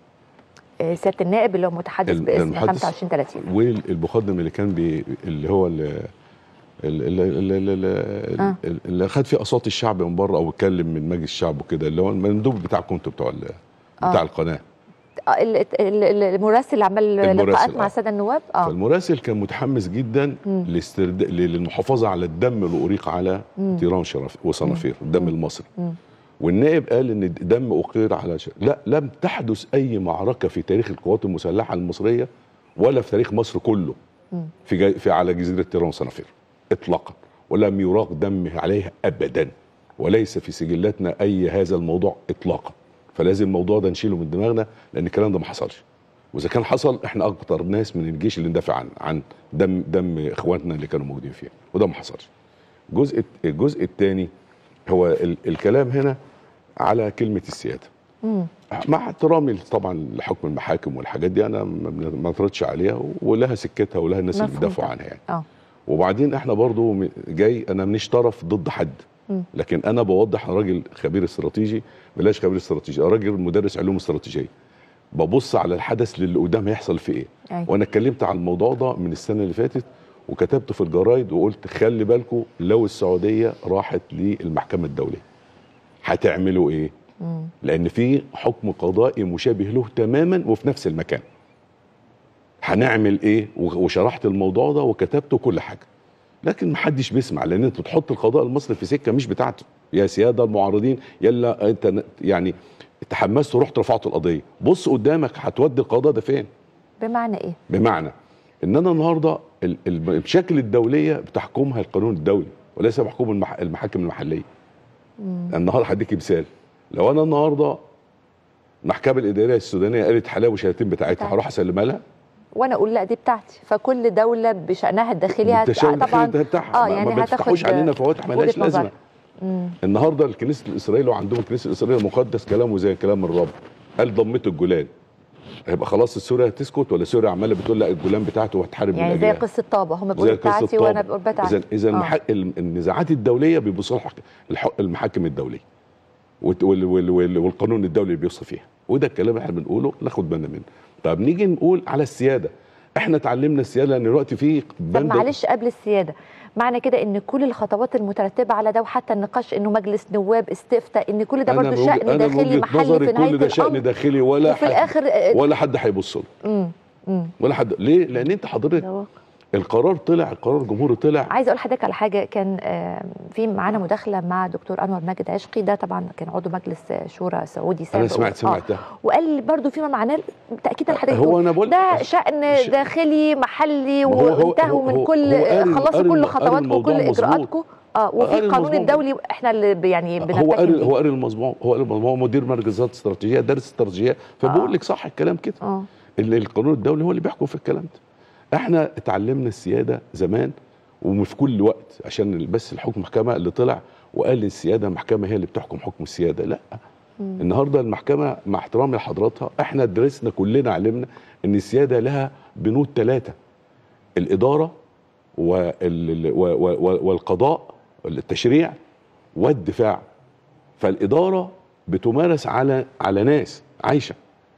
آه، سياده النائب اللي هو متحدث ال- باسم المحدث 25 30 والمقدم اللي كان بي اللي هو ال- ال- ال- ال- ال- ال- آه. ال- اللي خد فيه اصوات الشعب من بره او اتكلم من مجلس الشعب وكده اللي هو المندوب بتاعكم انتوا بتوع ال- بتاع آه. القناه آه، ال- ال- ال- المراسل اللي عمل المراسل، لقاءات مع آه. الساده النواب اه فالمراسل كان متحمس جدا مم. لاسترد... للمحافظه على الدم اللي اريق على مم. تيران وشرف وصنافير الدم المصري مم. والنائب قال ان دم اقير على ش... لا لم تحدث اي معركه في تاريخ القوات المسلحه المصريه ولا في تاريخ مصر كله مم. في, جي... في على جزيره تيران وصنافير اطلاقا ولم يراق دم عليها ابدا وليس في سجلاتنا اي هذا الموضوع اطلاقا فلازم الموضوع ده نشيله من دماغنا لان الكلام ده ما حصلش واذا كان حصل احنا اكتر ناس من الجيش اللي ندافع عن عن دم دم اخواتنا اللي كانوا موجودين فيها وده ما حصلش الجزء الجزء الثاني هو ال... الكلام هنا على كلمه السياده مم. مع احترامي طبعا لحكم المحاكم والحاجات دي انا ما ما اتردش عليها ولها سكتها ولها الناس اللي مفهوم بيدافعوا طبعاً. عنها يعني اه وبعدين احنا برضو م- جاي انا مش طرف ضد حد مم. لكن انا بوضح انا راجل خبير استراتيجي بلاش خبير استراتيجي انا راجل مدرس علوم استراتيجيه ببص على الحدث اللي قدام هيحصل فيه ايه أيوة. وانا اتكلمت عن الموضوع ده من السنه اللي فاتت وكتبت في الجرايد وقلت خلي بالكم لو السعوديه راحت للمحكمه الدوليه هتعملوا ايه مم. لان في حكم قضائي مشابه له تماما وفي نفس المكان هنعمل ايه و- وشرحت الموضوع ده وكتبته كل حاجه لكن محدش بيسمع لان انت تحط القضاء المصري في سكه مش بتاعته يا سياده المعارضين يلا انت ن- يعني تحمست ورحت رفعت القضيه بص قدامك هتودي القضاء ده فين بمعنى ايه بمعنى ان انا النهارده ال- ال- المشاكل الدوليه بتحكمها القانون الدولي وليس بحكم المح- المحاكم المحليه مم. النهارده هديك مثال لو انا النهارده المحكمه الاداريه السودانيه قالت حلاوه شهادتين بتاعتها بتاعتها. هروح اسلمها لها وانا اقول لا دي بتاعتي فكل دوله بشانها الداخلي هت... بالتشابه طبعا الداخلي بتاعها اه ما- يعني ما بتفتحوش هتاخد علينا فواتح ملهاش وجهة نظر. لازمه مم. النهارده الكنيسه الاسرائيلي وعندهم الكنيسه الاسرائيليه مقدس كلامه زي كلام الرب قال ضمته الجولان هيبقى خلاص سوريا هتسكت ولا سوريا عماله بتقول لا الجولان بتاعته وهتحارب يعني زي الأجيال؟ قصه طابه هم زي بيقولوا قصة بتاعتي طابة. وانا بقول بتاعتي اذا اذا آه. المح... النزاعات الدوليه بيبصوا لها الح- المحاكم الدوليه وت- وال... وال... وال... والقانون الدولي اللي بيوصي فيها وده الكلام اللي احنا بنقوله ناخد بالنا منه طب نيجي نقول على السياده احنا اتعلمنا السياده لان دلوقتي في طب بند معلش قبل السياده معنى كده ان كل الخطوات المترتبه على ده وحتى النقاش انه مجلس نواب استفتاء ان كل ده أنا برضه من وجه- شان أنا من داخلي وجهة محلي نظري في نهايه كل ده شان الامر داخلي ولا وفي حد الآخر، آه، ولا حد هيبص له مم. مم. ولا حد ليه لان انت حضرتك القرار طلع القرار الجمهوري طلع عايزه اقول لحضرتك على حاجه كان آه، في معانا مداخله مع دكتور انور ماجد عشقي ده طبعا كان عضو مجلس آه، شورى سعودي سابق انا سمعت آه. سمعتها وقال برضو فيما معناه تاكيدا لحضرتك هو أنا بقول- ده شان داخلي محلي ما هو- هو- وانتهوا هو- من هو- كل هو قال- خلصوا قال- كل قال خطواتكم الموضوع وكل مظبوط. اجراءاتكم اه وفي قال القانون الموضوع الدولي احنا اللي ب- يعني هو بنتكلم قال هو قال الموضوع هو قال الموضوع هو مدير مركز ذات استراتيجيه دارس استراتيجيه فبقول لك صح الكلام كده اه ال- القانون الدولي هو اللي بيحكم في الكلام ده احنا اتعلمنا السياده زمان وفي كل وقت عشان بس الحكم محكمه اللي طلع وقال السياده المحكمه هي اللي بتحكم حكم السياده لا النهارده المحكمه مع احترامي لحضراتها احنا درسنا كلنا علمنا ان السياده لها بنود ثلاثه الاداره وال- و- و- و- والقضاء التشريع والدفاع فالاداره بتمارس على على ناس عايشه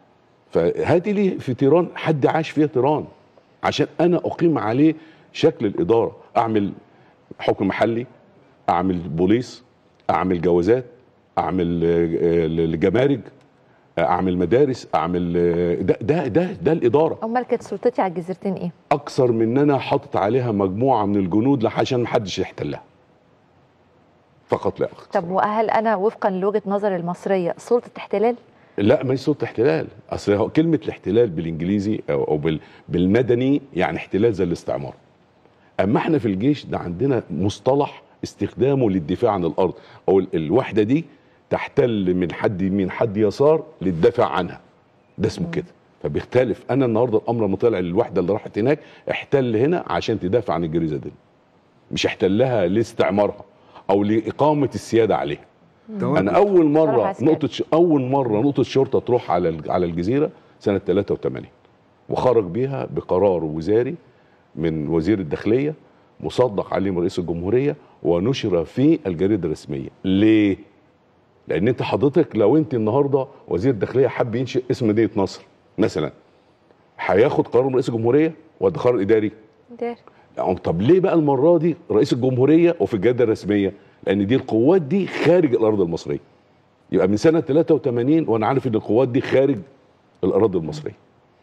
فهاتي لي في تيران حد عاش فيها تيران عشان انا اقيم عليه شكل الاداره اعمل حكم محلي اعمل بوليس اعمل جوازات اعمل آه، آه، جمارك اعمل مدارس اعمل آه، ده ده ده ده الاداره امال كانت سلطتي على الجزيرتين ايه؟ اكثر من ان انا حاطط عليها مجموعه من الجنود عشان ما حدش يحتلها فقط لا اكثر طب وهل انا وفقا لوجهه نظر المصريه سلطه احتلال؟ لا ما هي صوت احتلال اصل هو كلمه الاحتلال بالانجليزي او, أو بال بالمدني يعني احتلال زي الاستعمار اما احنا في الجيش ده عندنا مصطلح استخدامه للدفاع عن الارض او ال- الوحده دي تحتل من حد يمين حد يسار للدفاع عنها ده اسمه كده فبيختلف انا النهارده الامر لما طلع للوحده اللي راحت هناك احتل هنا عشان تدافع عن الجريزه دي مش احتلها لاستعمارها او لاقامه السياده عليها انا اول شرح مره عسكري. نقطه ش... اول مره نقطه شرطه تروح على الج- على الجزيره سنه 83 وخرج بيها بقرار وزاري من وزير الداخليه مصدق عليه من رئيس الجمهوريه ونشر في الجريده الرسميه ليه لان انت حضرتك لو انت النهارده وزير الداخليه حب ينشئ اسم مدينه نصر مثلا هياخد قرار من رئيس الجمهوريه ولا قرار اداري داري. يعني طب ليه بقى المره دي رئيس الجمهوريه وفي الجريده الرسميه لان دي القوات دي خارج الارض المصريه يبقى من سنه 83 وانا عارف ان القوات دي خارج الاراضي المصريه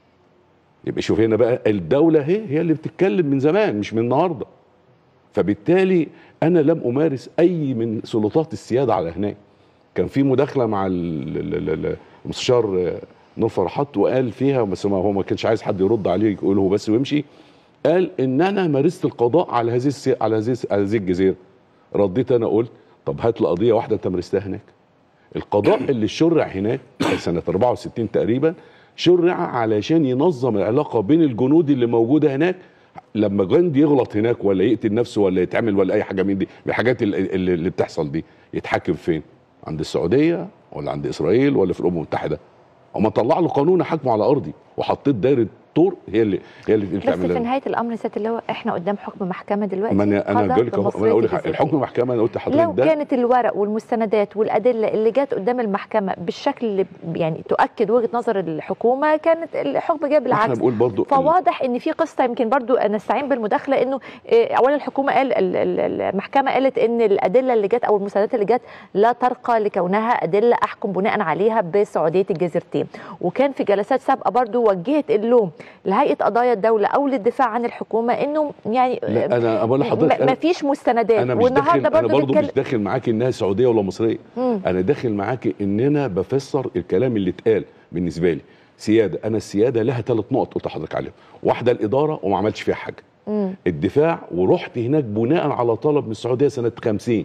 يبقى شوف هنا بقى الدوله هي هي اللي بتتكلم من زمان مش من النهارده فبالتالي انا لم امارس اي من سلطات السياده على هناك كان في مداخله مع ال- ال- ال- المستشار آه، نور فرحات وقال فيها بس ما هو ما كانش عايز حد يرد عليه يقول هو بس ويمشي قال ان انا مارست القضاء على هذه السي... على هذه على هذه الجزيره رديت انا قلت طب هات لي قضيه واحده انت مارستها هناك القضاء اللي شرع هناك سنه 64 تقريبا شرع علشان ينظم العلاقه بين الجنود اللي موجوده هناك لما جندي يغلط هناك ولا يقتل نفسه ولا يتعمل ولا اي حاجه من دي من الحاجات اللي, اللي اللي بتحصل دي يتحكم فين؟ عند السعوديه ولا عند اسرائيل ولا في الامم المتحده؟ هم طلع له قانون حكمه على ارضي وحطيت دايره طور هي اللي هي اللي بس تعمل في نهايه الامر سياده اللواء احنا قدام حكم محكمه دلوقتي ما انا انا قضى جاي لك أهو، بمصرية انا اقول لك الجزائر. الحكم محكمه انا قلت لحضرتك لو ده كانت الورق والمستندات والادله اللي جت قدام المحكمه بالشكل اللي يعني تؤكد وجهه نظر الحكومه كانت الحكم جاب احنا بالعكس بنقول برضو فواضح ان في قصه يمكن برضو نستعين بالمداخله انه إيه، اولا الحكومه قال ال- ال- المحكمه قالت ان الادله اللي جت او المستندات اللي جت لا ترقى لكونها ادله احكم بناء عليها بسعوديه الجزيرتين وكان في جلسات سابقه برضو وجهت اللوم لهيئه قضايا الدوله او للدفاع عن الحكومه انه يعني لا انا بقول لحضرتك ما أنا- فيش مستندات انا مش داخل والنهارده انا برضو برضو مش بنتكلم داخل معاكي انها سعوديه ولا مصريه مم. انا داخل معاكي ان انا بفسر الكلام اللي اتقال بالنسبه لي سياده انا السياده لها ثلاث نقط قلت لحضرتك عليهم واحده الاداره وما عملتش فيها حاجه مم. الدفاع ورحت هناك بناء على طلب من السعوديه سنه 50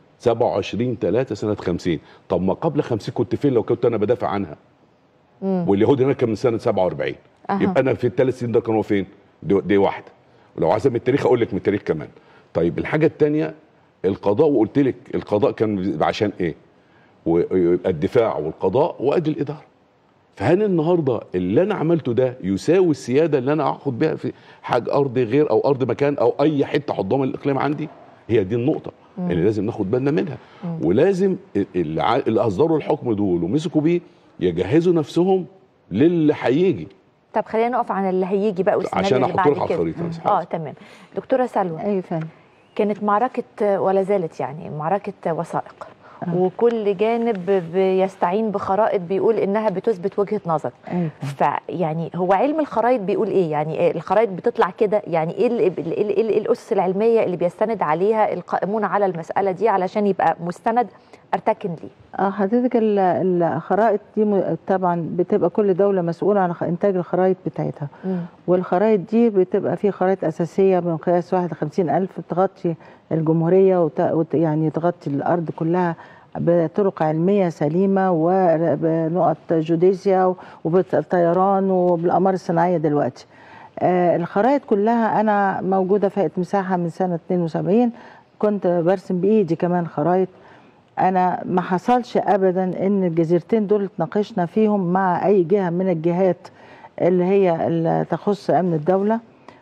27 3 سنه 50 طب ما قبل 50 كنت فين لو كنت انا بدافع عنها مم. واليهود هناك كان من سنه 47 أها. يبقى انا في الثلاث سنين ده كانوا فين؟ دي, دي واحده ولو عايز من التاريخ اقول لك من التاريخ كمان طيب الحاجه الثانيه القضاء وقلت لك القضاء كان عشان ايه؟ ويبقى الدفاع والقضاء وادي الاداره فهل النهارده اللي انا عملته ده يساوي السياده اللي انا هاخد بيها في حاجه ارض غير او ارض مكان او اي حته حضام الاقليم عندي؟ هي دي النقطه مم. اللي لازم ناخد بالنا منها مم. ولازم اللي ع- اللي اصدروا الحكم دول ومسكوا بيه يجهزوا نفسهم للي هيجي طب خلينا نقف عن اللي هيجي بقى والسيناريو عشان اللي أحط بعد لك على كده. الخريطة بس. اه تمام دكتوره سلوى ايوه فندم كانت معركه ولا زالت يعني معركه وثائق وكل جانب بيستعين بخرائط بيقول انها بتثبت وجهه نظر ايوه فيعني هو علم الخرائط بيقول ايه يعني إيه الخرائط بتطلع كده يعني ايه ال- ال- ال- ال- إيه الاسس العلميه اللي بيستند عليها القائمون على المساله دي علشان يبقى مستند ارتكن ليه اه حضرتك ال- الخرائط دي م- طبعا بتبقى كل دولة مسؤولة عن خ- إنتاج الخرائط بتاعتها والخرائط دي بتبقى في خرائط أساسية بمقياس 51 ألف تغطي الجمهورية وت... وت... يعني تغطي الأرض كلها بطرق علمية سليمة وبنقط جوديسيا وبالطيران وبالأقمار الصناعية دلوقتي آه الخرائط كلها أنا موجودة في هيئة مساحة من سنة 72 كنت برسم بإيدي كمان خرائط انا ما حصلش ابدا ان الجزيرتين دول اتناقشنا فيهم مع اي جهه من الجهات اللي هي اللي تخص امن الدوله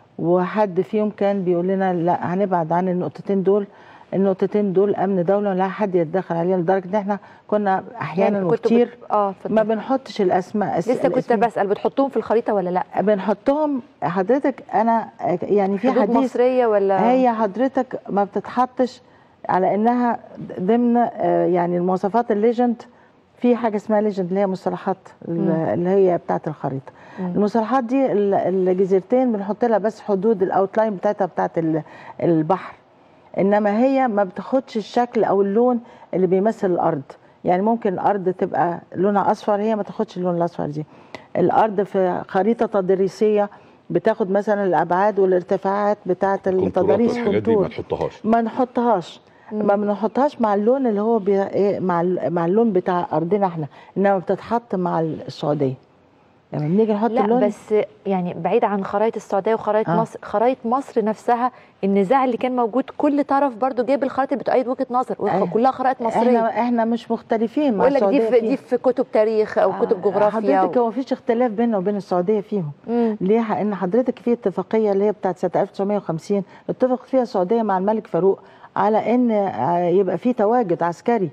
وحد فيهم كان بيقول لنا لا هنبعد عن النقطتين دول النقطتين دول امن دوله لا حد يتدخل عليها لدرجه ان احنا كنا احيانا يعني كنتوا وكتير بت- اه ما بنحطش الاسماء لسه كنت الاسمين. بسال بتحطوهم في الخريطه ولا لا بنحطهم حضرتك انا يعني في حدود حديث مصريه ولا هي حضرتك ما بتتحطش على انها ضمن آه، يعني المواصفات الليجند في حاجه اسمها ليجند اللي هي مصطلحات ال- مم. اللي هي بتاعه الخريطه مم. المصطلحات دي ال- الجزيرتين بنحط لها بس حدود الاوتلاين بتاعتها بتاعه ال- البحر انما هي ما بتاخدش الشكل او اللون اللي بيمثل الارض يعني ممكن الارض تبقى لونها اصفر هي ما تاخدش اللون الاصفر دي الارض في خريطه تدريسيه بتاخد مثلا الابعاد والارتفاعات بتاعه الكنترولات التضاريس والحاجات دي ما كنتور تحطهاش ما نحطهاش ما بنحطهاش مع اللون اللي هو بي... إيه مع ال- مع اللون بتاع ارضنا احنا انما بتتحط مع السعوديه لما بنيجي نحط لا اللون بس يعني بعيد عن خرائط السعوديه وخرائط آه. مصر خرائط مصر نفسها النزاع اللي كان موجود كل طرف برضو جايب الخرائط اللي بتؤيد وجهه نظر أيوة. كلها خرائط مصريه احنا احنا مش مختلفين مع بقول لك دي السعوديه في دي في كتب تاريخ او كتب جغرافيا حضرتك هو مفيش اختلاف بيننا وبين السعوديه فيهم مم. ليه لان حضرتك في اتفاقيه اللي هي بتاعت سنه 1950 اتفق فيها السعوديه مع الملك فاروق على ان آه، يبقى في تواجد عسكري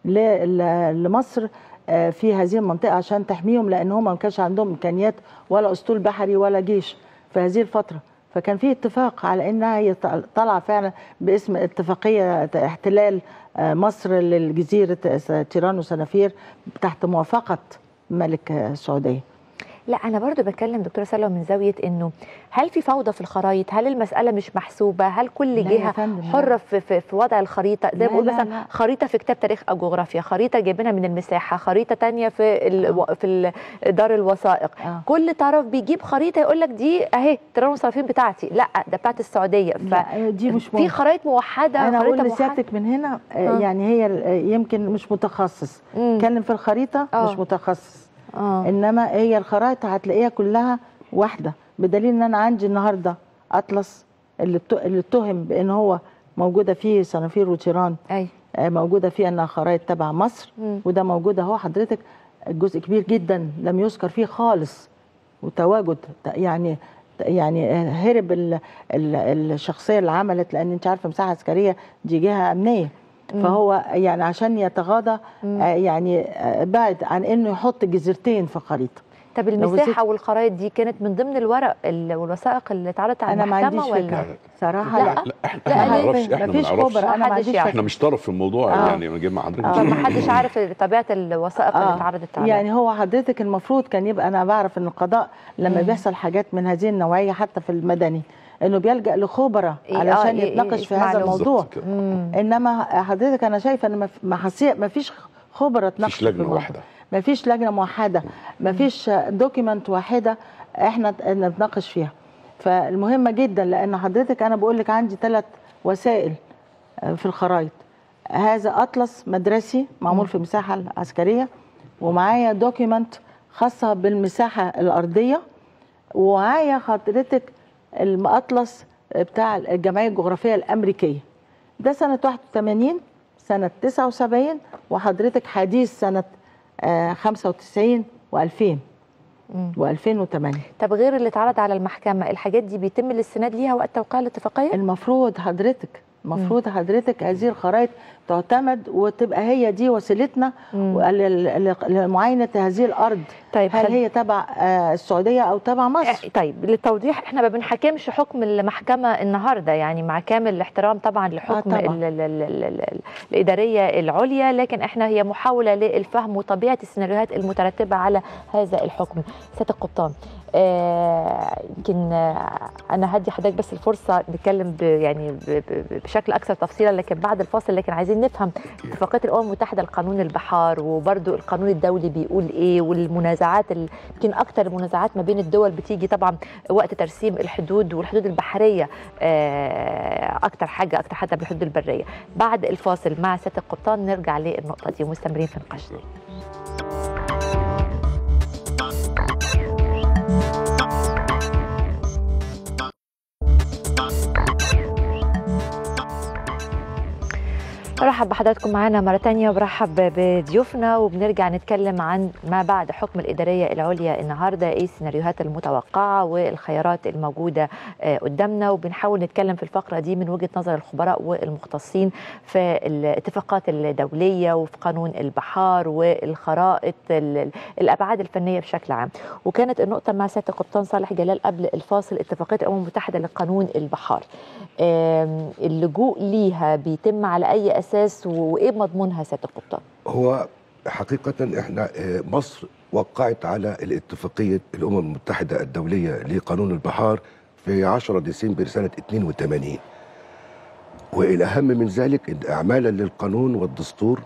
ل- ل- لمصر آه، في هذه المنطقه عشان تحميهم لان هم ما كانش عندهم امكانيات ولا اسطول بحري ولا جيش في هذه الفتره فكان في اتفاق على انها هي ط- طالعه فعلا باسم اتفاقيه احتلال آه، مصر للجزيره آه، تيران وسنافير تحت موافقه ملك آه، السعوديه لا انا برضو بتكلم دكتوره سلوى من زاويه انه هل في فوضى في الخرائط هل المساله مش محسوبه هل كل لا يا جهه فندم، لا. حره في, في, في وضع الخريطه زي لا، ما بقول لا، مثلا لا. خريطه في كتاب تاريخ او جغرافيا خريطه جايبينها من المساحه خريطه تانية في ال... في ال- دار الوثائق آه. كل طرف بيجيب خريطه يقول لك دي اهي تيران والصرافين بتاعتي لا ده بتاعت السعوديه لا، دي مش في ممكن. خرائط موحده انا خريطه اقول موحده لسيادتك من هنا آه، آه. يعني هي ال- آه، يمكن مش متخصص مم. اتكلم في الخريطه آه. مش متخصص آه. انما هي الخرائط هتلاقيها كلها واحده بدليل ان انا عندي النهارده اطلس اللي ات- اللي اتهم بان هو موجوده فيه صنافير وتيران اي موجوده فيه انها خرائط تبع مصر مم. وده موجود اهو حضرتك جزء كبير جدا لم يذكر فيه خالص وتواجد يعني يعني هرب ال ال الشخصيه اللي عملت لان انت عارفه مساحه عسكريه دي جهه امنيه مم. فهو يعني عشان يتغاضى مم. آه، يعني آه، بعد عن انه يحط جزيرتين في خريطه طب لو المساحه وزيت- والخرائط دي كانت من ضمن الورق ال- والوثائق اللي اتعرضت على انا ما المحكمه عنديش ولا فكره صراحه لا. لا, لا احنا لا، ما ليه؟ نعرفش احنا ما مفيش نعرفش خبر انا ما محدش عنديش يعرف. احنا مش طرف في الموضوع آه. يعني نجيب مع حضرتك اه ما حدش عارف طبيعه الوثائق اللي آه. اتعرضت عليها يعني هو حضرتك المفروض كان يبقى انا بعرف ان القضاء لما مم. بيحصل حاجات من هذه النوعيه حتى في المدني انه بيلجا لخبراء إيه، آه، علشان إيه، يتناقش في إيه، هذا معلومة. الموضوع بالظبط كده. مم. انما حضرتك انا شايفه ان مف- ما حسي- ما فيش خبراء تناقش مفيش في لجنه الموضوع. واحده ما فيش لجنه موحده ما فيش دوكيمنت واحده احنا ت- نتناقش فيها فالمهمه جدا لان حضرتك انا بقول لك عندي ثلاث وسائل آه، في الخرائط هذا اطلس مدرسي معمول في المساحه العسكريه ومعايا دوكيمنت خاصه بالمساحه الارضيه ومعايا حضرتك الاطلس بتاع الجمعيه الجغرافيه الامريكيه ده سنه 81 سنه 79 وحضرتك حديث سنه آه، 95 و2000 مم. و2008 طب غير اللي اتعرض على المحكمه الحاجات دي بيتم الاستناد ليها وقت توقيع الاتفاقيه المفروض حضرتك المفروض حضرتك هذه الخرائط تعتمد وتبقى هي دي وسيلتنا مم. لل- لل- لمعاينه هذه الارض طيب هل خل- هي تبع آه، السعوديه او تبع مصر طيب للتوضيح احنا ما بنحكمش حكم المحكمه النهارده يعني مع كامل الاحترام طبعا لحكم آه، ال طبعاً. ال ال ال ال الاداريه العليا لكن احنا هي محاوله للفهم وطبيعه السيناريوهات المترتبه على هذا الحكم سياده القبطان آه، يمكن آه انا هدي حضرتك بس الفرصه نتكلم ب يعني ب ب بشكل اكثر تفصيلا لكن بعد الفاصل لكن عايزين نفهم اتفاقيه الامم المتحده لقانون البحار وبرده القانون الدولي بيقول ايه والمنازعات ال- يمكن اكثر المنازعات ما بين الدول بتيجي طبعا وقت ترسيم الحدود والحدود البحريه آه، اكثر حاجه اكثر حتى بالحدود البريه بعد الفاصل مع سياده القبطان نرجع للنقطه دي ومستمرين في نقاشنا برحب بحضراتكم معانا مرة تانية وبرحب بضيوفنا وبنرجع نتكلم عن ما بعد حكم الإدارية العليا النهاردة إيه السيناريوهات المتوقعة والخيارات الموجودة آه، قدامنا وبنحاول نتكلم في الفقرة دي من وجهة نظر الخبراء والمختصين في الاتفاقات الدولية وفي قانون البحار والخرائط ال- الأبعاد الفنية بشكل عام وكانت النقطة مع سيادة القبطان صالح جلال قبل الفاصل اتفاقية الأمم المتحدة لقانون البحار آم، اللجوء ليها بيتم على أي أساس وإيه مضمونها سيادة القبطان؟ هو حقيقة احنا آه، مصر وقعت على الاتفاقية الأمم المتحدة الدولية لقانون البحار في 10 ديسمبر سنة 82 والأهم من ذلك إن إعمالا للقانون والدستور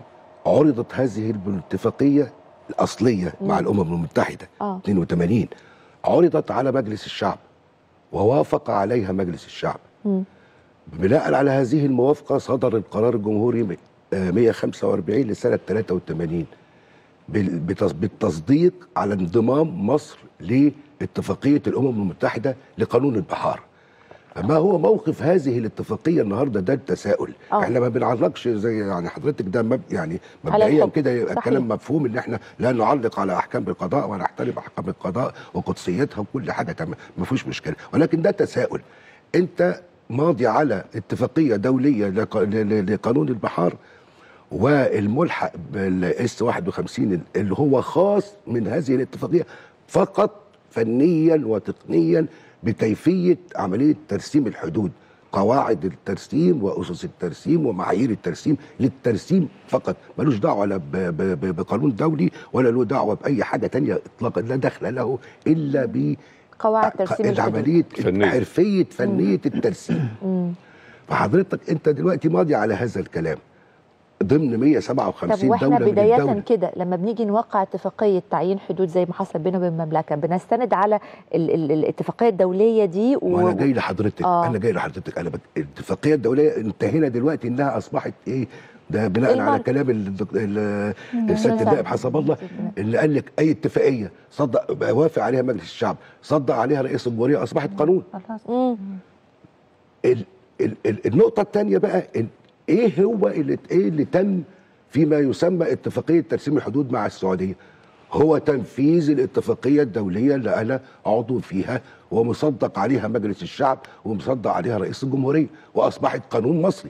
عرضت هذه الاتفاقيه الاصليه مع مم. الامم المتحده اه 82 عرضت على مجلس الشعب ووافق عليها مجلس الشعب مم. بناء على هذه الموافقه صدر القرار الجمهوري م- آه، 145 لسنه 83 بال- بتص- بالتصديق على انضمام مصر لاتفاقيه الامم المتحده لقانون البحار ما هو موقف هذه الاتفاقيه النهارده ده التساؤل آه. احنا ما بنعلقش زي يعني حضرتك ده مب يعني على مبدئيا الحكم. كده يبقى صحيح. الكلام مفهوم ان احنا لا نعلق على احكام القضاء ونحترم احكام القضاء وقدسيتها وكل حاجه تمام ما فيش مشكله ولكن ده تساؤل انت ماضي على اتفاقيه دوليه لق- ل- ل- لقانون البحار والملحق بالاس 51 اللي هو خاص من هذه الاتفاقيه فقط فنيا وتقنيا بكيفيه عمليه ترسيم الحدود قواعد الترسيم واسس الترسيم ومعايير الترسيم للترسيم فقط ملوش دعوه لا ب- ب- ب- بقانون دولي ولا له دعوه باي حاجه تانية اطلاقا لا دخل له الا ب قواعد ترسيم الحدود. عمليه فنية. حرفيه فنيه الترسيم مم. فحضرتك انت دلوقتي ماضي على هذا الكلام ضمن طب 157 واحنا دوله من بداية الدوله كده لما بنيجي نوقع اتفاقية تعيين حدود زي ما حصل بينه وبين المملكة بنستند على ال ال الاتفاقية الدولية دي وانا جاي لحضرتك آه. انا جاي لحضرتك انا بك... الاتفاقيه الدوليه انتهينا دلوقتي انها اصبحت ايه ده بناء المرء. على كلام الدك- ال- مم. السيد بالفعل. النائب حسب الله اللي قال لك اي اتفاقيه صدق وافق عليها مجلس الشعب صدق عليها رئيس الجمهوريه اصبحت قانون مم. ال ال ال النقطة الثانية بقى ال ايه هو اللي ايه اللي تم فيما يسمى اتفاقية ترسيم الحدود مع السعودية هو تنفيذ الاتفاقية الدولية اللي أنا عضو فيها ومصدق عليها مجلس الشعب ومصدق عليها رئيس الجمهورية وأصبحت قانون مصري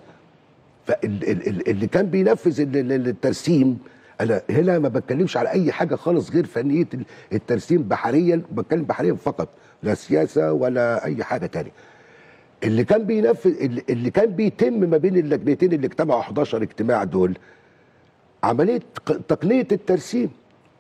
فاللي كان بينفذ ال- ال- الترسيم انا هنا ما بتكلمش على اي حاجه خالص غير فنيه ال- الترسيم بحريا بتكلم بحريا فقط لا سياسه ولا اي حاجه تانية اللي كان بينفذ اللي- اللي كان بيتم ما بين اللجنتين اللي اجتمعوا 11 اجتماع دول عمليه ق- تقنيه الترسيم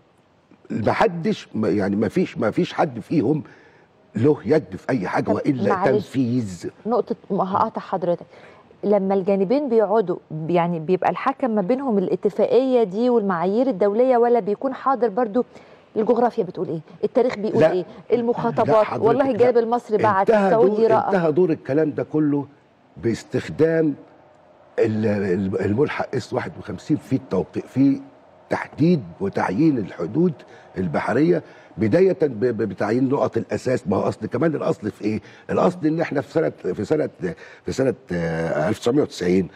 ما حدش ما- يعني ما فيش ما فيش حد فيهم له يد في اي حاجه والا معلش. تنفيذ نقطة ما هقاطع حضرتك لما الجانبين بيقعدوا يعني بيبقى الحكم ما بينهم الاتفاقية دي والمعايير الدولية ولا بيكون حاضر برضو الجغرافيا بتقول ايه التاريخ بيقول لا. ايه لا المخاطبات حضرتك، والله لا. الجانب المصري بعت انتهى السعودي دور رأى انتهى دور الكلام ده كله باستخدام ال- ال- الملحق اس 51 في التوقيع في تحديد وتعيين الحدود البحريه بدايه ب- ب- بتعيين نقط الاساس ما هو اصل كمان الاصل في ايه؟ الاصل ان احنا في سنه في سنه في سنه آه، 1990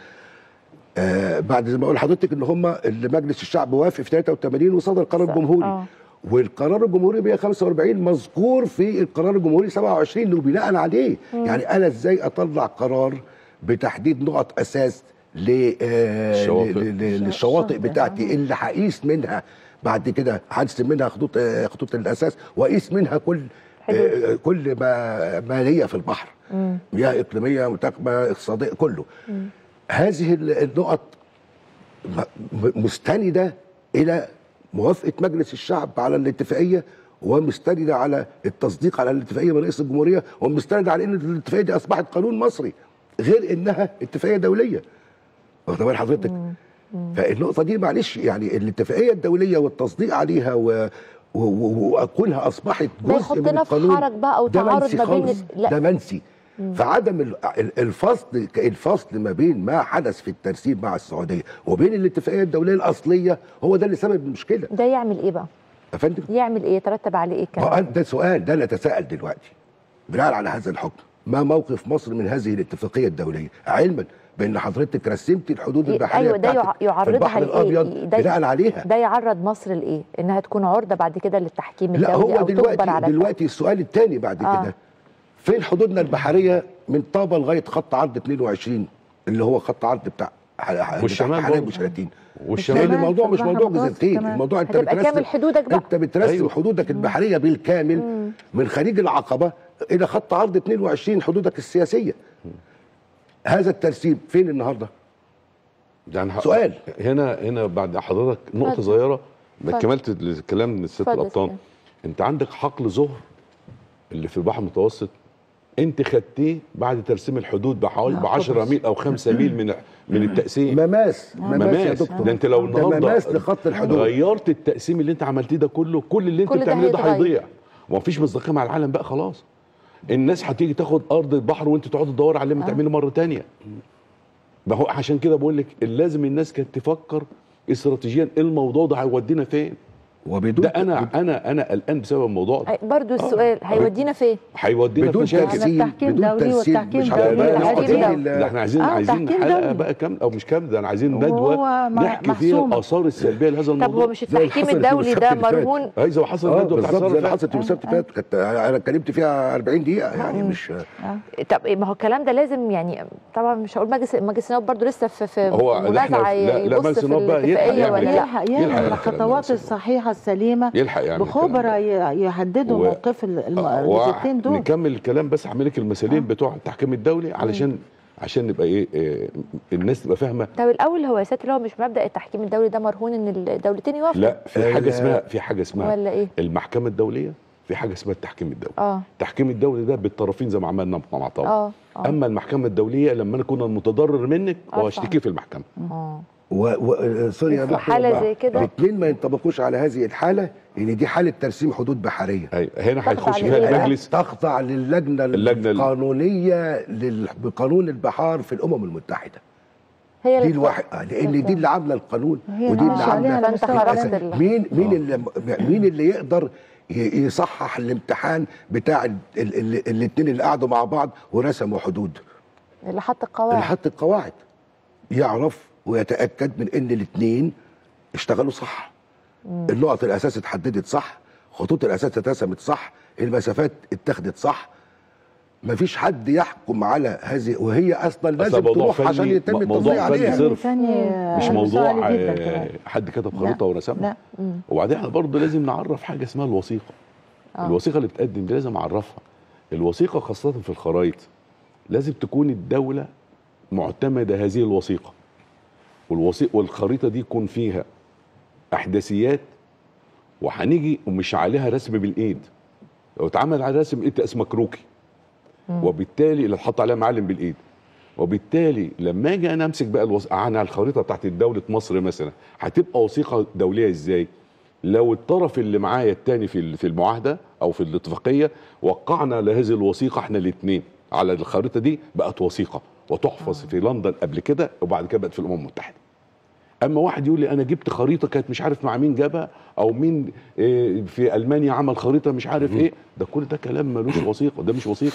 آه بعد زي ما اقول لحضرتك ان هم اللي مجلس الشعب وافق في 83 وصدر قرار جمهوري آه. والقرار الجمهوري 145 مذكور في القرار الجمهوري 27 اللي بناء عليه مم. يعني انا ازاي اطلع قرار بتحديد نقط اساس ل آه، الشواطئ. ل- ل- للشواطئ بتاعتي اللي هقيس منها بعد كده هرسم منها خطوط آه، خطوط الاساس واقيس منها كل آه، كل ما ما ليا في البحر مم. مياه اقليميه متاقبه اقتصاديه كله مم. هذه ال- النقط م- م- مستنده الى موافقه مجلس الشعب على الاتفاقيه ومستنده على التصديق على الاتفاقيه من رئيس الجمهوريه ومستنده على ان الاتفاقيه دي اصبحت قانون مصري غير انها اتفاقيه دوليه واخد بال حضرتك فالنقطه دي معلش يعني الاتفاقيه الدوليه والتصديق عليها و و- و- وكونها اصبحت ده جزء من يحطنا في القانون حرج بقى او ده تعارض منسي ما بين خالص. لا. ده منسي مم. فعدم ال- ال- الفصل الفصل ما بين ما حدث في الترسيم مع السعوديه وبين الاتفاقيه الدوليه الاصليه هو ده اللي سبب المشكله ده يعمل ايه بقى يا فندم يعمل ايه يترتب عليه ايه ما كمان هو ده سؤال ده نتساءل دلوقتي بناء على هذا الحكم ما موقف مصر من هذه الاتفاقيه الدوليه علما بان حضرتك رسمت الحدود إيه، البحريه ايوه ده يع- بتاعتك في يعرضها البحر لايه الابيض ده بناء عليها ده يعرض مصر لايه انها تكون عرضه بعد كده للتحكيم لا الدولي هو او تجبر دلوقتي على دلوقتي السؤال الثاني بعد آه. كده فين حدودنا البحريه من طابه لغايه خط عرض 22 اللي هو خط عرض بتاع والشمال حلايب برضه. وشلاتين والشمال. لان الموضوع مش البحر موضوع المتوسط جزيرتين كمان. الموضوع انت هتبقى بترسم كامل حدودك بقى. انت بترسم أيوه. حدودك البحريه بالكامل مم. من خليج العقبه الى خط عرض 22 حدودك السياسيه هذا الترسيم فين النهارده يعني ح- سؤال. هنا هنا بعد حضرتك نقطه اتفضل. صغيره ما اتفضل. كملت الكلام من الست اتفضل الابطال سيدي. انت عندك حقل ظهر اللي في البحر المتوسط انت خدتيه بعد ترسيم الحدود بحوالي ب 10 خلاص. ميل او 5 ميل من من التقسيم مماس مماس يا دكتور ده انت لو ده النهارده مماس لخط الحدود غيرت التقسيم اللي انت عملتيه ده كله كل اللي انت كل ده بتعمله ده هيتغير. هيضيع ومفيش مصداقيه مع العالم بقى خلاص الناس هتيجي تاخد ارض البحر وانت تقعد تدور عليه ما تعمله مره تانية ما هو عشان كده بقول لك لازم الناس كانت تفكر استراتيجيا الموضوع ده هيودينا فين وبدون ده انا انا انا قلقان بسبب الموضوع ده أي- برضو السؤال هيودينا فين؟ هيودينا في بدون مشاكل ترسيم التحكيم بدون دولي ترسيم، والتحكيم مش لا، دولي لا، لا، والتحكيم لا، دولي. لا، احنا عايزين آه، عايزين تحكيم حلقه دولي. بقى كامله او مش كامله ده انا عايزين وهو ندوه م- نحكي فيها محسوم. الاثار السلبيه لهذا طب الموضوع هو مش التحكيم الدولي ده مرهون ايوه زي ما حصل اه الندوه بتاع بالظبط زي الثوره اللي اللي حصلت يوم السبت فات كانت انا اتكلمت فيها 40 دقيقه يعني مش طب إيه، ما هو الكلام ده لازم يعني طبعا مش هقول مجلس مجلس النواب برضه لسه في في هو ده إحنا- منازعه لا- لا، يبص مجلس في النواب بقى يلحق الاتفاقيه يعمل ولا كده. لا يلحق يلحق يعمل الكلام الخطوات الصحيحه السليمه يلحق يعمل الكلام بخبراء ي- يحددوا و- موقف ال- الم- الجزئين دول نكمل الكلام بس هعمل لك المثالين بتوع التحكيم الدولي علشان عشان نبقى ايه آه، الناس تبقى فاهمه طب الاول هو يا ساتر هو مش مبدا التحكيم الدولي ده مرهون ان الدولتين يوافقوا لا في حاجه ال- اسمها في حاجه اسمها ولا ايه؟ المحكمه الدوليه في حاجه اسمها التحكيم الدولي اه التحكيم الدولي ده بالطرفين زي ما عملنا مع طبعا اه اه اما المحكمه الدوليه لما انا اكون المتضرر منك أرفع. واشتكي في المحكمه اه و... و... آه، سوري يا وفي دكتور حالة بقى. زي كده؟ الاثنين ما ينطبقوش على هذه الحاله ان دي حاله ترسيم حدود بحريه ايوه هنا تخضع هيخش فيها لإيه بقى؟ المجلس تخضع للجنه اللجنة ال- القانونيه لل... بقانون البحار في الامم المتحده هي دي اللي الواحد آه، لان دي اللي عامله القانون هي ودي اللي اللي ماشية عليها عامله فانت المستوى خرجت العالمي. ال- مين مين اللي مين اللي يقدر ي- يصحح الامتحان بتاع الاثنين اللي قعدوا مع بعض ورسموا حدود اللي حط اللي القواعد حط القواعد يعرف ويتاكد من ان الاثنين اشتغلوا صح النقط الاساس اتحددت صح خطوط الاساس اترسمت صح المسافات اتخذت صح مفيش حد يحكم على هذه وهي اصلا لازم موضوع تروح فني- عشان يتم موضوع التطبيق فني عليها صرف. ثاني مش أهم موضوع سؤال جدا آه، كمان. حد كتب خريطه ورسمها لا مم. وبعدين احنا برضه لازم نعرف حاجه اسمها الوثيقه آه. الوثيقه اللي بتقدم دي لازم اعرفها الوثيقه خاصه في الخرائط لازم تكون الدوله معتمده هذه الوثيقه والوثيقه والخريطه دي يكون فيها احداثيات وهنيجي ومش عليها رسم بالايد لو اتعمل على رسم بالايد اسمه كروكي وبالتالي اللي اتحط عليها معلم بالايد وبالتالي لما اجي انا امسك بقى الوث... عن الخريطه بتاعت دوله مصر مثلا هتبقى وثيقه دوليه ازاي؟ لو الطرف اللي معايا التاني في ال- في المعاهده او في الاتفاقيه وقعنا لهذه الوثيقه احنا الاثنين على الخريطه دي بقت وثيقه وتحفظ في لندن قبل كده وبعد كده بقت في الامم المتحده. اما واحد يقول لي انا جبت خريطه كانت مش عارف مع مين جابها او مين إيه، في المانيا عمل خريطه مش عارف ايه ده كل ده كلام ملوش وثيقه ده مش وثيقه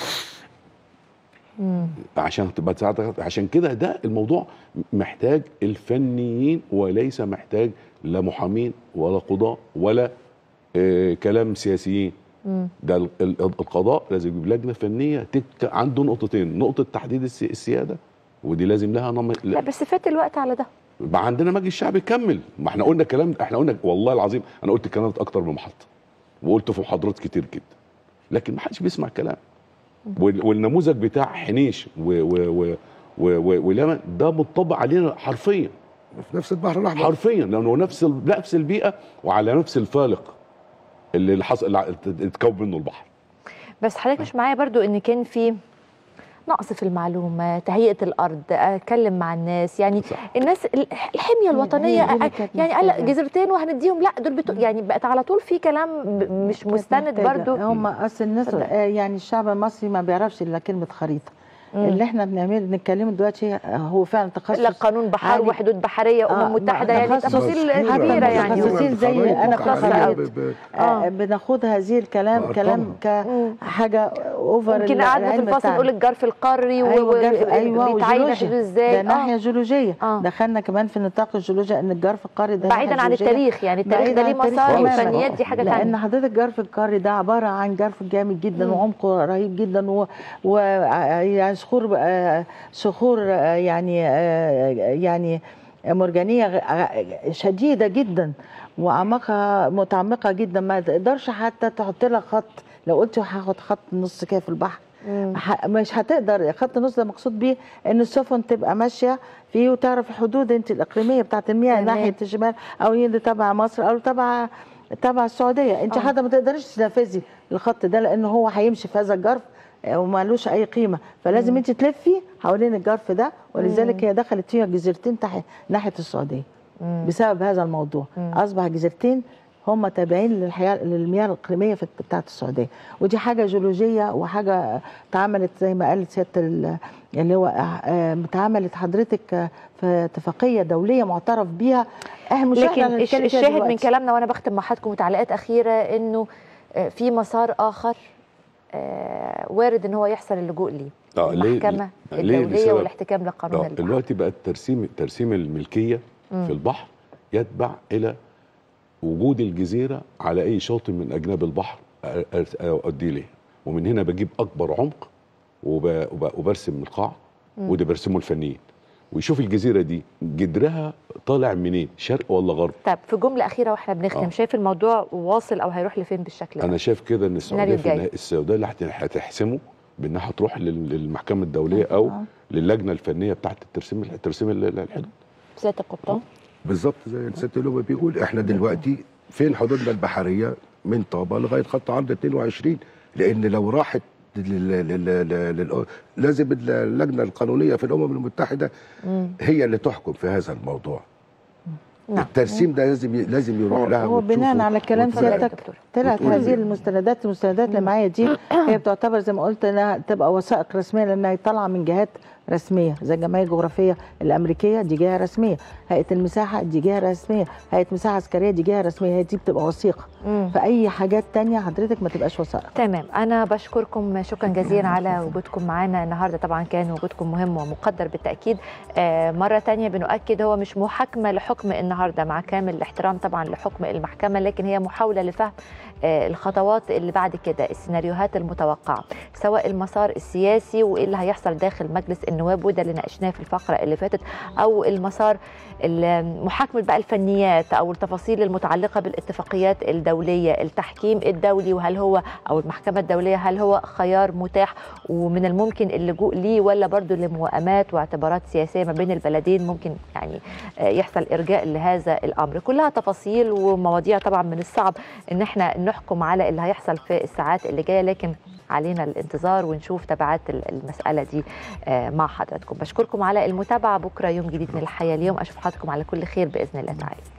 مم. عشان تبقى تساعدك عشان كده ده الموضوع محتاج الفنيين وليس محتاج لا محامين ولا قضاء ولا آه كلام سياسيين مم. ده ال- ال- القضاء لازم يجيب لجنه فنيه تك عنده نقطتين نقطه تحديد السي- السياده ودي لازم لها نم... لا بس فات الوقت على ده ما عندنا مجلس الشعب يكمل ما احنا قلنا الكلام ده احنا قلنا والله العظيم انا قلت الكلام ده اكتر من محطه وقلته في محاضرات كتير جدا لكن ما حدش بيسمع الكلام وال- والنموذج بتاع حنيش و و و و و ولما ده مطبق علينا حرفيا في نفس البحر الاحمر حرفيا لانه نفس ال- نفس البيئه وعلى نفس الفالق اللي اللي حصل اللي اتكون منه البحر بس حضرتك مش معايا برضو ان كان في نقص في المعلومه تهيئه الارض اتكلم مع الناس يعني صح. الناس ال- الحميه الوطنيه هي دي اللي أ- كانت يعني قال لك محتاجة. جزيرتين وهنديهم لا دول بتو يعني بقت على طول في كلام ب- مش مستند برضو هم اصل الناس اتفضل. آه، يعني الشعب المصري ما بيعرفش الا كلمه خريطه مم. اللي احنا بنعمله نتكلمه دلوقتي آه، هو فعلا تخصص لا قانون بحار عالي. وحدود بحريه آه، امم متحده مع يعني تخصص تفاصيل مشهورة. كبيره حتى يعني متخصصين زي خرائط انا مقطع في عليها خرائط ب- ب- آه، بناخد هذه الكلام بأرقامها. كلام كحاجه اوفر يمكن قعدنا في الفاصل نقول الجرف القاري و- ايوه و- جرف ايوه بيتعين وجيولوجيا. حدود ازاي ده آه. ناحيه جيولوجيه آه. دخلنا كمان في نطاق الجيولوجيا ان الجرف القاري ده بعيدا ناحية عن جيولوجية. التاريخ يعني التاريخ بعيد ده عن ليه التاريخ مسار تماماً. والفنيات دي حاجه لان ثانيه حضرتك الجرف القاري ده عباره عن جرف جامد جدا مم. وعمقه رهيب جدا و, و... يعني صخور آه، صخور آه، يعني آه، يعني مرجانيه غ- شديده جدا واعماقها متعمقه جدا ما تقدرش حتى تحط لها خط لو قلت هاخد خط نص كده في البحر ح- مش هتقدر خط النص ده مقصود بيه ان السفن تبقى ماشيه فيه وتعرف الحدود انت الاقليميه بتاعت المياه تمام. ناحيه الشمال او اللي تبع مصر او تبع تبع السعوديه انت آه. حتى ما تقدريش تنفذي الخط ده لان هو هيمشي في هذا الجرف آه، ومالوش اي قيمه فلازم مم. انت تلفي حوالين الجرف ده ولذلك هي دخلت فيها جزيرتين تحت ناحيه السعوديه مم. بسبب هذا الموضوع مم. اصبح جزيرتين هم تابعين للحياه للمياه الاقليميه في بتاعه السعوديه ودي حاجه جيولوجيه وحاجه اتعملت زي ما قالت سياده ال- اللي هو آه، اتعملت حضرتك آه، في اتفاقيه دوليه معترف بيها احنا مش لكن احنا اللي الش- هنتكلم فيها الشاهد من دلوقتي. كلامنا وانا بختم مع حضراتكم تعليقات اخيره انه آه، في مسار اخر آه، وارد ان هو يحصل اللجوء ليه آه، ليه- المحكمه ليه؟ الدوليه لسبب- والاحتكام لقانون آه، البحر دلوقتي بقى ترسيم ترسيم الملكيه مم. في البحر يتبع الى وجود الجزيره على اي شاطئ من اجناب البحر أ- أ- اؤدي ليه ومن هنا بجيب اكبر عمق وب- وب- وبرسم القاع مم. وده برسمه الفنيين ويشوف الجزيره دي جدرها طالع منين شرق ولا غرب طب في جمله اخيره واحنا بنختم آه. شايف الموضوع واصل او هيروح لفين بالشكل ده انا شايف كده ان السعوديه السيناريو في الجاي. النهايه السعوديه اللي هت- هتحسمه بانها هتروح لل- للمحكمه الدوليه او للجنه الفنيه بتاعت الترسيم الترسيم ال- ال- الحدود سياده القبطان بالظبط زي الست اللي بيقول احنا دلوقتي فين حدودنا البحريه من طابه لغايه خط عرض 22 لان لو راحت لل... لل... لل... لل... لازم اللجنه القانونيه في الامم المتحده مم. هي اللي تحكم في هذا الموضوع نعم. الترسيم ده لازم ي... لازم يروح لها هو بناء وتشوفه على كلام وتراقب. سيادتك طلعت وتقول هذه لي. المستندات المستندات اللي معايا دي هي بتعتبر زي ما قلت انها تبقى وثائق رسميه لانها طالعه من جهات رسميه زي الجمعيه الجغرافيه الامريكيه دي جهه رسميه هيئه المساحه دي جهه رسميه هيئه مساحه عسكريه دي جهه رسميه هي دي بتبقى وثيقه مم. فاي حاجات تانية حضرتك ما تبقاش وثائق تمام انا بشكركم شكرا جزيلا على وجودكم معنا النهارده طبعا كان وجودكم مهم ومقدر بالتاكيد آه مره تانية بنؤكد هو مش محاكمه لحكم النهارده مع كامل الاحترام طبعا لحكم المحكمه لكن هي محاوله لفهم آه الخطوات اللي بعد كده السيناريوهات المتوقعه سواء المسار السياسي وايه اللي هيحصل داخل مجلس النواب وده اللي ناقشناه في الفقره اللي فاتت او المسار ال- محاكمه بقى الفنيات او التفاصيل المتعلقه بالاتفاقيات الدوليه التحكيم الدولي وهل هو او المحكمه الدوليه هل هو خيار متاح ومن الممكن اللجوء ليه ولا برضه لموائمات واعتبارات سياسيه ما بين البلدين ممكن يعني آه، يحصل ارجاء لهذا الامر كلها تفاصيل ومواضيع طبعا من الصعب ان احنا نحكم على اللي هيحصل في الساعات اللي جايه لكن علينا الانتظار ونشوف تبعات ال- المسألة دي آه، مع حضراتكم بشكركم على المتابعة بكرة يوم جديد من الحياة اليوم أشوف حضراتكم على كل خير بإذن الله تعالى